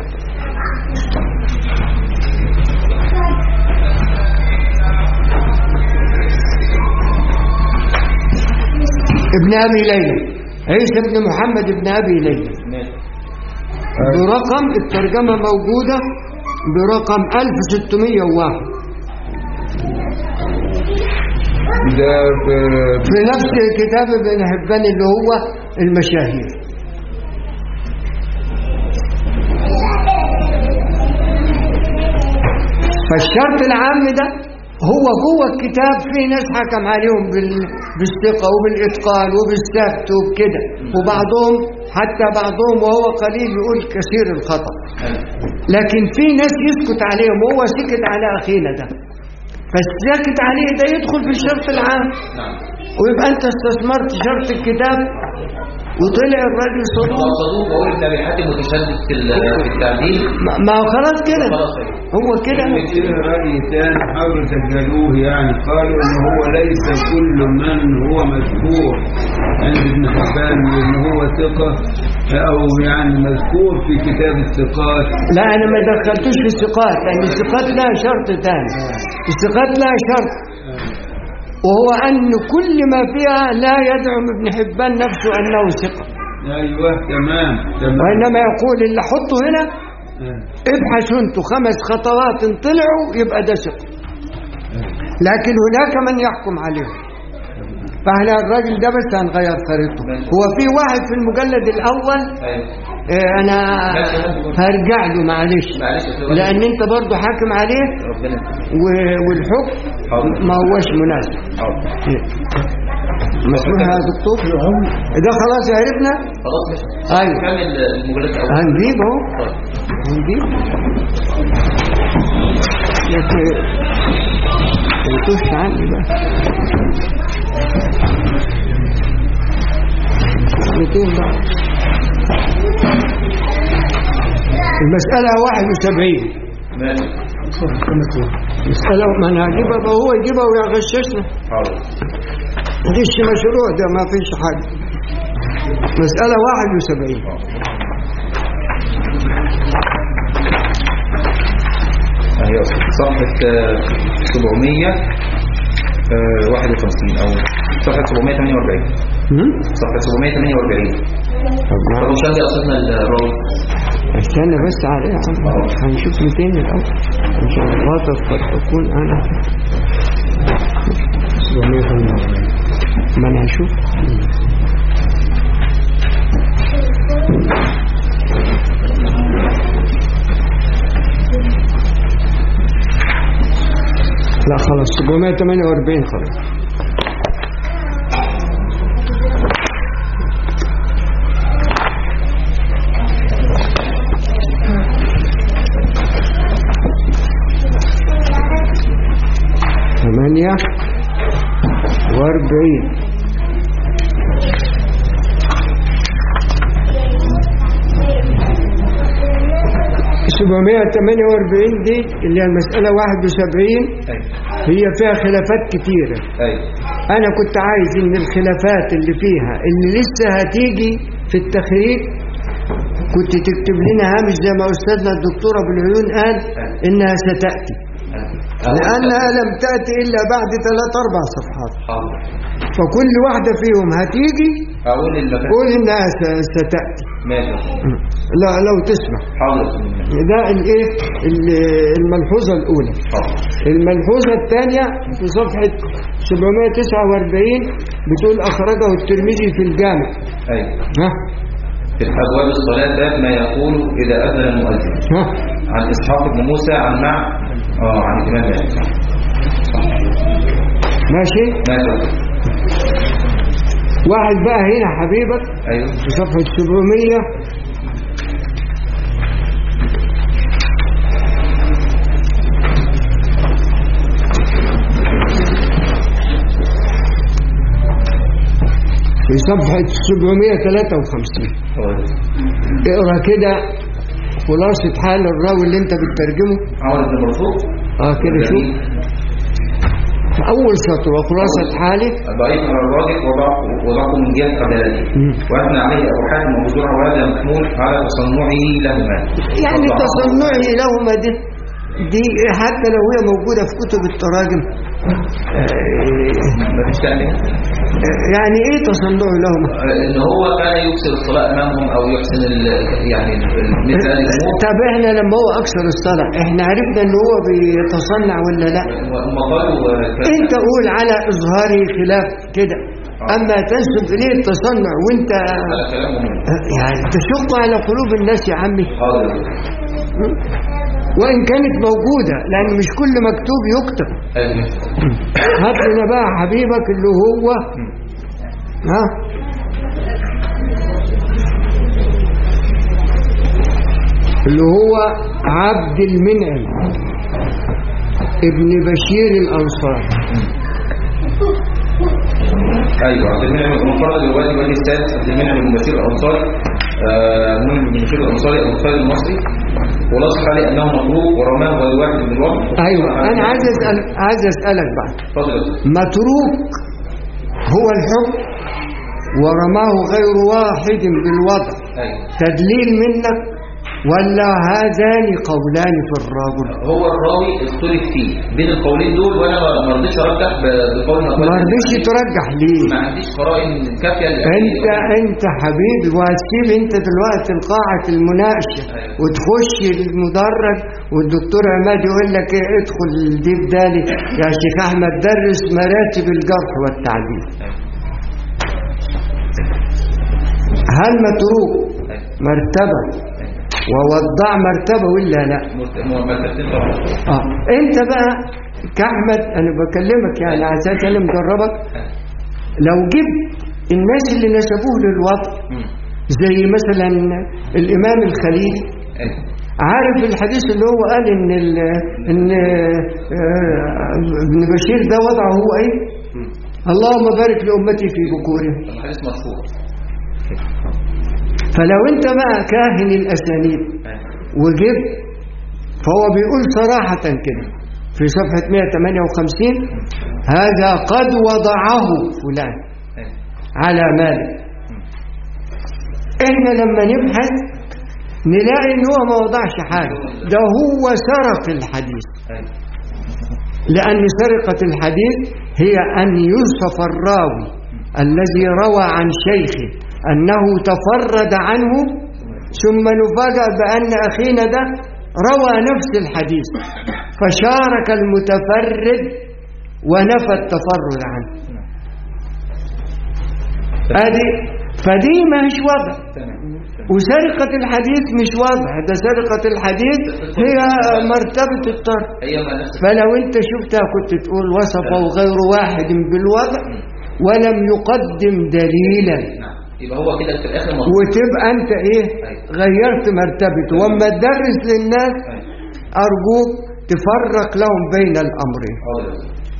ابن ابي ليلى عيسى ابن محمد ابن ابي ليلى برقم الترجمه موجوده برقم 1601 ده في في نفس كتاب ابن حبان اللي هو المشاهير فالشرط العام ده هو جوه الكتاب في ناس حكم عليهم بال- بالثقة وبالإتقان وبالثبت وبكده وبعضهم حتى بعضهم وهو قليل يقول كثير الخطأ لكن في ناس يسكت عليهم وهو سكت على أخينا ده فالساكت عليه ده يدخل في الشرط العام نعم ويبقى أنت استثمرت شرط الكتاب وطلع الراجل هو صدوق صدوق بقول ابن ابي حاتم متشدد في ال- في التعديل ما ما هو خلاص كده خلاص أيوة. هو كده فيه رأي ثاني حاولوا تجهلوه يعني قالوا ان هو ليس كل من هو مذكور عند ابن حبان ان هو ثقة او يعني مذكور في كتاب الثقات لا انا ما دخلتوش في الثقات لان الثقات لها شرط ثاني الثقات لها شرط وهو ان كل ما فيها لا يدعم ابن حبان نفسه انه ثقه ايوه تمام تمام وانما يقول اللي حطه هنا آه. ابحثوا انتوا خمس خطوات طلعوا يبقى ده ثقه لكن هناك من يحكم عليهم فاحنا الراجل ده بس هنغير طريقته هو في واحد في المجلد الاول أيوة. آه، انا هرجع له معلش معلش يا أستاذ. لان انت برضو حاكم عليه ربنا و- والحكم حاضر. ما هوش مناسب حاضر. مسموح يا دكتور ده خلاص عرفنا خلاص ماشي أيوة. كمل المجلد الاول هنجيب اهو طيب. هنجيب لكن انتوش عني بقى 200 بقى المسألة 71 ماشي مسألة ما انا هجيبها بقى هو يجيبها ويغششنا حاضر غش مشروع ده ما فيش حاجة مسألة 71 أهي أصلا. صفحة آه، 751 أو صفحة 748 هم؟ صفحة 748 طب طب ما- وشان دي أصلنا الراوي استنى بس عليه يا عم هنشوف 200 الأول عشان خاطر قد أكون أنا ما أنا هشوف لا خلاص 748 خلاص ثمانية واربعين سبعمائة ثمانية واربعين دي اللي هي المسألة واحد وسبعين أيوة هي فيها خلافات كتيرة أيوة أنا كنت عايز إن الخلافات اللي فيها اللي لسه هتيجي في التخريج كنت تكتب لنا هامش زي ما أستاذنا الدكتور أبو العيون قال إنها ستأتي لأنها لم تأتي إلا بعد ثلاث أربع صفحات حاضر فكل واحدة فيهم هتيجي أقول المكان قول إنها س- ستأتي ماشي لا لو تسمح حاضر ده الإيه ال- الملحوظة الأولى حاضر الملحوظة الثانية في صفحة 749 بتقول أخرجه الترمذي في الجامع أيوة ها في أبواب الصلاة باب ما يقول إذا أذن المؤذن ها عن إسحاق بن موسى عن مع آه عن الإمام مالك ماشي ماشي واحد بقى هنا حبيبك أيوة في صفحة 700 في صفحة 753 حاضر. اقرا كده خلاصة حال الراوي اللي انت بتترجمه عمر بن مرفوع اه كده شوف في أول سطر وخلاصة حاله ضعيف على الراجح وضعف وضعفه من جهة عدالته مم. وأثنى عليه أبو حاتم وأبو زرع وهذا محمول على تصنعه لهما يعني وضعفه. تصنعي لهما دي دي حتى لو هي موجودة في كتب التراجم ما فيش تأمين يعني ايه تصنعي لهما ان هو كان يكسر الصلاة امامهم او يحسن ال يعني ال- مثل هذه الامور طب احنا لما هو اكثر الصلاة احنا عرفنا ان هو بيتصنع ولا لا وهم قالوا آه، انت قول على اظهاره خلاف كده اما تنسب اليه التصنع وانت على كلامهم يعني تشق على قلوب الناس يا عمي حاضر وإن كانت موجودة لأن مش كل مكتوب يكتب أيوة. هات لنا بقى حبيبك اللي هو ها اللي هو عبد المنعم ابن بشير الأنصاري ايوه عبد المنعم بن فرد الوالي والي الثالث عبد المنعم بن بشير الانصاري آه، منعم بن بشير الانصاري الانصاري المصري ونصح عليه انه مطروق ورماه غير واحد من الوقت أيوة أنا عايز أسأل عايز أسألك بقى اتفضل يا أستاذ. متروك هو الحكم ورماه غير واحد بالوضع ايوه تدليل منك ولا هذان قولان في الرجل هو الراوي اختلف فيه بين القولين دول وانا ما- ما رضيتش ارجح ب- بقول من أقوال ما رضيش المحدثين. ترجح ليه ما عنديش قرائن كافيه انت انت حبيبي وهتسيب انت دلوقتي قاعة المناقشة أيوة. وتخش المدرج والدكتور عماد يقول لك ايه ادخل دي بدالي يا شيخ احمد درس مراتب الجرح والتعديل هل متروك مرتبة ووضع مرتبة ولا لا مرتبتين طبعا اه انت بقى كاحمد انا بكلمك يعني على اساس انا مجربك لو جبت الناس اللي نسبوه للوضع مم. زي مثلا الامام الخليلي أيوة. عارف الحديث اللي هو قال ان ال ان آه، ابن بشير ده وضعه هو ايه مم. اللهم بارك لامتي في بكورهم طب حديث مشهور فلو انت بقى كاهن الاسانيد أيوة. وجبت فهو بيقول صراحة كده في صفحة 158 هذا قد وضعه فلان أيوة. على مالك احنا لما نبحث نلاقي ان هو ما وضعش حاجة ده هو سرق الحديث أيوة. لأن سرقة الحديث هي أن يوصف الراوي الذي روى عن شيخه أنه تفرد عنه ثم نفاجأ بأن أخينا ده روى نفس الحديث فشارك المتفرد ونفى التفرد عنه ادي فدي ما هيش وضع تمام وسرقة الحديث مش وضع ده سرقة الحديث هي مرتبة الطرد هي ما نفس فلو انت شفتها كنت تقول وصفه غير واحد بالوضع ولم يقدم دليلا نعم يبقى هو كده في الاخر مطلوب وتبقى انت ايه غيرت مرتبته واما تدرس للناس ارجوك تفرق لهم بين الامرين حاضر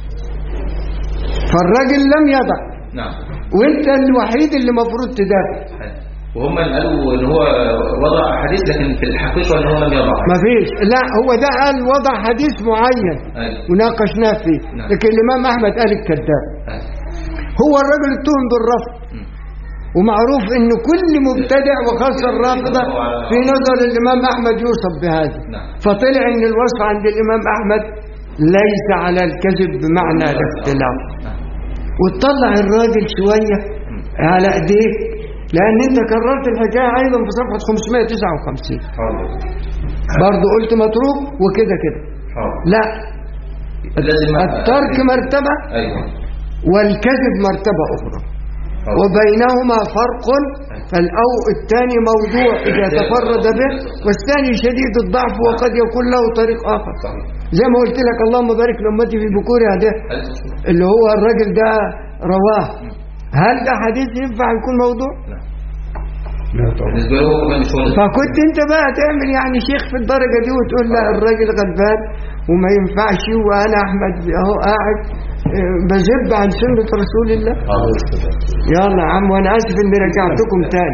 فالراجل لم يضع نعم وانت الوحيد اللي مفروض تدافع حلو. وهم اللي قالوا ان هو وضع حديث لكن في الحقيقه ان هو لم يضع مفيش لا هو ده قال وضع حديث معين ايوه وناقشناه فيه نعم. لكن الامام احمد قال الكذاب أيوة. هو الرجل اتهم بالرفض مم. ومعروف ان كل مبتدع وخاصه الرافضه في نظر الامام احمد يوصف بهذا نعم. فطلع ان الوصف عند الامام احمد ليس على الكذب بمعنى الاختلاف نعم. وتطلع الراجل شويه على ايديك لان انت كررت الحكايه ايضا في صفحه 559 حاضر برضه قلت متروك وكده كده حاضر لا لازم الترك مرتبه ايوه والكذب مرتبه اخرى حاضر. وبينهما فرق فالأو الثاني موضوع إذا تفرد به والثاني شديد الضعف وقد يكون له طريق آخر صحيح زي ما قلت لك اللهم بارك لأمتي في بكورها ده حديث مشهور. اللي هو الراجل ده رواه هل ده حديث ينفع يكون موضوع بالنسبه له هو كمان مش هو اللي- فكنت انت بقى تعمل يعني شيخ في الدرجة دي وتقول لا الراجل غلبان وما ينفعش وانا احمد اهو قاعد اه، بزب عن سنة رسول الله حاضر. يلا يا عم وانا اسف اني رجعتكم تاني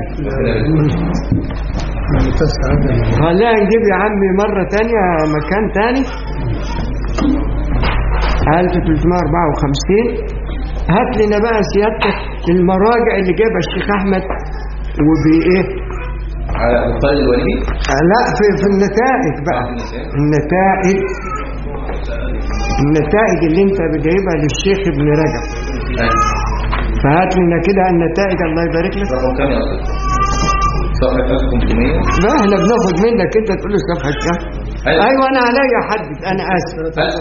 خلينا نجيب يا عمي مرة تانية مكان تاني 1354 هات لنا بقى سيادتك المراجع اللي جابها الشيخ احمد وبايه على مختار الوليدي آه، لا في, في النتائج بقى النتائج النتائج اللي انت جايبها للشيخ ابن رجب أيوة. فهات لنا كده النتائج الله يبارك لك رقم كام يا استاذ صفحه 1500 لا احنا بناخد منك انت تقول لي صفحه كام أيوة. ايوه انا عليا احدد انا اسف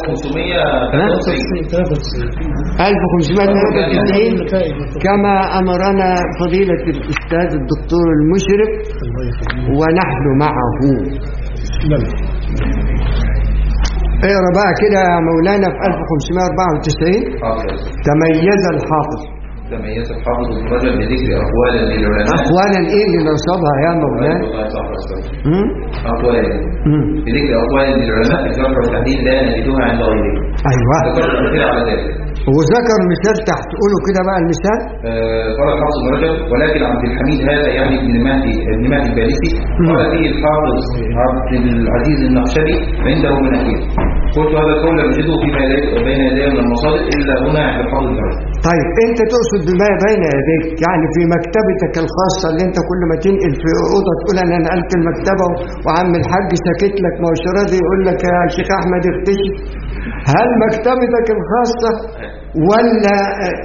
1593 1593 كما امرنا فضيله الاستاذ الدكتور المشرف ونحن معه لا اقرا بقى كده يا مولانا في 1594 حاضر تميز الحافظ تميز الحافظ ابن رجب بذكر أقوالا للعلماء اقوالا ايه اللي نصبها يا مولانا الله صح أستاذ. مم؟ أقوالا مم. بذكر أقوال للعلماء في الجرح والتعديل لا نجدها عند غيره ايوه ذكرت كثير على ذلك وذكر مثال تحت قولوا كده بقى المثال آه، قال الحافظ بن رجب ولكن عبد الحميد هذا يعني ابن مهدي ابن مهدي البالسي قال فيه الحافظ عبد العزيز النقشبي عنده مناكير قلت هذا القول لم نجده فيما يلي- بين يدي من المصادر الا هنا عند الحافظ بن رجب طيب انت تقصد بما بين يديك يعني في مكتبتك الخاصة اللي انت كل ما تنقل في اوضة تقول انا نقلت المكتبة وعم الحاج ساكت لك ما هوش راضي يقول لك يا شيخ احمد اختشي هل مكتبتك الخاصة ولا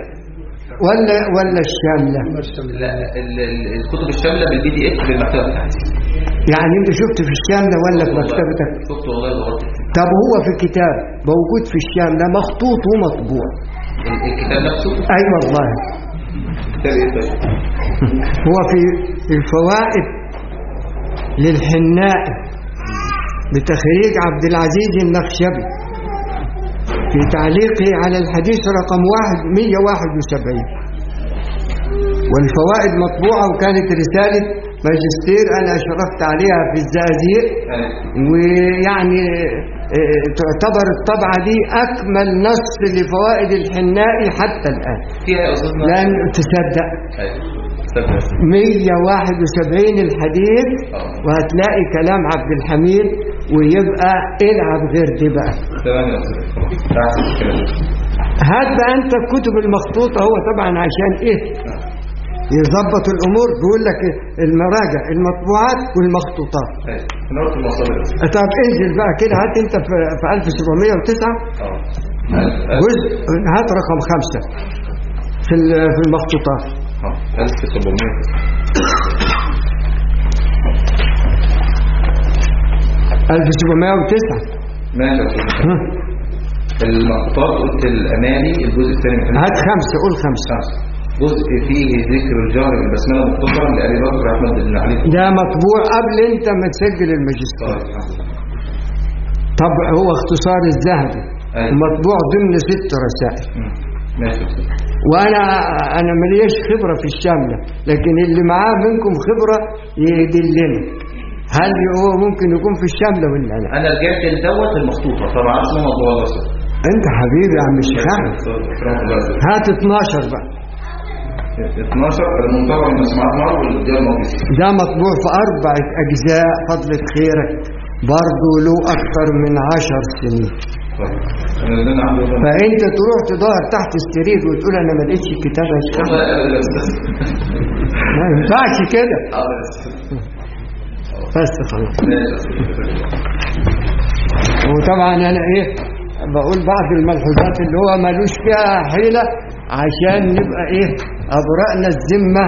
ولا ولا الشاملة لا ال- ال- الكتب الشامله بالبي دي اف بالمكتبه بتاعتي يعني انت شفت في الشاملة ولا في مكتبتك شفت والله دورت طب هو في كتاب موجود في الشاملة مخطوط ومطبوع ال- الكتاب نفسه اي والله كتاب ايه طيب؟ هو في الفوائد للحناء بتخريج عبد العزيز النخشبي في تعليقه على الحديث رقم واحد 171 والفوائد مطبوعة وكانت رسالة ماجستير أنا أشرفت عليها في الزقازيق آه، ويعني آه، تعتبر الطبعة دي أكمل نص لفوائد الحناء حتى الآن فيها يا استاذنا لأن تصدق أيوة. استاذ 171 الحديث آه. وهتلاقي كلام عبد الحميد ويبقى العب غير دي بقى تمام يا استاذ خلاص احسن الكلام هات بقى انت الكتب المخطوطة هو طبعا عشان ايه يظبط الامور بيقول لك المراجع المطبوعات والمخطوطات أيوة. انا قلت المصادر بس. طب انزل بقى كده هات انت في في 1709 اه جزء هات رقم خمسة في ال- في المخطوطات اه 1700 1709 ماشي يا استاذ هم. المخطوطات قلت الاماني الجزء الثاني من هات خمسة قول خمسة خمسة جزء فيه ذكر الجهر بالبسمله مختصرا لابي بكر احمد بن علي ده مطبوع قبل انت ما تسجل الماجستير طيب الحمد لله. طب هو اختصار الذهبي أيوة. مطبوع ضمن ست رسائل مم. ماشي يا استاذ وانا انا مليش خبره في الشامله لكن اللي معاه منكم خبره يدلنا هل هو ممكن يكون في الشامله ولا لا انا رجعت لدوت المخطوطه طبعا اسمه موضوع الله أستاذ. انت حبيبي يا عم الشيخ أحمد. رحمة الله أستاذ. هات 12 بقى 12 المنطقه من مسمعات مر والديار المقدسي ده مطبوع في أربعة أجزاء فضلة خيرك برضه له أكتر من عشر سنين طيب انا ده انا عندي والله. فأنت تروح تدور تحت السرير وتقول أنا ما لقيتش الكتاب يا شيخ أحمد. والله أبدا يا أستاذ. ما ينفعش كده حاضر يا أستاذ. بس خلاص ماشي يا أستاذ. وطبعا أنا إيه بقول بعض الملحوظات اللي هو ملوش فيها حيلة عشان نبقى إيه أبرأنا الذمة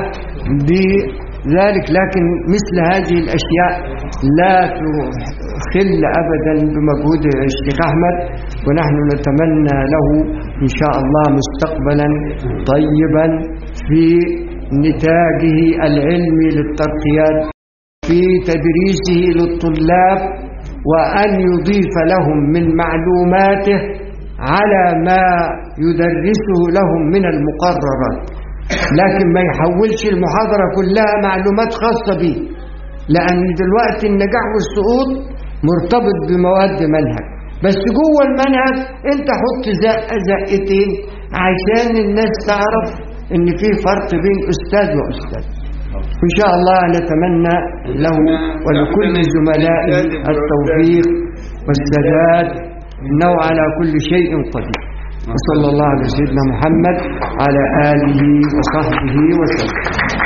بذلك لكن مثل هذه الأشياء لا تخل أبدا بمجهود الشيخ أحمد ونحن نتمنى له إن شاء الله مستقبلا طيبا في نتاجه العلمي للترقيات في تدريسه للطلاب وأن يضيف لهم من معلوماته على ما يدرسه لهم من المقررات لكن ما يحولش المحاضرة كلها معلومات خاصة به لأن دلوقتي النجاح والسقوط مرتبط بمواد منهج بس جوه المنهج انت حط زقة زقتين عشان الناس تعرف ان في فرق بين استاذ واستاذ ان شاء الله نتمنى له ولكل زملائه التوفيق والسداد انه على كل شيء قدير وصلى الله على سيدنا محمد على اله وصحبه وسلم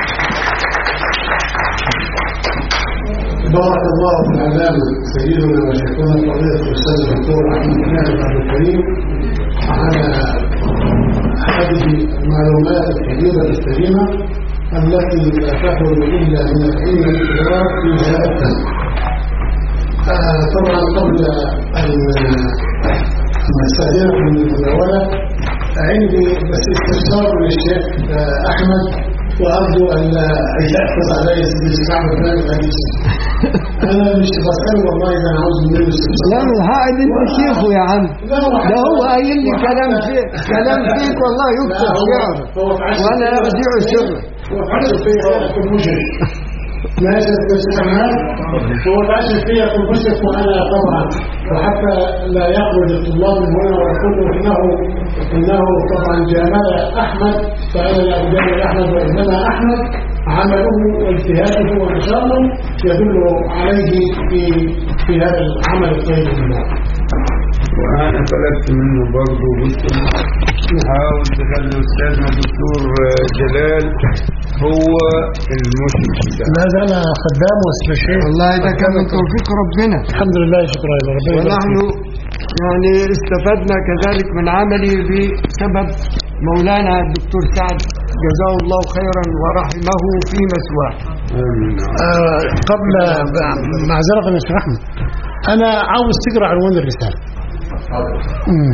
بارك الله في العلامة سيدنا وشيخنا فضيلة الأستاذ الدكتور أحمد ناجي عبد الكريم على هذه المعلومات الكبيرة السليمة التي لا تخرج إلا من العلم الكبار فيها التنمية. آه، طبعا قبل أن نستأذنكم من المداولة عندي بس استفسار للشيخ آه، أحمد وأرجو أن يحفظ علي سيدي الشيخ أحمد بن الحديث أنا مش بسأله والله إذا أنا عاوز منه استفسار لا من هائد انت شيخه يا عم لا هو ده هو قايل لي كلام فيك كلام فيك والله يكتب شعر وانا ارجع سره هو عشر فيا أكون مشرك ماشي استشهاد هو العشر فيا أكون مشرك وأنا طبعا وحتى لا يخرج الطلاب من هنا ويقولوا إنه إنه طبعا جامل أحمد فأنا لا أجامل أحمد وإنما أحمد عمله واجتهاده ونشاطه يدل عليه في في هذا العمل الطيب لله وأنا طلبت منه برضه قلت له حاول تخلي أستاذنا الدكتور جلال هو المشرف ده لا ده أنا خدام واستشهاد والله ده كان من توفيق ربنا الحمد لله شكرا لله ربنا يبارك ونحن فيك. يعني استفدنا كذلك من عملي بسبب مولانا الدكتور سعد جزاه الله خيرا ورحمه في مسواه آمين آه قبل معذرة يا شيخ أحمد أنا عاوز تقرأ عنوان الرسالة مم.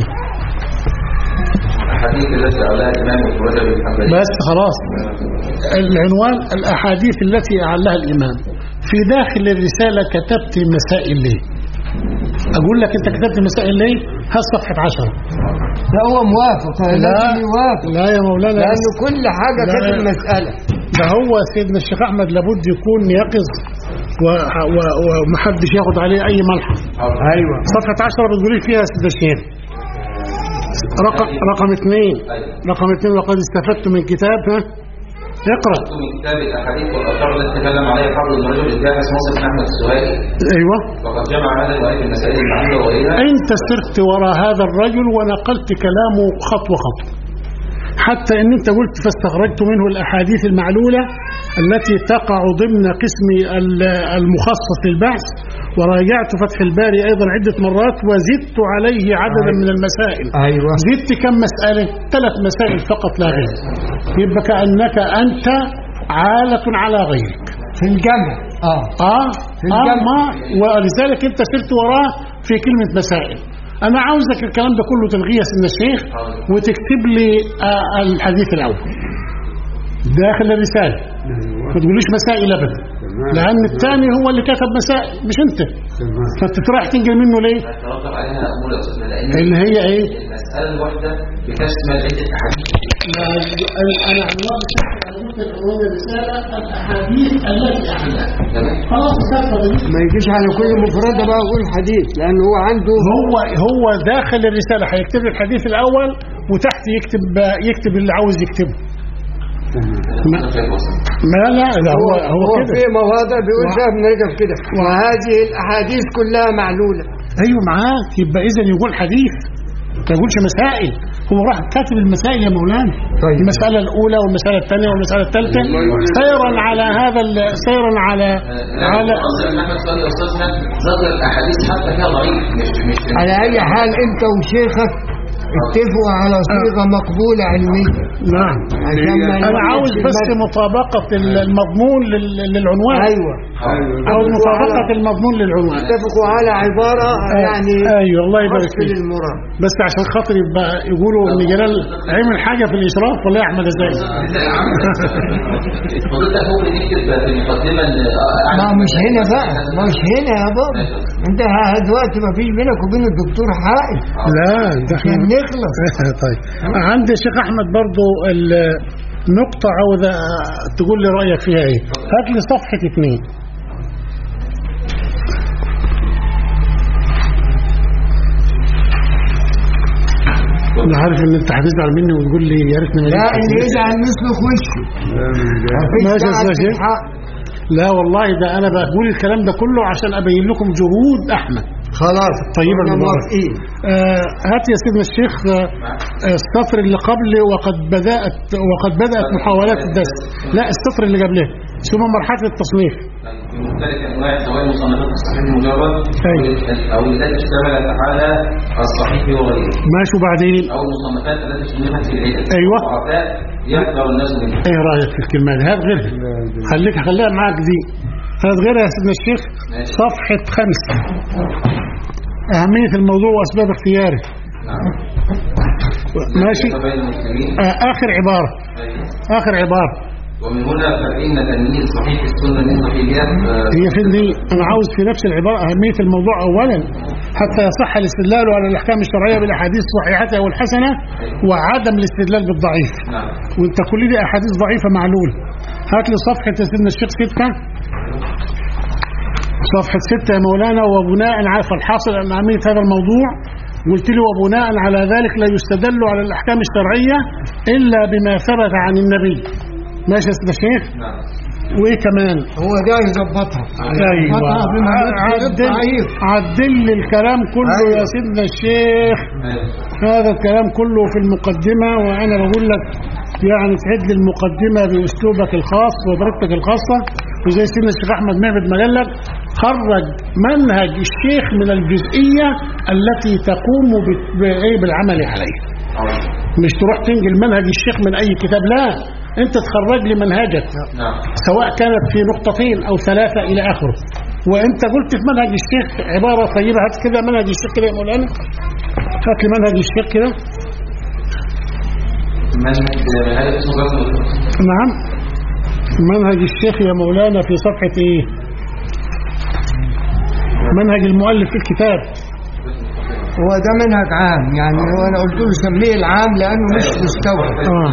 الحديث التي أعلاها الإمام ابن رجب الحنبلي بس خلاص العنوان الأحاديث التي أعلها الإمام في داخل الرسالة كتبت مسائل ليه أقول لك أنت كتبت مسائل ليه ها صفحة عشرة ده هو موافق لازم يوافق لا يا مولانا لأنه كل حاجة لا، كانت لا. المسألة ده هو سيدنا الشيخ أحمد لابد يكون يقظ و- و- ومحدش ياخد عليه أي ملحظ أيوة صفحة عشرة بتقولي فيها يا سيدنا الشيخ رقم رقم اثنين رقم اثنين وقد استفدت من كتاب ها اقرأ من كتاب الأحاديث والآثار التي تكلم عليها حافظ ابن رجب الجاحظ مصر بن أحمد السهيلي ايوه وقد جمع هذا المؤلف المسائل المعلومة وغيرها انت سرت وراء هذا الرجل ونقلت كلامه خطوة خطوة حتى ان انت قلت فاستخرجت منه الاحاديث المعلولة التي تقع ضمن قسم ال- المخصص للبحث وراجعت فتح الباري ايضا عدة مرات وزدت عليه عددا من المسائل أيوة زدت كم مسألة ثلاث مسائل فقط لا غير يبقى كأنك أنت عالة على غيرك في الجمع اه آه في آه الجنة. ما ولذلك أنت سرت وراه في كلمة مسائل أنا عاوزك الكلام ده كله تلغيه يا سيدنا الشيخ وتكتب لي آه الحديث الأول داخل الرسالة ما تقوليش مسائل أبدا لأن الثاني هو اللي كتب مسائل مش أنت تمام فأنت رايح تنقل منه ليه يترتب عليها أمور يا أستاذ لأن اللي هي إيه المسألة الواحدة بتشمل عدة أحاديث لا، أنا عنوان عنوان الرسالة الأحاديث التي أعلى تمام خلاص كفى دي. ما يجيش على كل مفردة بقى أقول حديث لأنه هو عنده هو هو داخل الرسالة هيكتب لي الحديث الأول وتحت يكتب يكتب اللي عاوز يكتبه ما ما لا لا هو هو هو كده في مواضع بيقول فيها ابن رجب كده وهذه الأحاديث كلها معلولة ايوه معاك يبقى اذا يقول حديث ما يقولش مسائل هو راح كاتب المسائل يا مولانا طيب. المسألة الأولى والمسألة الثانية والمسألة الثالثة سيرا على هذا ال- سيرا على على قصدي ان احمد سؤال يا استاذنا ذكر الاحاديث حتى فيها ضعيف مش مش على أي حال أنت وشيخك اتفقوا على صيغة مقبولة علمية نعم عشان ما أنا نقولش عاوز بس المد- مطابقة المضمون لل- للعنوان أيوة عاوز مطابقة المضمون للعنوان اتفقوا على عبارة يعني أيوه الله يبارك وصف فيك للمراد بس عشان خاطر يبقى يقولوا ان جلال عمل حاجه في الاشراف ولا يا احمد ازاي فضلت ممكن نكتب في المقدمه ان ما مش هنا بقى مش هنا يا بابا انت ه- دلوقتي ما فيش بينك وبين الدكتور حائل لا ده عشان احنا نخلص طيب عندي الشيخ احمد برضو ال- نقطة عاوزة تقول لي رأيك فيها ايه هات لي صفحة اتنين انا عارف ان انت هتزعل مني وتقول لي يا ريتني ما لا جبت اللي حديث. يزعل نسلخ وشه مفيش ماشي يا داعي أستاذ شيخ. تتحق. لا والله ده انا بقول الكلام ده كله عشان ابين لكم جهود احمد خلاص طيبة احنا المبارك. موافقين آه، هات يا سيدنا الشيخ آه، آه، السطر اللي قبل وقد بدأت وقد بدأت محاولات الدس لا السطر اللي قبله ثم مرحلة التصنيف في مختلف انواع سواء مصنفات الصحيح المجرد أيوة. او التي اشتملت على الصحيح وغيره ماشي وبعدين او المصنفات التي صنفت في العلم أيوة. وعفاء يحذر الناس منها ايه رأيك في الكلمة دي هات غيرها خليك خليها معاك دي هات غيرها يا سيدنا الشيخ ماشي. صفحة خمسة أهمية الموضوع وأسباب اختياره ماشي بين المسلمين آه، آخر عبارة أيوة. آخر عبارة ومن هنا فإن تمييز صحيح السنة من صحيحها آه، هي فين دي أنا عاوز في نفس العبارة أهمية الموضوع أولا حتى يصح الاستدلال على الأحكام الشرعية بالأحاديث صحيحتها والحسنة وعدم الاستدلال بالضعيف نعم وانت كل دي أحاديث ضعيفة معلول هات لي صفحة يا سيدنا الشيخ ستة صفحة ستة يا مولانا وبناء على فالحاصل أن أهمية هذا الموضوع قلت لي وبناء على ذلك لا يستدل على الأحكام الشرعية إلا بما ثبت عن النبي ماشي يا سيدنا الشيخ نعم وإيه كمان هو ده يظبطها ايوه يظبطها بما يدخل عدل الضعيف عدل لي الكلام كله أيوة. يا سيدنا الشيخ هذا الكلام كله في المقدمة وأنا بقول لك يعني تعد لي المقدمة بأسلوبك الخاص وطريقتك الخاصة وزي سيدنا الشيخ أحمد معبد ما قال لك خرج منهج الشيخ من الجزئية التي تقوم ب- بإيه بالعمل عليه مش تروح تنقل منهج الشيخ من أي كتاب لا أنت تخرج لي منهجك نعم سواء كانت في نقطتين أو ثلاثة إلى آخره وأنت قلت في منهج الشيخ عبارة طيبة هات كده منهج الشيخ كده يا مولانا هات لي منهج الشيخ كده منهج هذا اسمه رسم الفقه. نعم منهج الشيخ يا مولانا في صفحة إيه منهج المؤلف في الكتاب هو ده منهج عام يعني هو انا قلت له سميه العام لانه مش مستوعب آه.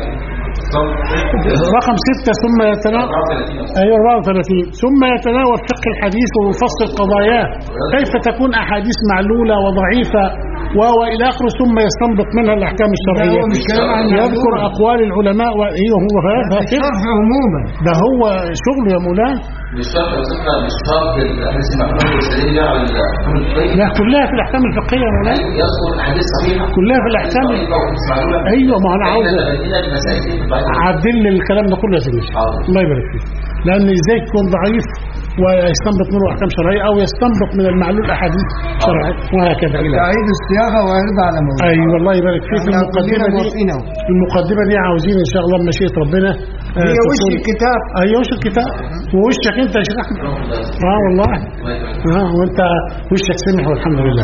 رقم ستة ثم يتناول أيوة 34 ثم يتناول فقه الحديث ويفصل قضاياه كيف تكون أحاديث معلولة وضعيفة و إلى آخره ثم يستنبط منها الأحكام الشرعية هو مش كلام عن يذكر معلومة. أقوال العلماء وإيه هو هذا فقه الشرح عموما ده هو شغله يا مولانا مش شرط يا أستاذنا، مش شرط الأحاديث المحمولة والسليم دي على الأحكام الفقهية لا كلها في الأحكام الفقهية يا مولانا يذكر أحاديث صحيحة كلها في الأحكام صحيحة وأحاديث معلولة. أيوة ما أنا عاوز فإن بدينا المسائل دي بعد- عدل لي الكلام ده كله يا سيدي حاضر. الله يبارك فيك لأن إزاي تكون ضعيف ويستنبط منه أحكام شرعية أو يستنبط من المعلول أحاديث شرعية وهكذا إلى آخره. تعيد الصياغه ويرضى على موضوع أي والله يبارك فيك احنا المقدمة كلنا دي موافقين اهو المقدمة دي عاوزين إن شاء الله بمشيئة ربنا آه، هي وش تكون- الكتاب أي وش الكتاب ووشك أنت يا شيخ أحمد آه والله آه وأنت وشك سمح والحمد لله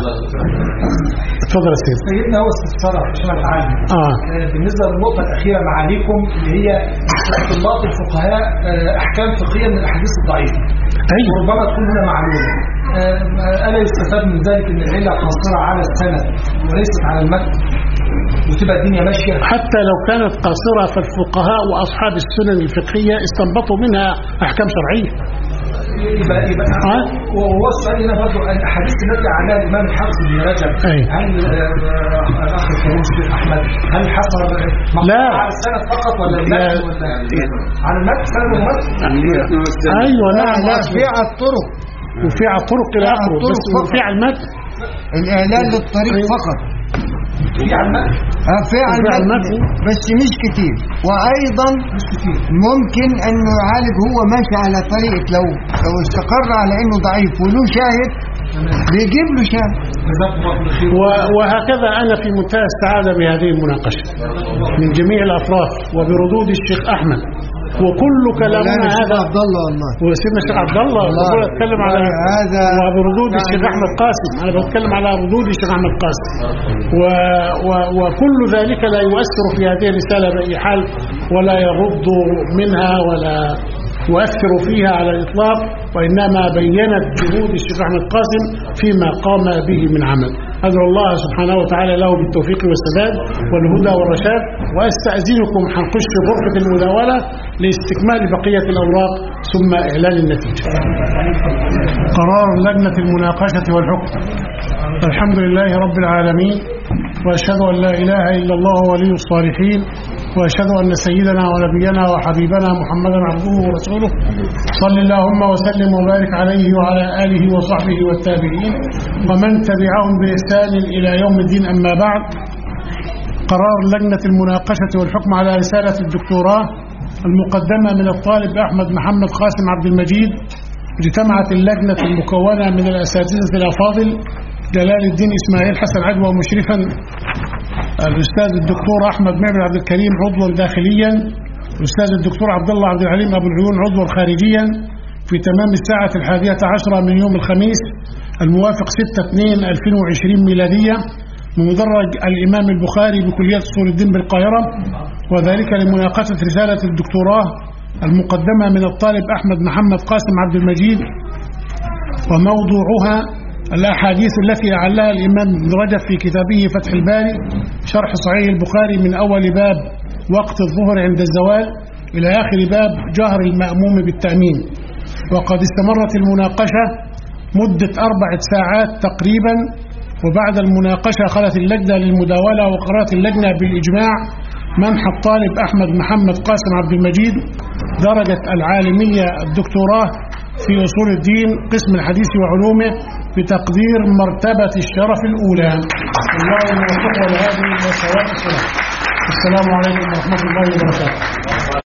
اتفضل يا سيدي سيدنا هو استفسار عشان العام آه بالنسبة للنقطة الأخيرة معاليكم اللي هي استنباط الفقهاء آه، أحكام فقهية من الأحاديث الضعيفة أيوه وربما تكون هنا معلومة آه، ألا يستفاد من ذلك أن العلة قاصرة على السند وليست على المتن وتبقى الدنيا ماشية حتى لو كانت قاصرة فالفقهاء وأصحاب السنن الفقهية استنبطوا منها أحكام شرعية يبقى يبقى آه. وهو السؤال هنا برضه الأحاديث التي عليها الإمام الحافظ بن رجب أي. هل آه، آه، الأخ الكريم الشيخ أحمد هل حصل مقطوع لا. على السند فقط ولا لا. المتن ولا على المتن سند ومتن أيوه لا نعم لا أصلاً. في على الطرق وفي على الطرق إلى في على آخره بس الطرق فقط. وفي على المتن الاعلان للطريق فقط في على المتن آه، في على وفي على المتن المتن. بس مش كتير وايضا ممكن انه يعالج هو ماشي على طريقه لو لو استقر على انه ضعيف وله شاهد بيجيب له شاهد جزاكم الله كل خير و- وهكذا أنا في منتهى السعادة بهذه المناقشة من جميع الأطراف وبردود الشيخ أحمد وكل كلامنا مولانا الشيخ هذا عبد الله والله وسيدنا الشيخ عبد الله والله. بقول اتكلم على هذا وبردود يعني- الشيخ احمد قاسم انا بتكلم على ردود الشيخ احمد قاسم و و وكل ذلك لا يؤثر في هذه الرساله باي حال ولا يغض منها ولا يؤثر فيها على الاطلاق وانما بينت جهود الشيخ احمد قاسم فيما قام به من عمل ادعو الله سبحانه وتعالى له بالتوفيق والسداد والهدى والرشاد واستاذنكم هنخش في غرفه المداوله لاستكمال بقيه الاوراق ثم اعلان النتيجه قرار لجنة المناقشة والحكم الحمد لله رب العالمين وأشهد أن لا إله إلا الله ولي الصالحين وأشهد أن سيدنا ونبينا وحبيبنا محمدا عبده ورسوله صل اللهم وسلم وبارك عليه وعلى آله وصحبه والتابعين ومن تبعهم بإحسان إلى يوم الدين أما بعد قرار لجنة المناقشة والحكم على رسالة الدكتوراه المقدمة من الطالب أحمد محمد قاسم عبد المجيد اجتمعت اللجنة المكونة من الأساتذة الأفاضل جلال الدين إسماعيل حسن عجوة مشرفا الأستاذ الدكتور أحمد معبد عبد الكريم عضوا داخليا الأستاذ الدكتور عبد الله عبد العليم أبو العيون عضوا خارجيا في تمام الساعة الحادية عشرة من يوم الخميس الموافق 6/2/2020 ميلادية من مدرج الإمام البخاري بكلية أصول الدين بالقاهرة وذلك لمناقشة رسالة الدكتوراه المقدمة من الطالب أحمد محمد قاسم عبد المجيد وموضوعها الأحاديث التي أعلها الإمام ابن رجب في كتابه فتح الباري شرح صحيح البخاري من أول باب وقت الظهر عند الزوال إلى آخر باب جهر المأموم بالتأمين وقد استمرت المناقشة مدة أربعة ساعات تقريبا وبعد المناقشة خلت اللجنة للمداولة وقررت اللجنة بالإجماع منح الطالب أحمد محمد قاسم عبد المجيد درجة العالمية الدكتوراه في أصول الدين قسم الحديث وعلومه بتقدير مرتبة الشرف الأولى اللهم وفقه لهذه الصلاة والسلام السلام عليكم ورحمة الله وبركاته